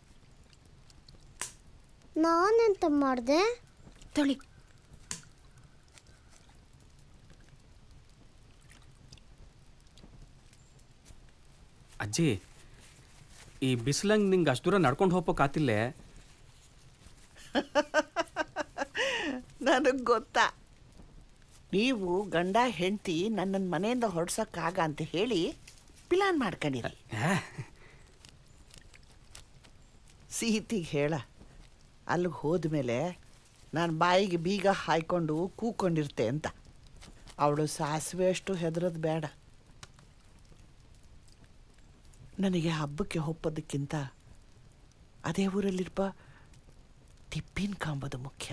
ನಾನೆಂತ ಮಾಡ್ದೆ ತೊಳಿ ಅಜ್ಜಿ ಈ ಬಿಸಿಲಂಗೆ ನಿಂಗೆ ಅಷ್ಟು ದೂರ ನಡ್ಕೊಂಡು ಹೋಗ್ಬೇಕಾತಿಲ್ಲೇ ನನಗೆ ಗೊತ್ತಾ ನೀವು ಗಂಡ ಹೆಂಡತಿ ನನ್ನನ್ನು ಮನೆಯಿಂದ ಹೊಡ್ಸಕ್ಕಾಗ ಅಂತ ಹೇಳಿ ಪ್ಲಾನ್ ಮಾಡ್ಕೊಂಡಿರಿ ಸೀತಿಗೆ ಹೇಳ ಅಲ್ಲಿಗೆ ಹೋದ್ಮೇಲೆ ನಾನು ಬಾಯಿಗೆ ಬೀಗ ಹಾಯ್ಕೊಂಡು ಕೂಕೊಂಡಿರ್ತೆ ಅಂತ ಅವಳು ಸಾಸಿವೆ ಅಷ್ಟು ಹೆದರೋದು ಬೇಡ ನನಗೆ ಹಬ್ಬಕ್ಕೆ ಒಪ್ಪೋದಕ್ಕಿಂತ ಅದೇ ಊರಲ್ಲಿರುವ ತಿಪ್ಪಿನ ಕಾಂಬದು ಮುಖ್ಯ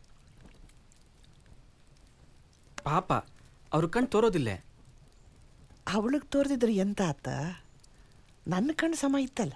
ಪಾಪ ಅವ್ರ ಕಣ್ ತೋರೋದಿಲ್ಲ ಅವಳಿಗೆ ತೋರ್ದಿದ್ರೆ ಎಂತ ಆತ ನನ್ನ ಕಣ್ಣು ಸಮ ಇತ್ತಲ್ಲ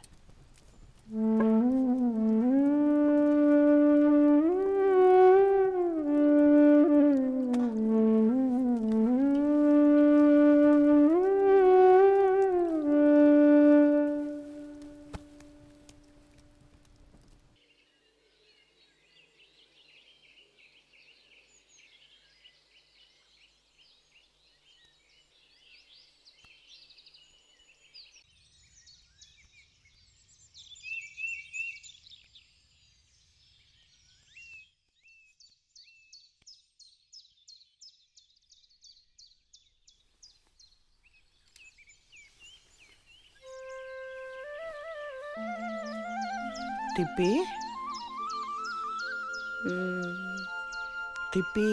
ತಿಪ್ಪಿ ತಿಪ್ಪಿ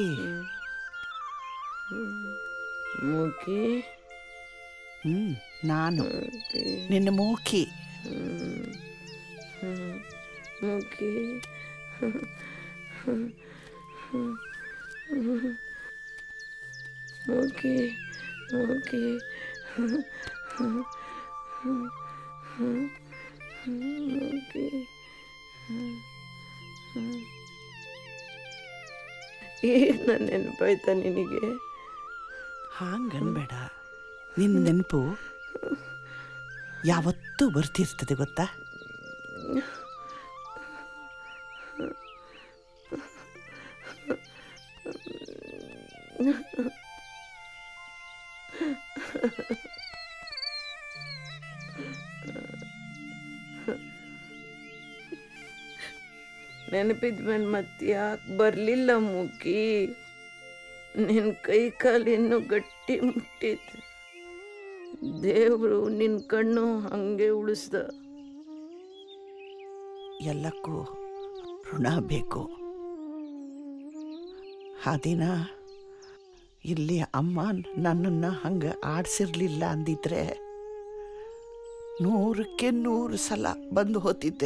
ಮುಖಿ ಹ್ಮ್ ನಾನು ನಿನ್ನ ಮೂಕಿ ಮುಖಿ ಮುಖಿ ಮುಖಿ ಮುಖಿ ಈಗ ನನ್ನ ನೆನಪಾಯ್ತಾ ನಿನಗೆ ಹಾಂಗನ್ಬೇಡ ನಿನ್ನ ನೆನಪು ಯಾವತ್ತೂ ಬರ್ತಿರ್ತದೆ ಗೊತ್ತಾ ನೆನಪಿದ್ಮೇಲೆ ಮತ್ತೆ ಯಾಕೆ ಬರಲಿಲ್ಲ ಮುಖಿ ನಿನ್ನ ಕೈ ಕಾಲು ಇನ್ನೂ ಗಟ್ಟಿ ಮುಟ್ಟಿತ್ತು ದೇವರು ನಿನ್ನ ಕಣ್ಣು ಹಂಗೆ ಉಳಿಸ್ದ ಎಲ್ಲಕ್ಕೂ ಋಣ ಬೇಕು ಆ ದಿನ ಇಲ್ಲಿ ಅಮ್ಮ ನನ್ನನ್ನು ಹಂಗೆ ಆಡಿಸಿರ್ಲಿಲ್ಲ ಅಂದಿದ್ರೆ ನೂರಕ್ಕೆ ನೂರು ಸಲ ಬಂದು ಹೋತಿದ್ದೆ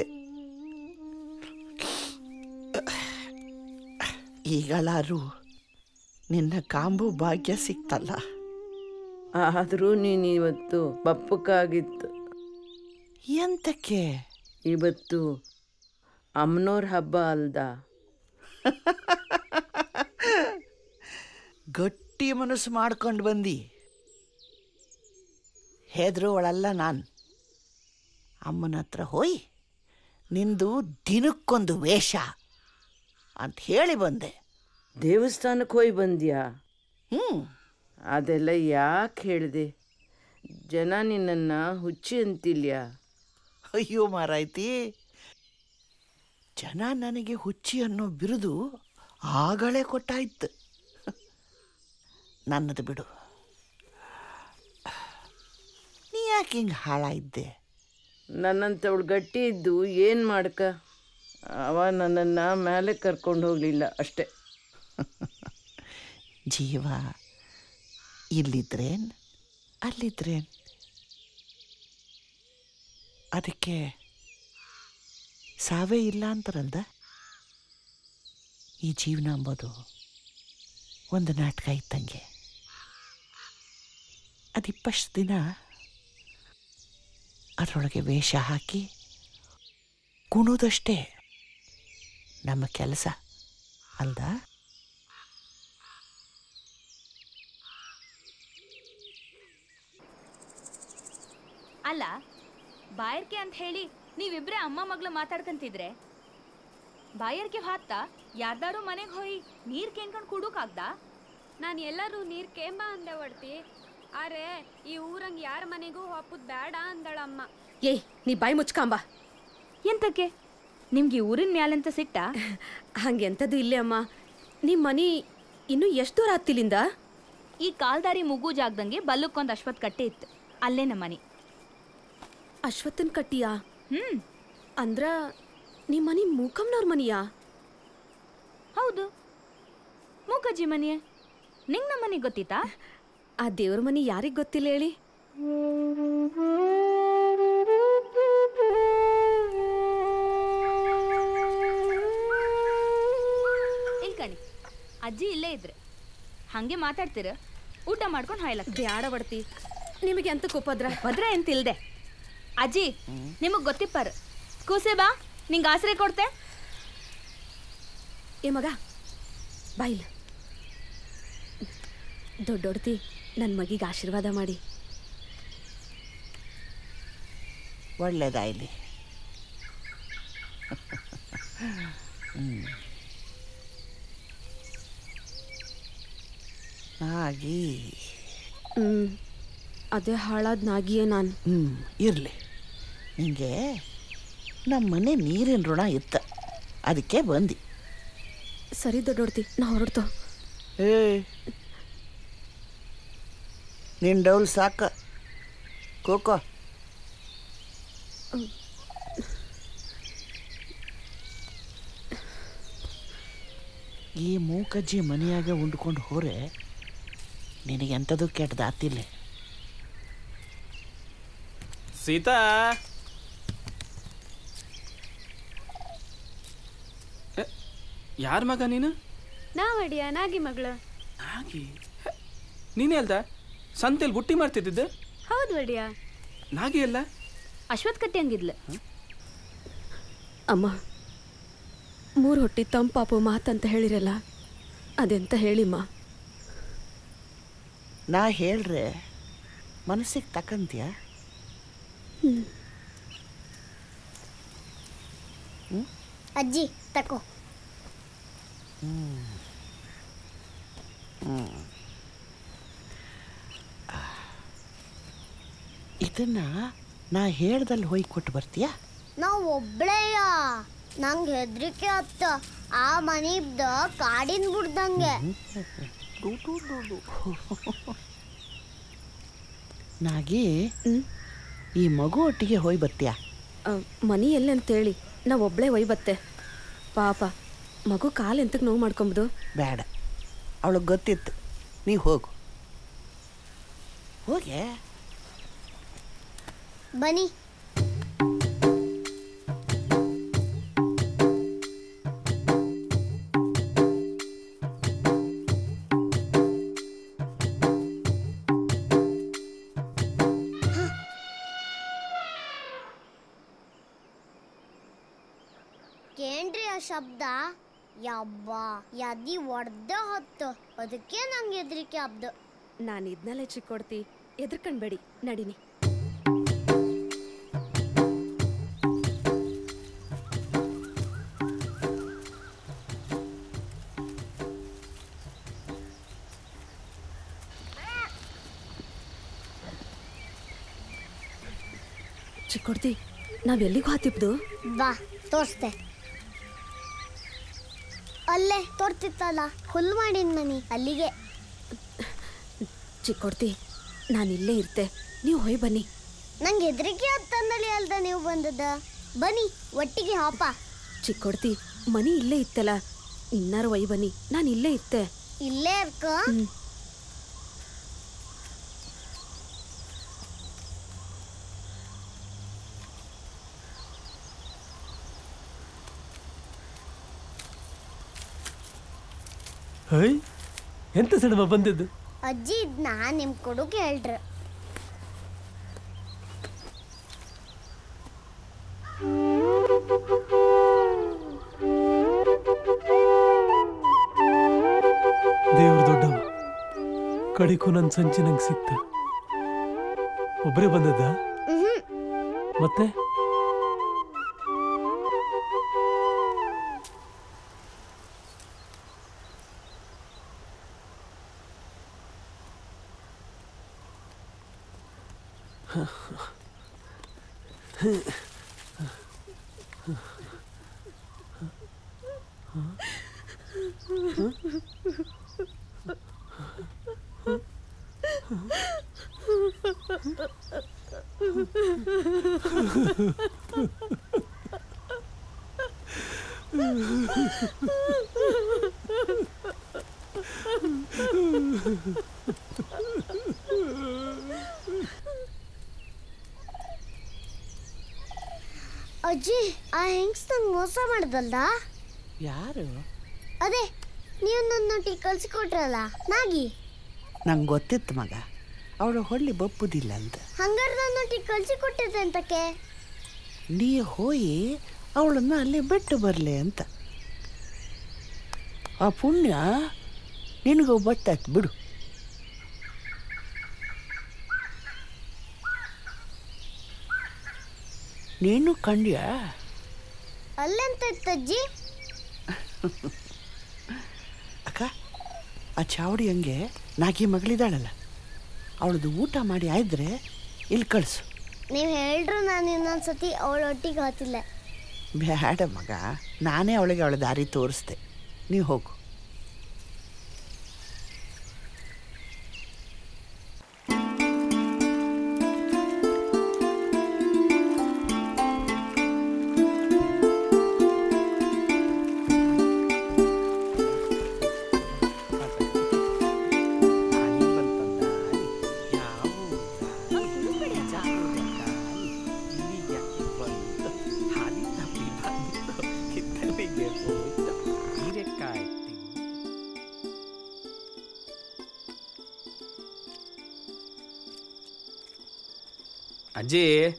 ಈಗಳಾರು ನಿನ್ನ ಕಾಂಬು ಭಾಗ್ಯ ಸಿಕ್ತಲ್ಲ ಆದರೂ ನೀನು ಇವತ್ತು ಬಪ್ಪಕ್ಕಾಗಿತ್ತು ಎಂತಕ್ಕೆ ಇವತ್ತು ಅಮ್ಮನವ್ರ ಹಬ್ಬ ಅಲ್ದ ಗಟ್ಟಿ ಮನಸ್ಸು ಮಾಡ್ಕೊಂಡು ಬಂದು ಹೆದ್ರುವಳಲ್ಲ ನಾನು ಅಮ್ಮನ ಹತ್ರ ಹೋಯ್ ನಿಂದು ದಿನಕ್ಕೊಂದು ವೇಷ ಅಂತ ಹೇಳಿ ಬಂದೆ ದೇವಸ್ಥಾನಕ್ಕೆ ಹೋಗಿ ಬಂದ್ಯಾ ಹ್ಞೂ ಅದೆಲ್ಲ ಯಾಕೆ ಹೇಳಿದೆ ಜನ ನಿನ್ನನ್ನು ಹುಚ್ಚಿ ಅಂತಿಲ್ಯಾ ಅಯ್ಯೋ ಮಾರಾಯ್ತಿ ಜನ ನನಗೆ ಹುಚ್ಚಿ ಅನ್ನೋ ಬಿರುದು ಆಗಳೇ ಕೊಟ್ಟಾಯ್ತು ನನ್ನದು ಬಿಡು ನೀ ಯಾಕೆ ಹಿಂಗೆ ಹಾಳಾಯಿದ್ದೆ ನನ್ನಂಥವಳು ಗಟ್ಟಿ ಇದ್ದು ಏನು ಮಾಡ್ಕ ಅವ ನನ್ನನ್ನು ಮೇಲೆ ಕರ್ಕೊಂಡು ಹೋಗಲಿಲ್ಲ ಅಷ್ಟೇ ಜೀವ ಇಲ್ಲಿದ್ರೇನ್ ಅಲ್ಲಿದ್ರೇನ್ ಅದಕ್ಕೆ ಸಾವೇ ಇಲ್ಲ ಅಂತಾರಲ್ದ ಈ ಜೀವನ ಅಂಬೋದು ಒಂದು ನಾಟಕ ಇದ್ದಂಗೆ ಅದು ಇಪ್ಪಷ್ಟು ದಿನ ಅದರೊಳಗೆ ವೇಷ ಹಾಕಿ ಕುಣೋದಷ್ಟೇ ನಮ್ಮ ಕೆಲಸ ಅಲ್ದಾ ಅಲ್ಲ ಬಾಯರ್ಕೆ ಅಂತ ಹೇಳಿ ನೀವಿಬ್ರೇ ಅಮ್ಮ ಮಗ್ಳು ಮಾತಾಡ್ಕಂತಿದ್ರೆ ಬಾಯರ್ಕೆ ಹಾತ್ತ ಯಾರ್ದಾರು ಮನೆಗೆ ಹೋಗಿ ನೀರ್ ಕೇನ್ಕೊಂಡು ಕುಡುಕಾಗ್ದ ನಾನು ಎಲ್ಲರೂ ನೀರು ಕೇಂಬ ಅಂದೆ ಹೊಡ್ತಿ ಆರೆ ಈ ಊರಂಗ್ ಯಾರ ಮನೆಗೂ ಹೊಪ್ಪುದ್ ಬೇಡ ಅಂದಳಮ್ಮ ಏಯ್ ನೀ ಬಾಯಿ ಮುಚ್ಕಾಂಬ ಎಂತಕ್ಕೆ ನಿಮ್ಗೆ ಈ ಊರಿನ ಮ್ಯಾಲೆಂತ ಸಿಟ್ಟ ಹಂಗೆಂತದ್ದು ಇಲ್ಲೇ ಅಮ್ಮ ನಿಮ್ಮ ಮನಿ ಇನ್ನೂ ಎಷ್ಟು ದೂರ ಹತ್ತಿಲಿಂದ ಈ ಕಾಲ್ದಾರಿ ಮುಗು ಜಾಗದಂಗೆ ಬಲ್ಲಕ್ಕೊಂದು ಅಶ್ವತ್ ಕಟ್ಟೆ ಇತ್ತು ಅಲ್ಲೇ ನಮ್ಮ ಮನೆ ಅಶ್ವತ್ಥನ್ ಕಟ್ಟಿಯಾ ಹ್ಮ್ ಅಂದ್ರ ನಿಮ್ಮ ಮನಿ ಮೂಕಮ್ನವ್ರ ಮನಿಯಾ ಹೌದು ಮೂಕಜ್ಜಿ ಮನೆಯೇ ನಿಂಗೆ ನಮ್ಮ ಮನೆಗೆ ಗೊತ್ತಿತ್ತಾ ಆ ದೇವ್ರ ಮನೆ ಯಾರಿಗೆ ಗೊತ್ತಿಲ್ಲ ಹೇಳಿ ಇಲ್ಲಿ ಕಣಿ ಅಜ್ಜಿ ಇಲ್ಲೇ ಇದ್ರೆ ಹಂಗೆ ಮಾತಾಡ್ತೀರ ಊಟ ಮಾಡ್ಕೊಂಡು ಹಾಯ್ಲಕ್ ಬ್ಯಾಡ ಬಡ್ತಿ ನಿಮಗೆ ಅಂತ ಉಪದ್ರ ಭದ್ರ ಎಂತಿಲ್ದೆ ಅಜ್ಜಿ ನಿಮಗ್ ಗೊತ್ತಿಪ್ಪಾರ ಕೂಸೆ ಬಾ ನಿಂಗೆ ಆಸರೆ ಕೊಡ್ತೆ ಏ ಮಗ ಬಾಯಿಲ್ ದೊಡ್ಡೊಡ್ತಿ ನನ್ನ ಮಗಿಗೆ ಆಶೀರ್ವಾದ ಮಾಡಿ ಒಳ್ಳೇದಾಯ್ಲಿ ಹ್ಮ್. ನಾಗಿ ಹ್ಮ್ ಅದೇ ಹಾಳಾದ ನಾಗಿಯೇ ನಾನು ಹ್ಞೂ ಇರಲಿ ನಿಂಗೆ ನಮ್ಮ ಮನೆ ನೀರಿನ ಋಣ ಇತ್ತ ಅದಕ್ಕೆ ಬಂದು ಸರಿ ದೊಡ್ಡೊಡ್ತಿ ನಾ ಹೊರಡ್ತೋ ಏ ನಿನ್ನ ಡೌಲ್ ಸಾಕ ಕೋಕೋ ಈ ಮೂಕಜ್ಜಿ ಮನೆಯಾಗ ಉಂಡ್ಕೊಂಡು ಹೋರೆ ನಿನಗೆ ಎಂಥದ್ದು ಕೆಟ್ಟದಾತಿಲ್ಲ ಸೀತಾ ಯಾರ ಮಗ ನೀನು ನಾವಡಿಯ ನಾಗಿ ಮಗಳು ನೀನೇ ಅಲ್ದ ಸಂತೆಯಲ್ಲಿ ಬುಟ್ಟಿ ಮಾಡ್ತಿದ್ದಿದ್ದೆ ಹೌದು ಒಡಿಯ ನಾಗಿ ಅಲ್ಲ ಅಶ್ವತ್ ಕಟ್ಟಿ ಹಂಗಿದ್ಲ ಅಮ್ಮ ಮೂರು ಹೊಟ್ಟಿ ತಂಪಾಪು ಮಾತಂತ ಹೇಳಿರಲ್ಲ ಅದೆಂತ ಹೇಳಿಮ್ಮ ನಾ ಹೇಳ್ರೆ ಮನಸ್ಸಿಗೆ ತಕ್ಕಂತೀಯ ಅಜ್ಜಿ ತಕೋ ಇದನ್ನ ನಾ ಹೇಳ್ದಲ್ಲಿ ಹೋಗಿ ಕೊಟ್ಟು ಬರ್ತೀಯಾ ನಾವು ಒಬ್ಳೆಯ ನಂಗೆ ಹೆದ್ರಿಕೆ ಹತ್ತ ಆ ಮನಿಬ್ದ ಕಾಡಿನ ಬಿಡ್ದಂಗೆ ನಾಗಿ ಈ ಮಗು ಒಟ್ಟಿಗೆ ಹೋಗಿ ಬರ್ತೀಯಾ ಮನಿ ಎಲ್ಲಿ ಅಂತೇಳಿ ನಾ ಒಬ್ಳೆ ಒಯ್ಬತ್ತೆ ಪಾಪ ಮಗು ಕಾಲು ಎಂತಕ್ಕೆ ನೋವು ಮಾಡ್ಕೊಂಬುದು ಬೇಡ ಅವಳಿಗೆ ಗೊತ್ತಿತ್ತು ನೀ ಹೋಗು ಹೋಗೆ ಬನ್ನಿ ಕೇಂದ್ರಿ ಆ ಶಬ್ದ ಯಬ್ಬ ಯದಿ ಒಡ್ದ ಹೊತ್ತು ಅದಕ್ಕೆ ನಂಗೆ ಹೆದರಿಕೆ ಹಬ್ದು ನಾನು ಇದನ್ನೆಲ್ಲ ಚಿಕ್ಕೊಡ್ತಿ ಎದ್ರಕಣ್ಬೇಡಿ ನಡಿನಿ ಚಿಕ್ಕೊಡ್ತಿ ನಾವ್ ಎಲ್ಲಿಗೂ ಹಾತಿಪ್ದು ಬಾ ತೋರಿಸ್ದೆ ಅಲ್ಲೇ ತೋರ್ತಿತ್ತಲ್ಲ ಹುಲ್ ಮಾಡಿನ ಮನಿ ಅಲ್ಲಿಗೆ ಚಿಕ್ಕೊಡ್ತಿ ನಾನು ಇಲ್ಲೇ ಇರ್ತೆ ನೀವು ಹೊಯ್ ಬನ್ನಿ ನಂಗೆ ಹೆದರಿಕೆ ಹತ್ತಂದಳಿ ಅಲ್ದ ನೀವು ಬಂದದ ಬನ್ನಿ ಒಟ್ಟಿಗೆ ಹಾಪ ಚಿಕ್ಕೊಡ್ತಿ ಮನಿ ಇಲ್ಲೇ ಇತ್ತಲ್ಲ ಇನ್ನಾರು ಒಯ್ ಬನ್ನಿ ನಾನು ಇಲ್ಲೇ ಇತ್ತೆ ಇಲ್ಲೇ ಇರ್ಕ ಹೈ ಎಂತ ಸಡಮ ಬಂದಿದ್ದು ಅಜ್ಜಿ ಇದ್ನ ನಿಮ್ ಕೊಡುಗೆ ಹೇಳ್ರ ದೇವ್ರ ದೊಡ್ಡವ ಕಡಿಕು ನನ್ನ ಸಂಚಿ ನಂಗೆ ಸಿಕ್ತ ಒಬ್ಬರೇ ಬಂದದ್ದ ಮತ್ತೆ ಅಜ್ಜಿ ಆ ಹೆಂಗ್ಸ್ ನಂಗೆ ಮೋಸ ಮಾಡ್ದಲ್ದ ಯಾರು ಅದೇ ನೀವು ನನ್ನೊಟ್ಟಿಗೆ ಕಳ್ಸಿಕೊಟ್ರಲ್ಲ ನಾಗಿ ನಂಗೆ ಗೊತ್ತಿತ್ತು ಮಗ ಅವಳು ಹೊಳ್ಳಿ ಬಪ್ಪುದಿಲ್ಲ ಅಂತ ಹಂಗಾರೆ ನನ್ನೊಟ್ಟಿಗೆ ಕಳ್ಸಿಕೊಟ್ಟಿದ್ದೆ ಅಂತಕ್ಕೆ ನೀ ಹೋಗಿ ಅವಳನ್ನು ಅಲ್ಲಿ ಬಿಟ್ಟು ಬರಲಿ ಅಂತ ಆ ಪುಣ್ಯ ನಿನಗೂ ಬತ್ತಾಯ್ತು ಬಿಡು ನೀನು ಕಂಡ್ಯಾ ಅಲ್ಲೆಂತ ಇತ್ತಜ್ಜಿ ಅಕ್ಕ ಆ ಚಾವಡಿ ಹಂಗೆ ನಾಗಿ ಮಗಳಿದ್ದಾಳಲ್ಲ ಅವಳದು ಊಟ ಮಾಡಿ ಆಯ್ದ್ರೆ ಇಲ್ಲಿ ಕಳಿಸು ನೀವು ಹೇಳ್ರು ನಾನು ಇನ್ನೊಂದ್ಸತಿ ಅವಳೊಟ್ಟಿಗೆ ಹೋತಿಲ್ಲ ಬೇಡ ಮಗ ನಾನೇ ಅವಳಿಗೆ ಅವಳ ದಾರಿ ತೋರಿಸ್ದೆ ನೀವು ಹೋಗು ಅಜ್ಜಿ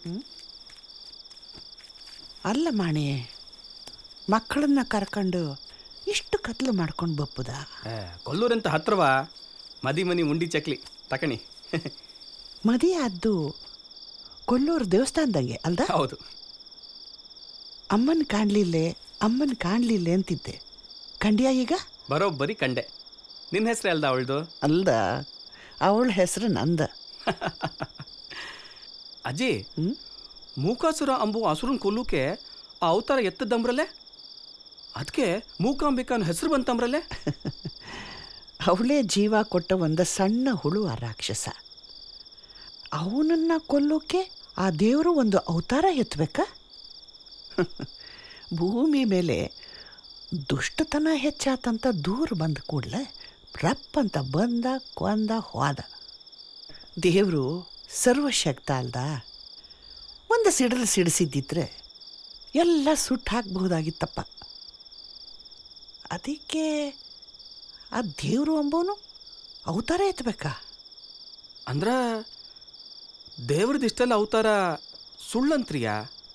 ಅಲ್ಲ ಮಾಣಿ ಮಕ್ಕಳನ್ನ ಕರ್ಕೊಂಡು ಇಷ್ಟು ಕತ್ಲು ಮಾಡ್ಕೊಂಡು ಬಪ್ಪುದ ಏ, ಕೊಲ್ಲೂರಂತ ಹತ್ರವಾ ಮದಿ ಮನಿ ಉಂಡಿ ಚಕ್ಲಿ ತಕಣಿ ಮದಿ ಆದ್ದು ಕೊಲ್ಲೂರು ದೇವಸ್ಥಾನದಂಗೆ ಅಲ್ದ ಹೌದು ಅಮ್ಮನ ಕಾಣ್ಲಿಲ್ಲ ಅಮ್ಮನ ಕಾಣ್ಲಿಲ್ಲ ಅಂತಿದ್ದೆ ಕಂಡ್ಯಾ ಈಗ ಬರೋಬ್ಬರಿ ಕಂಡೆ ನಿನ್ನ ಹೆಸರೇ ಅಲ್ದ ಅವಳ್ದು ಅಲ್ದ ಅವಳ ಹೆಸರು ನಂದ ಅಜ್ಜಿ ಮೂಕಾಸುರ ಅಂಬು ಹಸುರನ್ ಕೊಲ್ಲುಕೆ ಆ ಅವತಾರ ಎತ್ತದಂಬ್ರಲ್ಲೇ ಅದಕ್ಕೆ ಮೂಕಾಂಬಿಕಾನ ಹೆಸರು ಬಂತಂಬ್ರಲ್ಲೇ ಅವಳೇ ಜೀವ ಕೊಟ್ಟ ಒಂದು ಸಣ್ಣ ಹುಳು ಆ ರಾಕ್ಷಸ ಅವನನ್ನ ಕೊಲ್ಲೋಕೆ ಆ ದೇವರು ಒಂದು ಅವತಾರ ಎತ್ತಬೇಕಾ ಭೂಮಿ ಮೇಲೆ ದುಷ್ಟತನ ಹೆಚ್ಚಾತಂತ ದೂರ ಬಂದ ಕೂಡಲೇ ರಪ್ ಅಂತ ಬಂದ ಕೊಂದ ಹೋದ ದೇವರು ಸರ್ವಶಕ್ತ ಅಲ್ದ ಒಂದು ಸಿಡಲು ಸಿಡಿಸಿದ್ದಿದ್ರೆ ಎಲ್ಲ ಸುಟ್ಟು ಹಾಕ್ಬಹುದಾಗಿತ್ತಪ್ಪ ಅದಕ್ಕೆ ಆ ದೇವರು ಅಂಬೋನು ಅವತಾರ ಎತ್ತಬೇಕಾ ಅಂದ್ರ ದೇವ್ರದ್ದು ಇಷ್ಟೆಲ್ಲ ಅವತಾರ ಸುಳ್ಳಂತ್ರಿಯಾ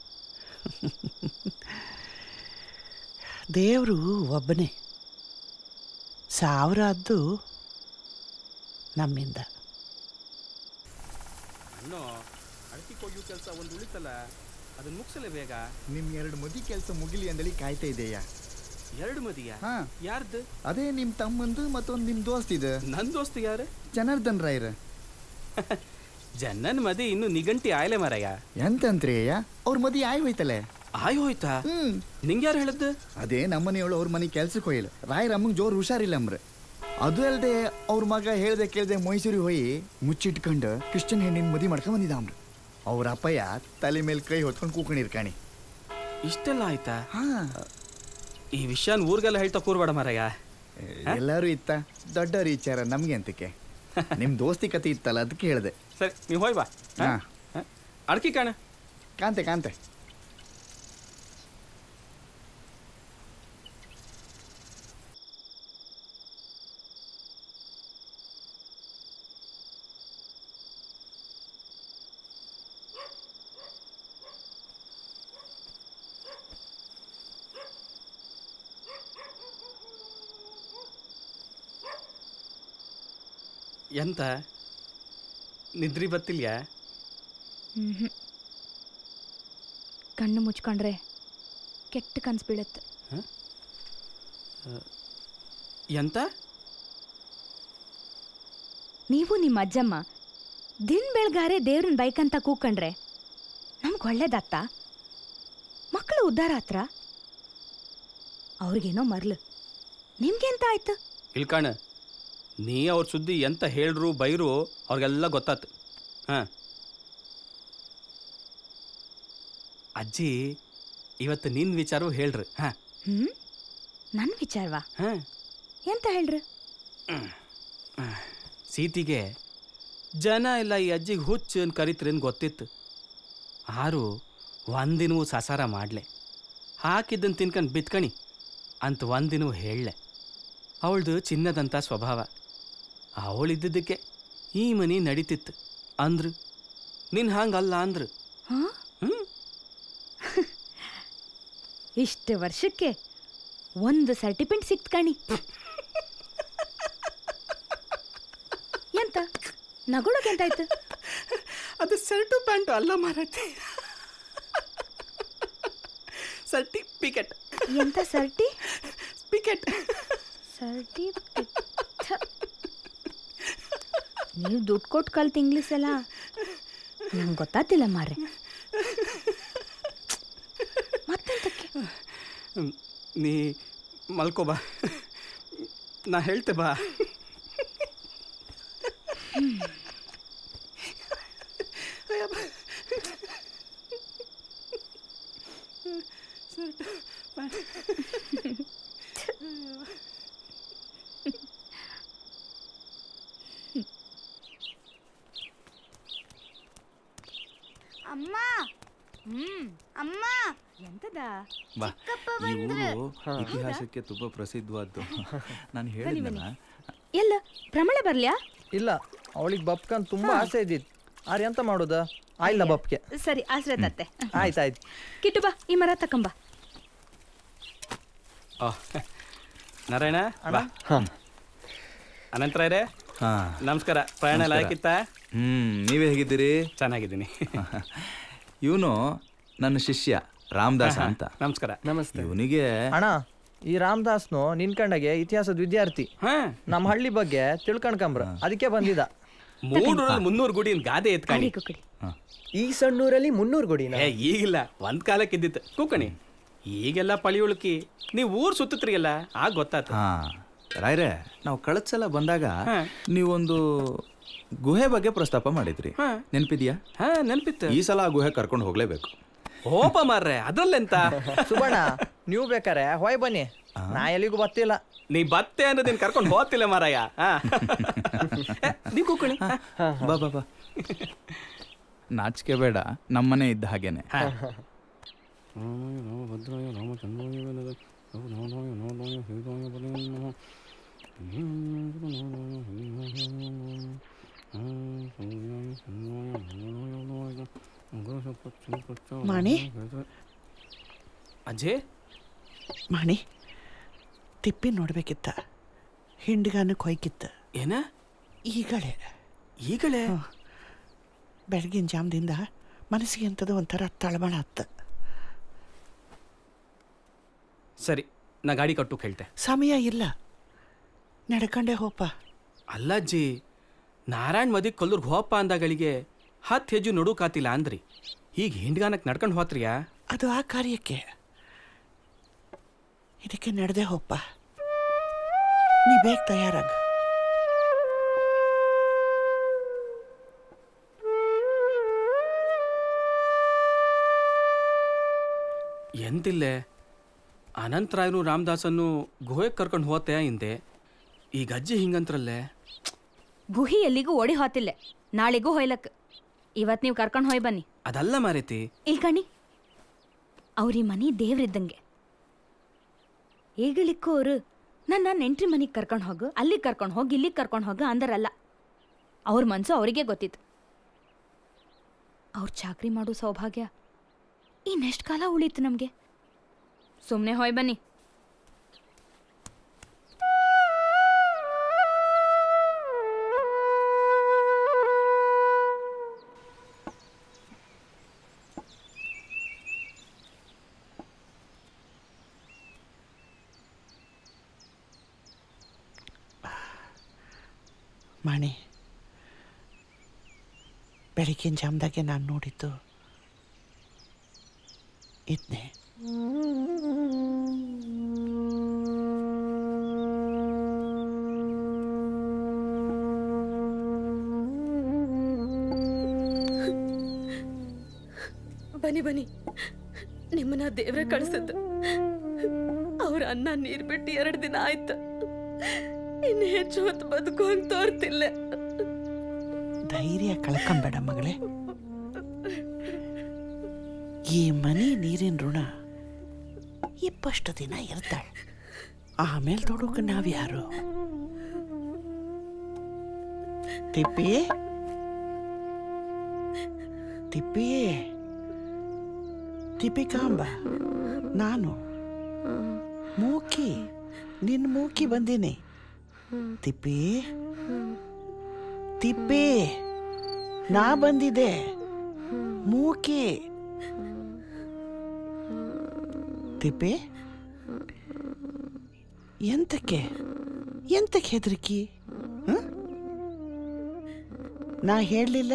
ದೇವರು ಒಬ್ಬನೇ ಸಾವಿರದ್ದು ನಮ್ಮಿಂದ ಅಣ್ಣು ಅಡಕೆ ಕೊಯ್ಯೋ ಕೆಲಸ ಒಂದು ಉಳಿತಲ್ಲ ಅದನ್ನ ಮುಗಿಸಲೇ ಬೇಗ ನಿಮ್ ಎರಡು ಮದಿ ಕೆಲಸ ಮುಗಿಲಿ ಅಂದಳಿ ಕಾಯ್ತಾ ಇದೆಯಾ ಎರಡು ಮದಿಯ ಹಾ ಯಾರ್ದು ಅದೇ ನಿಮ್ ತಮ್ಮಂದು ಮತ್ತೊಂದು ನಿಮ್ ದೋಸ್ತ್ ಇದೆ ನನ್ ದೋಸ್ತ್ ಯಾರು ಜನಾರ್ದನ್ ರಾಯ್ರ ಜನ್ನನ್ ಮದಿ ಇನ್ನು ನಿಗಂಟಿ ಆಯ್ಲೆ ಮರಯ್ಯ ಎಂತಂತ್ರಿ ಅಯ್ಯ ಅವ್ರ ಮದಿ ಆಯ್ ಹೋಯ್ತಲೆ ಆಯ್ ಹೋಯ್ತಾ ನಿಂಗೆ ಯಾರು ಹೇಳಿದ್ದು ಅದೇ ನಮ್ಮನೆಯವಳು ಅವ್ರ ಮನೆ ಕೆಲ್ಸಕ್ಕೆ ಹೋಯಿಲ್ಲ ರಾಯರ ಅಮ್ಮಂಗೆ ಜೋರು ಹುಷಾರಿಲ್ಲ ಅಂಬ್ರೆ ಅದು ಅಲ್ಲದೆ ಅವ್ರ ಮಗ ಹೇಳ್ದೆ ಕೇಳ್ದೆ ಮೈಸೂರಿಗೆ ಹೋಗಿ ಮುಚ್ಚಿಟ್ಕೊಂಡು ಕ್ರಿಶ್ಚಿಯನ್ ಹೆಣ್ಣಿನ ಮದಿ ಮಾಡ್ಕೊಂಡ್ ಬಂದಿದ್ದ ಅಂಬ್ರೆ ಅವ್ರ ಅಪ್ಪಯ್ಯ ತಲೆ ಮೇಲೆ ಕೈ ಹೊತ್ಕೊಂಡು ಕೂಕೊಂಡಿರ್ಕಾಣಿ ಇಷ್ಟೆಲ್ಲ ಆಯ್ತಾ ಈ ವಿಷಯನ್ ಊರ್ಗೆಲ್ಲ ಹೇಳ್ತಾ ಕೂರ್ಬೇಡ ಮರಯ್ಯ ಎಲ್ಲರೂ ಇತ್ತ ದೊಡ್ಡವ್ರ ವಿಚಾರ ನಮ್ಗೆ ಅಂತಕ್ಕೆ ನಿಮ್ ದೋಸ್ತಿ ಕತೆ ಇತ್ತಲ್ಲ ಅದಕ್ಕೆ ಹೇಳ್ದೆ ಸರಿ ನೀವು ಹೋಯ್ ಬಾ ಹಾ ಅಡ್ಕಿ ಕಾಣ ಕಾಂತೆ ಕಾಂತೆ ಎಂತ ನಿದ್ರಿ ಬತ್ತಿಲ್ಯಾ ಮ್ಹೂ. ಕಣ್ಣು ಮುಚ್ಕೊಂಡ್ರೆ ಕೆಟ್ಟ ಕನ್ಸು ಬೀಳುತ್ತೆ ಎಂತ ನೀವು ನಿಮ್ಮ ಅಜ್ಜಮ್ಮ ದಿನ ಬೆಳಗಾರೆ ದೇವ್ರನ್ನ ಬೈಕಂತ ಕೂಕೊಂಡ್ರೆ ನಮ್ಗೆ ಒಳ್ಳೇದಾಗ್ತ ಮಕ್ಕಳು ಉದ್ಧಾರ ಆತ್ರ ಅವ್ರಿಗೇನೋ ಮರ್ಲು ನಿಮ್ಗೆಂತ ಆಯ್ತು ಇಲ್ಕಾಣ ನೀ ಅವ್ರ ಸುದ್ದಿ ಎಂತ ಹೇಳ್ರು ಬೈರು ಅವ್ರಿಗೆಲ್ಲ ಗೊತ್ತಾತು ಹಾ ಅಜ್ಜಿ ಇವತ್ತು ನಿನ್ ವಿಚಾರವು ಹೇಳ್ರಿ ಹಾ ಹ್ಮ್ ನನ್ನ ವಿಚಾರವಾ ಹಾ ಎಂತ ಹೇಳ್ರಿ ಸೀತಿಗೆ ಜನ ಎಲ್ಲ ಈ ಅಜ್ಜಿಗೆ ಹುಚ್ಚು ಅಂತ ಕರಿತ್ರೇನು ಗೊತ್ತಿತ್ತು ಆರು ಒಂದಿನವೂ ಸಸಾರ ಮಾಡ್ಲೆ ಹಾಕಿದ್ದನ್ನು ತಿನ್ಕೊಂಡು ಬಿತ್ಕಣಿ ಅಂತ ಒಂದಿನವೂ ಹೇಳಲೆ ಅವಳ್ದು ಚಿನ್ನದಂಥ ಸ್ವಭಾವ ಅವಳಿದ್ದದ್ದಕ್ಕೆ ಈ ಮನೆ ನಡೀತಿತ್ತು ಅಂದ್ರು ನಿನ್ ಹಂಗಲ್ಲ ಅಂದ್ರು ಇಷ್ಟು ವರ್ಷಕ್ಕೆ ಒಂದು ಸರ್ಟಿಫಿಕೇಟ್ ಸಿಕ್ತ್ ಕಣಿ ಎಂತ ನಗೊಳಕ್ಕೆ ಎಂತಾಯ್ತು ಅದು ಸರ್ಟು ಪ್ಯಾಂಟು ಅಲ್ಲ ಮಾರತ್ತೆ ಸರ್ಟಿಫಿಕೇಟ್ ಎಂತ ಸರ್ಟಿ ಪಿಕೆಟ್ ಸರ್ಟಿ ನೀವು ದುಡ್ಡು ಕೊಟ್ಟು ಕಲ್ತು ಇಂಗ್ಲೀಷ್ ಎಲ್ಲ ನಂಗೆ ಗೊತ್ತಾತಿಲ್ಲ ಮಾರ್ರೆ ಹ್ಮ್, ನೀ ಮಲ್ಕೋ ಬಾ ನಾ ಹೇಳ್ತೆ ಬಾ ಅಮ್ಮ ಹ್ಮ್ ಅಮ್ಮ ಎಂತದ ಬಾ ಚಿಕ್ಕಪ್ಪ ಈ ಬಂದ್ರು. ಊರು ಇತಿಹಾಸಕ್ಕೆ ತುಂಬ ಪ್ರಸಿದ್ಧವಾದ್ದು ನಾನು ಬನ್ನಿ, ಹೇಳಿದ್ನಲ್ಲ ಎಲ್ಲ ಪ್ರಮಳ ಬರ್ಲ್ಯಾ ಇಲ್ಲ ಅವಳಿಗೆ ಬಪ್ಕಂತ ತುಂಬಾ ಆಸೆ ಇದ್ದಿತ್ತು ಆರ್ ಎಂತ ಮಾಡೋದ ಆಯ್ಲ ಬಪ್ಗೆ ಸರಿ ಆಶ್ರಯ ತತ್ತೆ ಆಯ್ತಾಯ್ತು ಕಿಟ್ಟು ಬಾ ಈ ಮರ ತಕೊಂಬ ಆ, ನಾರಾಯಣ ಬಾ ಅನಂತರ ಇದೆ ಹಾ ನಮಸ್ಕಾರ ಪ್ರಯಾಣ ಎಲ್ಲ ನಮಸ್ಕಾರ. ಆಗಿತ್ತಾ ಹ್ಮ್ ನೀವೇ ಹೇಗಿದ್ದೀರಿ ಚೆನ್ನಾಗಿದ್ದೀನಿ ಇವನು ನನ್ನ ಶಿಷ್ಯ ರಾಮದಾಸ ಆಹಾ, ಅಂತ ನಮಸ್ಕಾರ ನಮಸ್ತೆ ಇವನಿಗೆ ಅಣ್ಣ ಈ ರಾಮದಾಸ್ನು ನಿನ್ ಕಂಡಗೆ ಇತಿಹಾಸದ ವಿದ್ಯಾರ್ಥಿ ನಮ್ಮ ಹಳ್ಳಿ ಬಗ್ಗೆ ತಿಳ್ಕೊಂಡ್ಕಂಬ್ರ ಅದಕ್ಕೆ ಬಂದಿದ್ದ ಮೂರು ಮುನ್ನೂರು ಗುಡಿ ಗಾದೆ ಎತ್ಕಣಿ ಈ ಸಣ್ಣೂರಲ್ಲಿ ಮುನ್ನೂರು ಗುಡಿನ ಏ ಈಗಿಲ್ಲ ಒಂದ್ ಕಾಲಕ್ಕೆ ಇದ್ದಿತ್ತು ಕೂಕಣಿ ಈಗೆಲ್ಲ ಪಳಿಯುಳ್ಕಿ ನೀವು ಊರ್ ಸುತ್ತತ್ರಿ ಅಲ್ಲ ಆಗ ಗೊತ್ತಾತು ಹಾ ರಾಯ್ರೆ ನಾವು ಕಳೆದ ಸಲ ಬಂದಾಗ ನೀವೊಂದು ಗುಹೆ ಬಗ್ಗೆ ಪ್ರಸ್ತಾಪ ಮಾಡಿದ್ರಿ ನೆನ್ಪಿದ್ಯಾ ಹಾ ನೆನ್ಪಿತ್ತು ಈ ಸಲ ಆ ಗುಹೆ ಕರ್ಕೊಂಡು ಹೋಗ್ಲೇಬೇಕು ಹೋಪ ಮಾರ್ರೆ ಅದ್ರಲ್ಲೆಂತ ಸುಬಣ್ಣ ನೀವು ಬೇಕಾರೆ ಹೊಯ್ ಬನ್ನಿ ನಾ ಎಲ್ಲಿಗೂ ಬರ್ತಿಲ್ಲ ನೀ ಬತ್ತೆ ಅಂದ್ರೆ ನೀನ್ ಕರ್ಕೊಂಡು ಹೋಗ್ತಿಲ್ಲ ಮಾರಾಯ ಹಾ. ಏ, ನೀವ್ ಕೂಕಣಿ ಬಾ ಬಾ ಬಾ ನಾಚಿಕೆ ಬೇಡ ನಮ್ಮನೆ ಇದ್ದ ಹಾಗೇನೆ ಮಾಣಿ? ಅಜ್ಜಿ ಮಾಣಿ ತಿಪ್ಪಿ ನೋಡ್ಬೇಕಿತ್ತ ಹಿಂಡ್ಗಾನ ಕೊಯ್ಕಿತ್ತ ಏನ ಈಗಳೇ ಈಗಳೇ ಬೆಳಗಿನ ಜಾಮದಿಂದ ಮನಸ್ಸಿಗೆ ಎಂಥದ್ದು ಒಂಥರ ತಳಮಳ ಹತ್ತ ಸರಿ ನಾ ಗಾಡಿ ಕಟ್ಟು ಹೇಳ್ತೆ ಸಮಯ ಇಲ್ಲ ನಡ್ಕಂಡೆ ಹೋಪ ಅಲ್ಲ ಅಜ್ಜಿ ನಾರಾಯಣ್ ಮದಿಗ್ ಕೊಲ್ಲೂರ್ಗ್ ಹೋಪ ಅಂದಾಗಳಿಗೆ ಹತ್ತು ಹೆಜ್ಜೆ ನಡುಕಾತಿಲ್ಲ ಅಂದ್ರಿ ಈಗ ಹಿಂಡ್ಗಾನಕ್ ನಡ್ಕೊಂಡು ಹೋತ್ರಿಯಾ ಅದು ಆ ಕಾರ್ಯಕ್ಕೆ ಇದಕ್ಕೆ ನಡೆದೇ ಹೋಪ ನೀ ಬೇಗ ತಯಾರಾಗ ಎಂತಿಲ್ಲೆ ಅನಂತರಾಯನು ರಾಮದಾಸನ್ನು ಗುಹೆಗೆ ಕರ್ಕೊಂಡು ಹೋತೆ ಹಿಂದೆ ಈಗ ಅಜ್ಜಿ ಹಿಂಗಂತ್ರಲ್ಲೇ ಗುಹಿ ಎಲ್ಲಿಗೂ ಓಡಿ ಹೋತಿಲ್ಲೆ ನಾಳೆಗೂ ಹೊಯ್ಲಕ್ ಇವತ್ ನೀವು ಕರ್ಕೊಂಡು ಹೋಯ್ ಬನ್ನಿ ಅದಲ್ಲ ಮಾರೈತಿ ಇಲ್ ಕಣಿ ಅವ್ರಿ ಮನಿ ದೇವ್ರಿದ್ದಂಗೆ ಈಗಳಿಕ್ಕೂ ಅವ್ರು ನನ್ನ ನೆಂಟ್ರಿ ಮನಿಗೆ ಕರ್ಕೊಂಡು ಹೋಗು ಅಲ್ಲಿಗೆ ಕರ್ಕೊಂಡು ಹೋಗಿ ಇಲ್ಲಿಗೆ ಕರ್ಕೊಂಡು ಹೋಗು ಅಂದರಲ್ಲ ಅವ್ರ ಮನ್ಸು ಅವರಿಗೆ ಗೊತ್ತಿತ್ತು ಅವ್ರು ಚಾಕ್ರಿ ಮಾಡೋ ಸೌಭಾಗ್ಯ ಇನ್ನೆಷ್ಟು ಕಾಲ ಉಳೀತು ನಮಗೆ ಸುಮ್ಮನೆ ಹೋಯ್ ಬನ್ನಿ ಮಾಣಿ ಬೆಳಗಿನ ಜಾಮದಾಗೆ ನಾನು ನೋಡಿದ್ದು ಇದನ್ನೇ ಬನ್ನಿ ಬನ್ನಿ ನಿಮ್ಮನ್ನ ದೇವ್ರ ಕಳಿಸಿದ್ದು ಅವ್ರ ಅನ್ನ ನೀರ್ ಬಿಟ್ಟು ಎರಡು ದಿನ ಆಯ್ತು ಇನ್ನು ಹೆಚ್ಚು ಹೊತ್ತು ಬದುಕು ಹಂಗೆ ತೋರ್ತಿಲ್ಲ ಧೈರ್ಯ ಕಳ್ಕೊಂಬೇಡ ಮಗಳೇ ಈ ಮನೆ ನೀರಿನ ಋಣ ಇಪ್ಪಷ್ಟು ದಿನ ಇರ್ತಾಳೆ ಆಮೇಲೆ ತೊಡಕ ನಾವ್ಯಾರು ತಿಪ್ಪಿ ತಿಪ್ಪಿ ತಿಪ್ಪಿಕಾಂಬ ನಾನು ಮೂಕಿ ನಿನ್ನ ಮೂಕಿ ಬಂದೀನಿ ತಿಪ್ಪಿ ತಿಪ್ಪಿ ನಾ ಬಂದಿದ್ದೆ ಮೂಕಿ ತಿಪ್ಪಿ ಎಂತಕ್ಕೆ ಎಂತಕ್ಕೆ ಹೆದರಿಕಿ ಹ? ನಾ ಹೇಳಲಿಲ್ಲ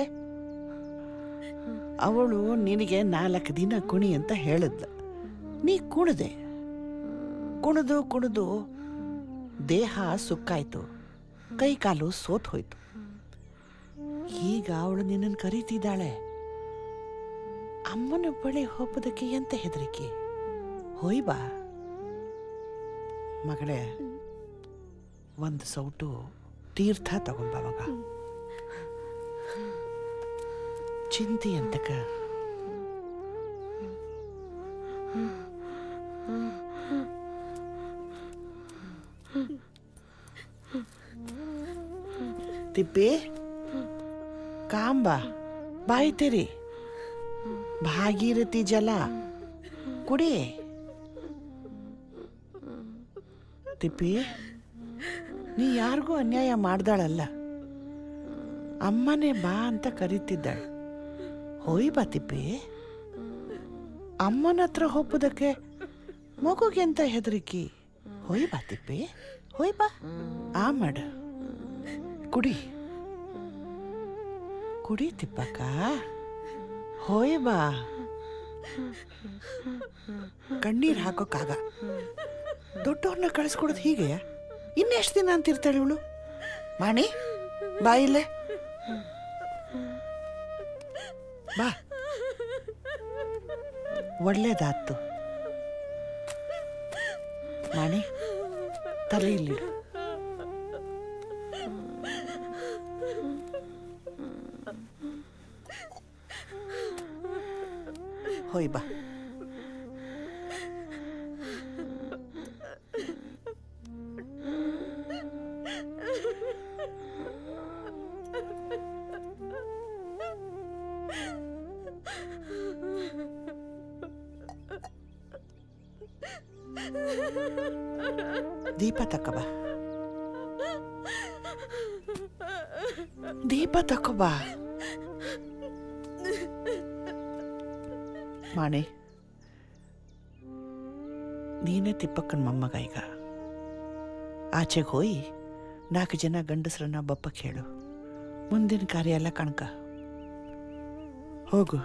ಅವಳು ನಿನಗೆ ನಾಲ್ಕು ದಿನ ಕುಣಿ ಅಂತ ಹೇಳಿದ್ಲ ನೀ ಕುಣದೆ ಕುಣಿದು ಕುಣಿದು ದೇಹ ಸುಕ್ಕಾಯ್ತು ಕೈ ಕಾಲು ಸೋತ್ ಹೋಯ್ತು ಈಗ ಅವಳು ನಿನ್ನನ್ನು ಕರೀತಿದ್ದಾಳೆ ಅಮ್ಮನ ಬಳಿ ಹೋಗೋದಕ್ಕೆ ಎಂತ ಹೆದರಿಕೆ ಹೋಯ್ ಬಾ ಮಗಳೇ ಒಂದು ಸೌಟು ತೀರ್ಥ ತಗೊಂಬ ಮಗ ಚಿಂತೆ ಅಂತಕ ತಿಪ್ಪಿ ಕಾಂಬ ಬಾಯ್ತಿರಿ ಭಾಗೀರಥಿ ಜಲ ಕುಡಿ ತಿಪ್ಪಿ ನೀ ಯಾರಿಗೂ ಅನ್ಯಾಯ ಮಾಡ್ದಾಳಲ್ಲ ಅಮ್ಮನೇ ಬಾ ಅಂತ ಕರೀತಿದ್ದಾಳೆ ಹೋಯ್ ಬಾ ತಿಪ್ಪಿ ಅಮ್ಮನ ಹತ್ರ ಹೋಗೋದಕ್ಕೆ ಮಗುಗೆಂತ ಹೆದರಿಕಿ ಹೋಯ್ ಬಾ ತಿಪ್ಪಿ ಹೋಯ್ ಬಾ ಆ ಮಾಡ ಕುಡಿ ಕುಡಿ ತಿಪ್ಪಕ್ಕ ಹೋಯ್ ಬಾ ಕಣ್ಣೀರ್ ಹಾಕೋಕ್ಕಾಗ ದೊಡ್ಡವ್ರನ್ನ ಕಳಿಸ್ಕೊಡೋದು ಹೀಗೆ ಇನ್ನೆಷ್ಟು ದಿನ ಅಂತಿರ್ತಾಳೆ ಇವಳು ಮಾಣಿ ಬಾ ಇಲ್ಲೇ ಬಾ ಒಳ್ಳೇದಾತು ಮಾಣಿ ತಲೆ ಇಲ್ಲಿಡು ಹೋಯ್ ಬಾ ದೀಪ ತಕಬ ದೀಪ ತಕೋಬ ಮಾಣಿ ನೀನೇ ತಿಪ್ಪಕ್ಕನ ಮೊಮ್ಮಗ ಈಗ ಆಚೆಗೆ ಹೋಗಿ ನಾಲ್ಕು ಜನ ಗಂಡಸರನ್ನ ಬಪ್ಪಕ್ಕೆ ಹೇಳು ಮುಂದಿನ ಕಾರ್ಯ ಎಲ್ಲ ಕಣ್ಕ ಹೋಗು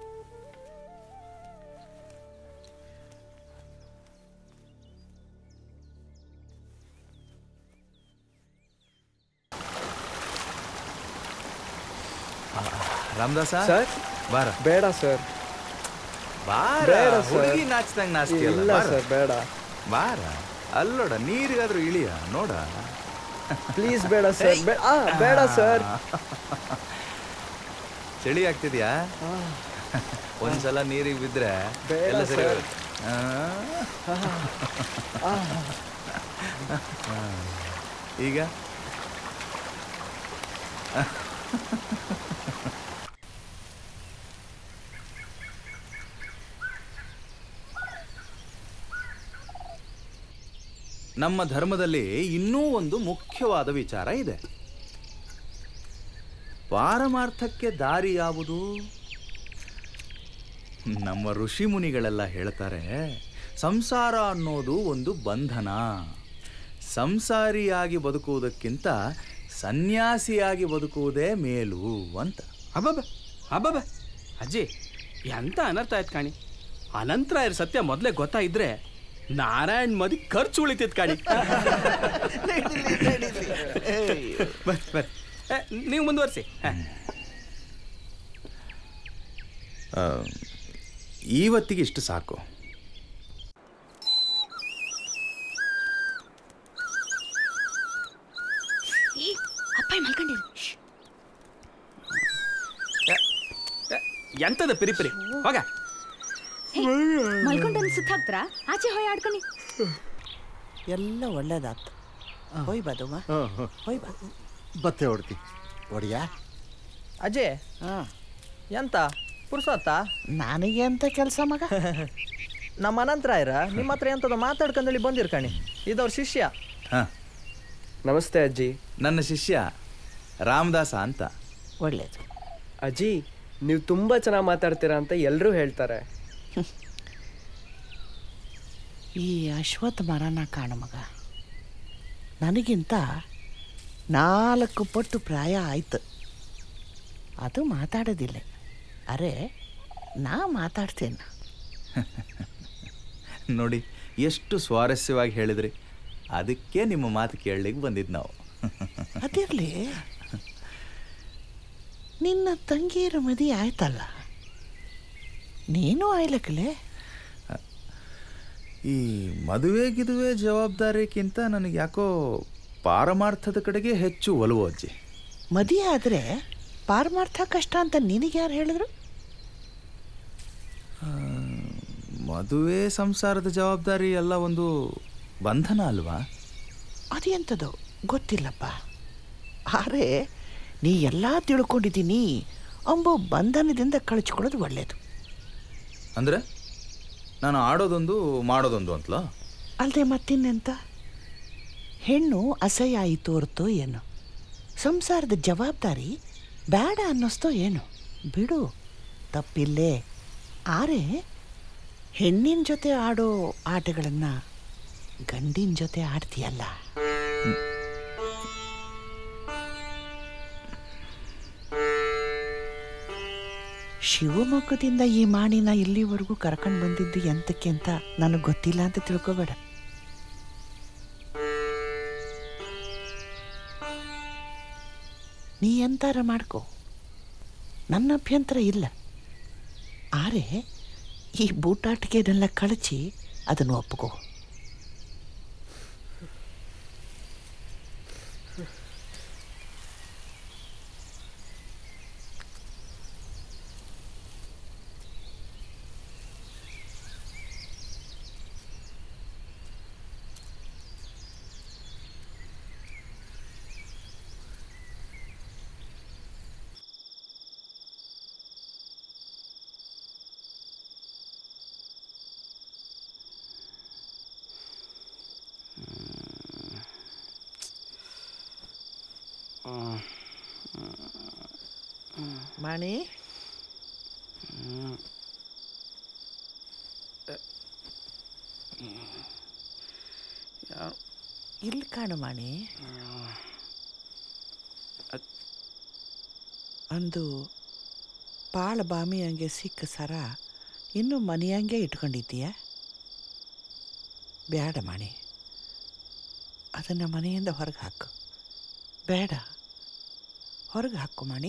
ರಾಮದಾಸ ಸರ್ ಬಾರ ಬೇಡ ಸರ್ ಬಾರ ಬೇಡ ಸರ್. ಹುಡುಗಿ ನಾಚ್ದಂಗ್ ನಾಚ್ತಿಯಲ್ಲ ಇಲ್ಲ ಬಾರ. ಸರ್ ಬೇಡ ಬಾರ ಅಲ್ಲೋಡ ನೀರಿಗಾದ್ರೂ ಇಳಿಯ ನೋಡ ಪ್ಲೀಸ್ ಬೇಡ ಸರ್ ಬೇ- ಆ, ಬೇಡ ಸರ್ ಚಳಿ ಆಗ್ತಿದ್ಯಾ ಒಂದ್ಸಲ ನೀರಿಗೆ ಬಿದ್ರೆ ಬೇಡ ಎಲ್ಲ ಸರಿ ಸರ್. ಹೋಗುತ್ತೆ. ಆ? ಆ. ಆ. ಈಗ ನಮ್ಮ ಧರ್ಮದಲ್ಲಿ ಇನ್ನೂ ಒಂದು ಮುಖ್ಯವಾದ ವಿಚಾರ ಇದೆ ಪಾರಮಾರ್ಥಕ್ಕೆ ದಾರಿ ಯಾವುದು ನಮ್ಮ ಋಷಿ ಮುನಿಗಳೆಲ್ಲ ಹೇಳ್ತಾರೆ ಸಂಸಾರ ಅನ್ನೋದು ಒಂದು ಬಂಧನ ಸಂಸಾರಿಯಾಗಿ ಬದುಕುವುದಕ್ಕಿಂತ ಸನ್ಯಾಸಿಯಾಗಿ ಬದುಕುವುದೇ ಮೇಲು ಅಂತ ಅಬ್ಬಬ್ಬ ಅಬ್ಬಬ್ಬ ಅಜ್ಜಿ ಎಂತ ಅನರ್ಥ ಆಯ್ತು ಕಾಣಿ ಅನಂತರ ಇರ್ ಸತ್ಯ ಮೊದಲೇ ಗೊತ್ತಾಯಿದ್ರೆ ನಾರಾಯಣ್ ಮದಿ ಖರ್ಚು ಉಳಿತಿತ್ತು ಕಾಣಿ ಬರ್ರಿ ಬರ್ರಿ ಏ, ನೀವು ಮುಂದುವರಿಸಿ ಆ, ಇವತ್ತಿಗೆ ಇಷ್ಟು ಸಾಕು ಅಪ್ಪಾಯಿ ಮಲ್ಕೊಂಡಿರು ಪಿರಿ ಪಿರಿ ಹೋಗ ಮಲ್ಕೊಂಡನ್ ಸುತ್ತಾಕ್ತಾರ ಆಚೆ ಹೋಯ್ ಆಡ್ಕೊನಿ ಎಲ್ಲ ಒಳ್ಳೇದಾತು ಹೋಯ್ ಬದುಮ ಹೋಯ್ ಬಾ ಬತ್ತೆ ಹೊಡ್ತಿ ಹೊಡಿಯಾ ಅಜಯ್ ಎಂತ ಪುರ್ಸೋತ್ತ ನನಗೆ ಎಂತ ಕೆಲಸ ಮಗ ನಮ್ಮ ಅನಂತರ ಇರ ನಿಮ್ಮ ಹತ್ರ ಎಂತದ ಮಾತಾಡ್ಕೊಂಡಲ್ಲಿ ಬಂದಿರ್ಕಣಿ ಇದವ್ರ ಶಿಷ್ಯ ಹಾಂ ನಮಸ್ತೆ ಅಜ್ಜಿ ನನ್ನ ಶಿಷ್ಯ ರಾಮದಾಸ ಅಂತ ಒಳ್ಳೇದು ಅಜ್ಜಿ ನೀವು ತುಂಬ ಚೆನ್ನಾಗಿ ಮಾತಾಡ್ತೀರಾ ಅಂತ ಎಲ್ಲರೂ ಹೇಳ್ತಾರೆ ಈ ಅಶ್ವತ್ಥ ಮರನ ಕಾಣು ಮಗ ನನಗಿಂತ ನಾಲ್ಕು ಪಟ್ಟು ಪ್ರಾಯ ಆಯ್ತು ಅದು ಮಾತಾಡೋದಿಲ್ಲ ಅರೆ ನಾ ಮಾತಾಡ್ತೇನೆ ನೋಡಿ ಎಷ್ಟು ಸ್ವಾರಸ್ಯವಾಗಿ ಹೇಳಿದ್ರಿ ಅದಕ್ಕೆ ನಿಮ್ಮ ಮಾತು ಕೇಳಲಿಕ್ಕೆ ಬಂದಿದ್ದು ನಾವು ಅದಿರಲಿ ನಿನ್ನ ತಂಗಿಯರ ಮದಿ ಆಯ್ತಲ್ಲ ನೀನು ಆಯ್ಲಕ್ಕಲೆ ಈ ಮದುವೆ ಗಿದುವೆ ಜವಾಬ್ದಾರಿಗಿಂತ ನನಗೆ ಯಾಕೋ ಪಾರಮಾರ್ಥದ ಕಡೆಗೆ ಹೆಚ್ಚು ಒಲವು ಅಜ್ಜಿ ಮದಿ ಆದರೆ ಪಾರಮಾರ್ಥ ಕಷ್ಟ ಅಂತ ನಿನಗೆ ಯಾರು ಹೇಳಿದ್ರು ಆ, ಮದುವೆ ಸಂಸಾರದ ಜವಾಬ್ದಾರಿ ಎಲ್ಲ ಒಂದು ಬಂಧನ ಅಲ್ವಾ ಅದೆಂಥದ್ದು ಗೊತ್ತಿಲ್ಲಪ್ಪ ಆದರೆ ನೀ ಎಲ್ಲ ತಿಳ್ಕೊಂಡಿದ್ದೀನಿ ಅಂಬೋ ಬಂಧನದಿಂದ ಕಳಚಿಕೊಳ್ಳೋದು ಒಳ್ಳೆಯದು ಅಂದರೆ ನಾನು ಆಡೋದೊಂದು ಮಾಡೋದೊಂದು ಅಂತಲಾ ಅಲ್ಲದೆ ಮತ್ತಿನ್ನೆಂತ ಹೆಣ್ಣು ಅಸಹ್ಯ ಆಯಿತು ಹೊರತೋ ಏನು ಸಂಸಾರದ ಜವಾಬ್ದಾರಿ ಬೇಡ ಅನ್ನಿಸ್ತೋ ಏನು ಬಿಡು ತಪ್ಪಿಲ್ಲೇ ಆರೆ ಹೆಣ್ಣಿನ ಜೊತೆ ಆಡೋ ಆಟಗಳನ್ನು ಗಂಡಿನ ಜೊತೆ ಆಡ್ತೀಯಲ್ಲ ಶಿವಮೊಗ್ಗದಿಂದ ಈ ಮಾಡಿನ ಇಲ್ಲಿವರೆಗೂ ಕರ್ಕೊಂಡು ಬಂದಿದ್ದು ಎಂತಕ್ಕೆ ಅಂತ ನನಗೆ ಗೊತ್ತಿಲ್ಲ ಅಂತ ತಿಳ್ಕೊಬೇಡ ನೀ ಎಂತಾರ ಮಾಡ್ಕೋ ನನ್ನ ಅಭ್ಯಂತರ ಇಲ್ಲ ಆರೆ ಈ ಬೂಟಾಟಿಕೆನೆಲ್ಲ ಕಳಚಿ ಅದನ್ನು ಒಪ್ಕೋ ಮಾಣಿ ಇಲ್ಲಿ ಕಾಣು ಮಾಣಿ ಅಂದು ಪಾಳ ಬಾಮಿಯಂಗೆ ಸಿಕ್ಕ ಸರ ಇನ್ನು ಮನೆಯಂಗೆ ಇಟ್ಕೊಂಡಿದ್ದೀಯ ಬೇಡ ಮಾಣಿ ಅದನ್ನು ಮನೆಯಿಂದ ಹೊರಗೆ ಹಾಕು ಬೇಡ ಹೊರಗೆ ಹಾಕು ಮಾಣಿ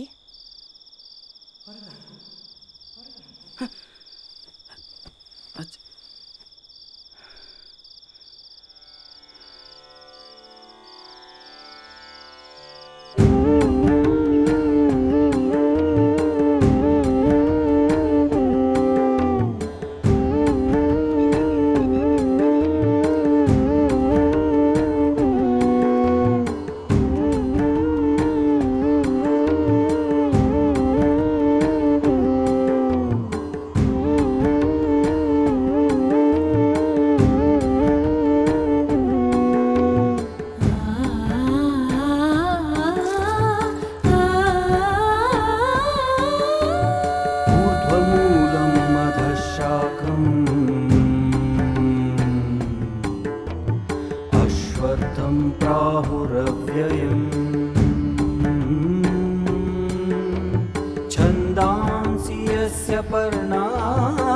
ऊर्ध्वमूलं मधशाखम् अश्वत्थं प्राहुरव्ययम् छन्दांसि यस्य पर्णा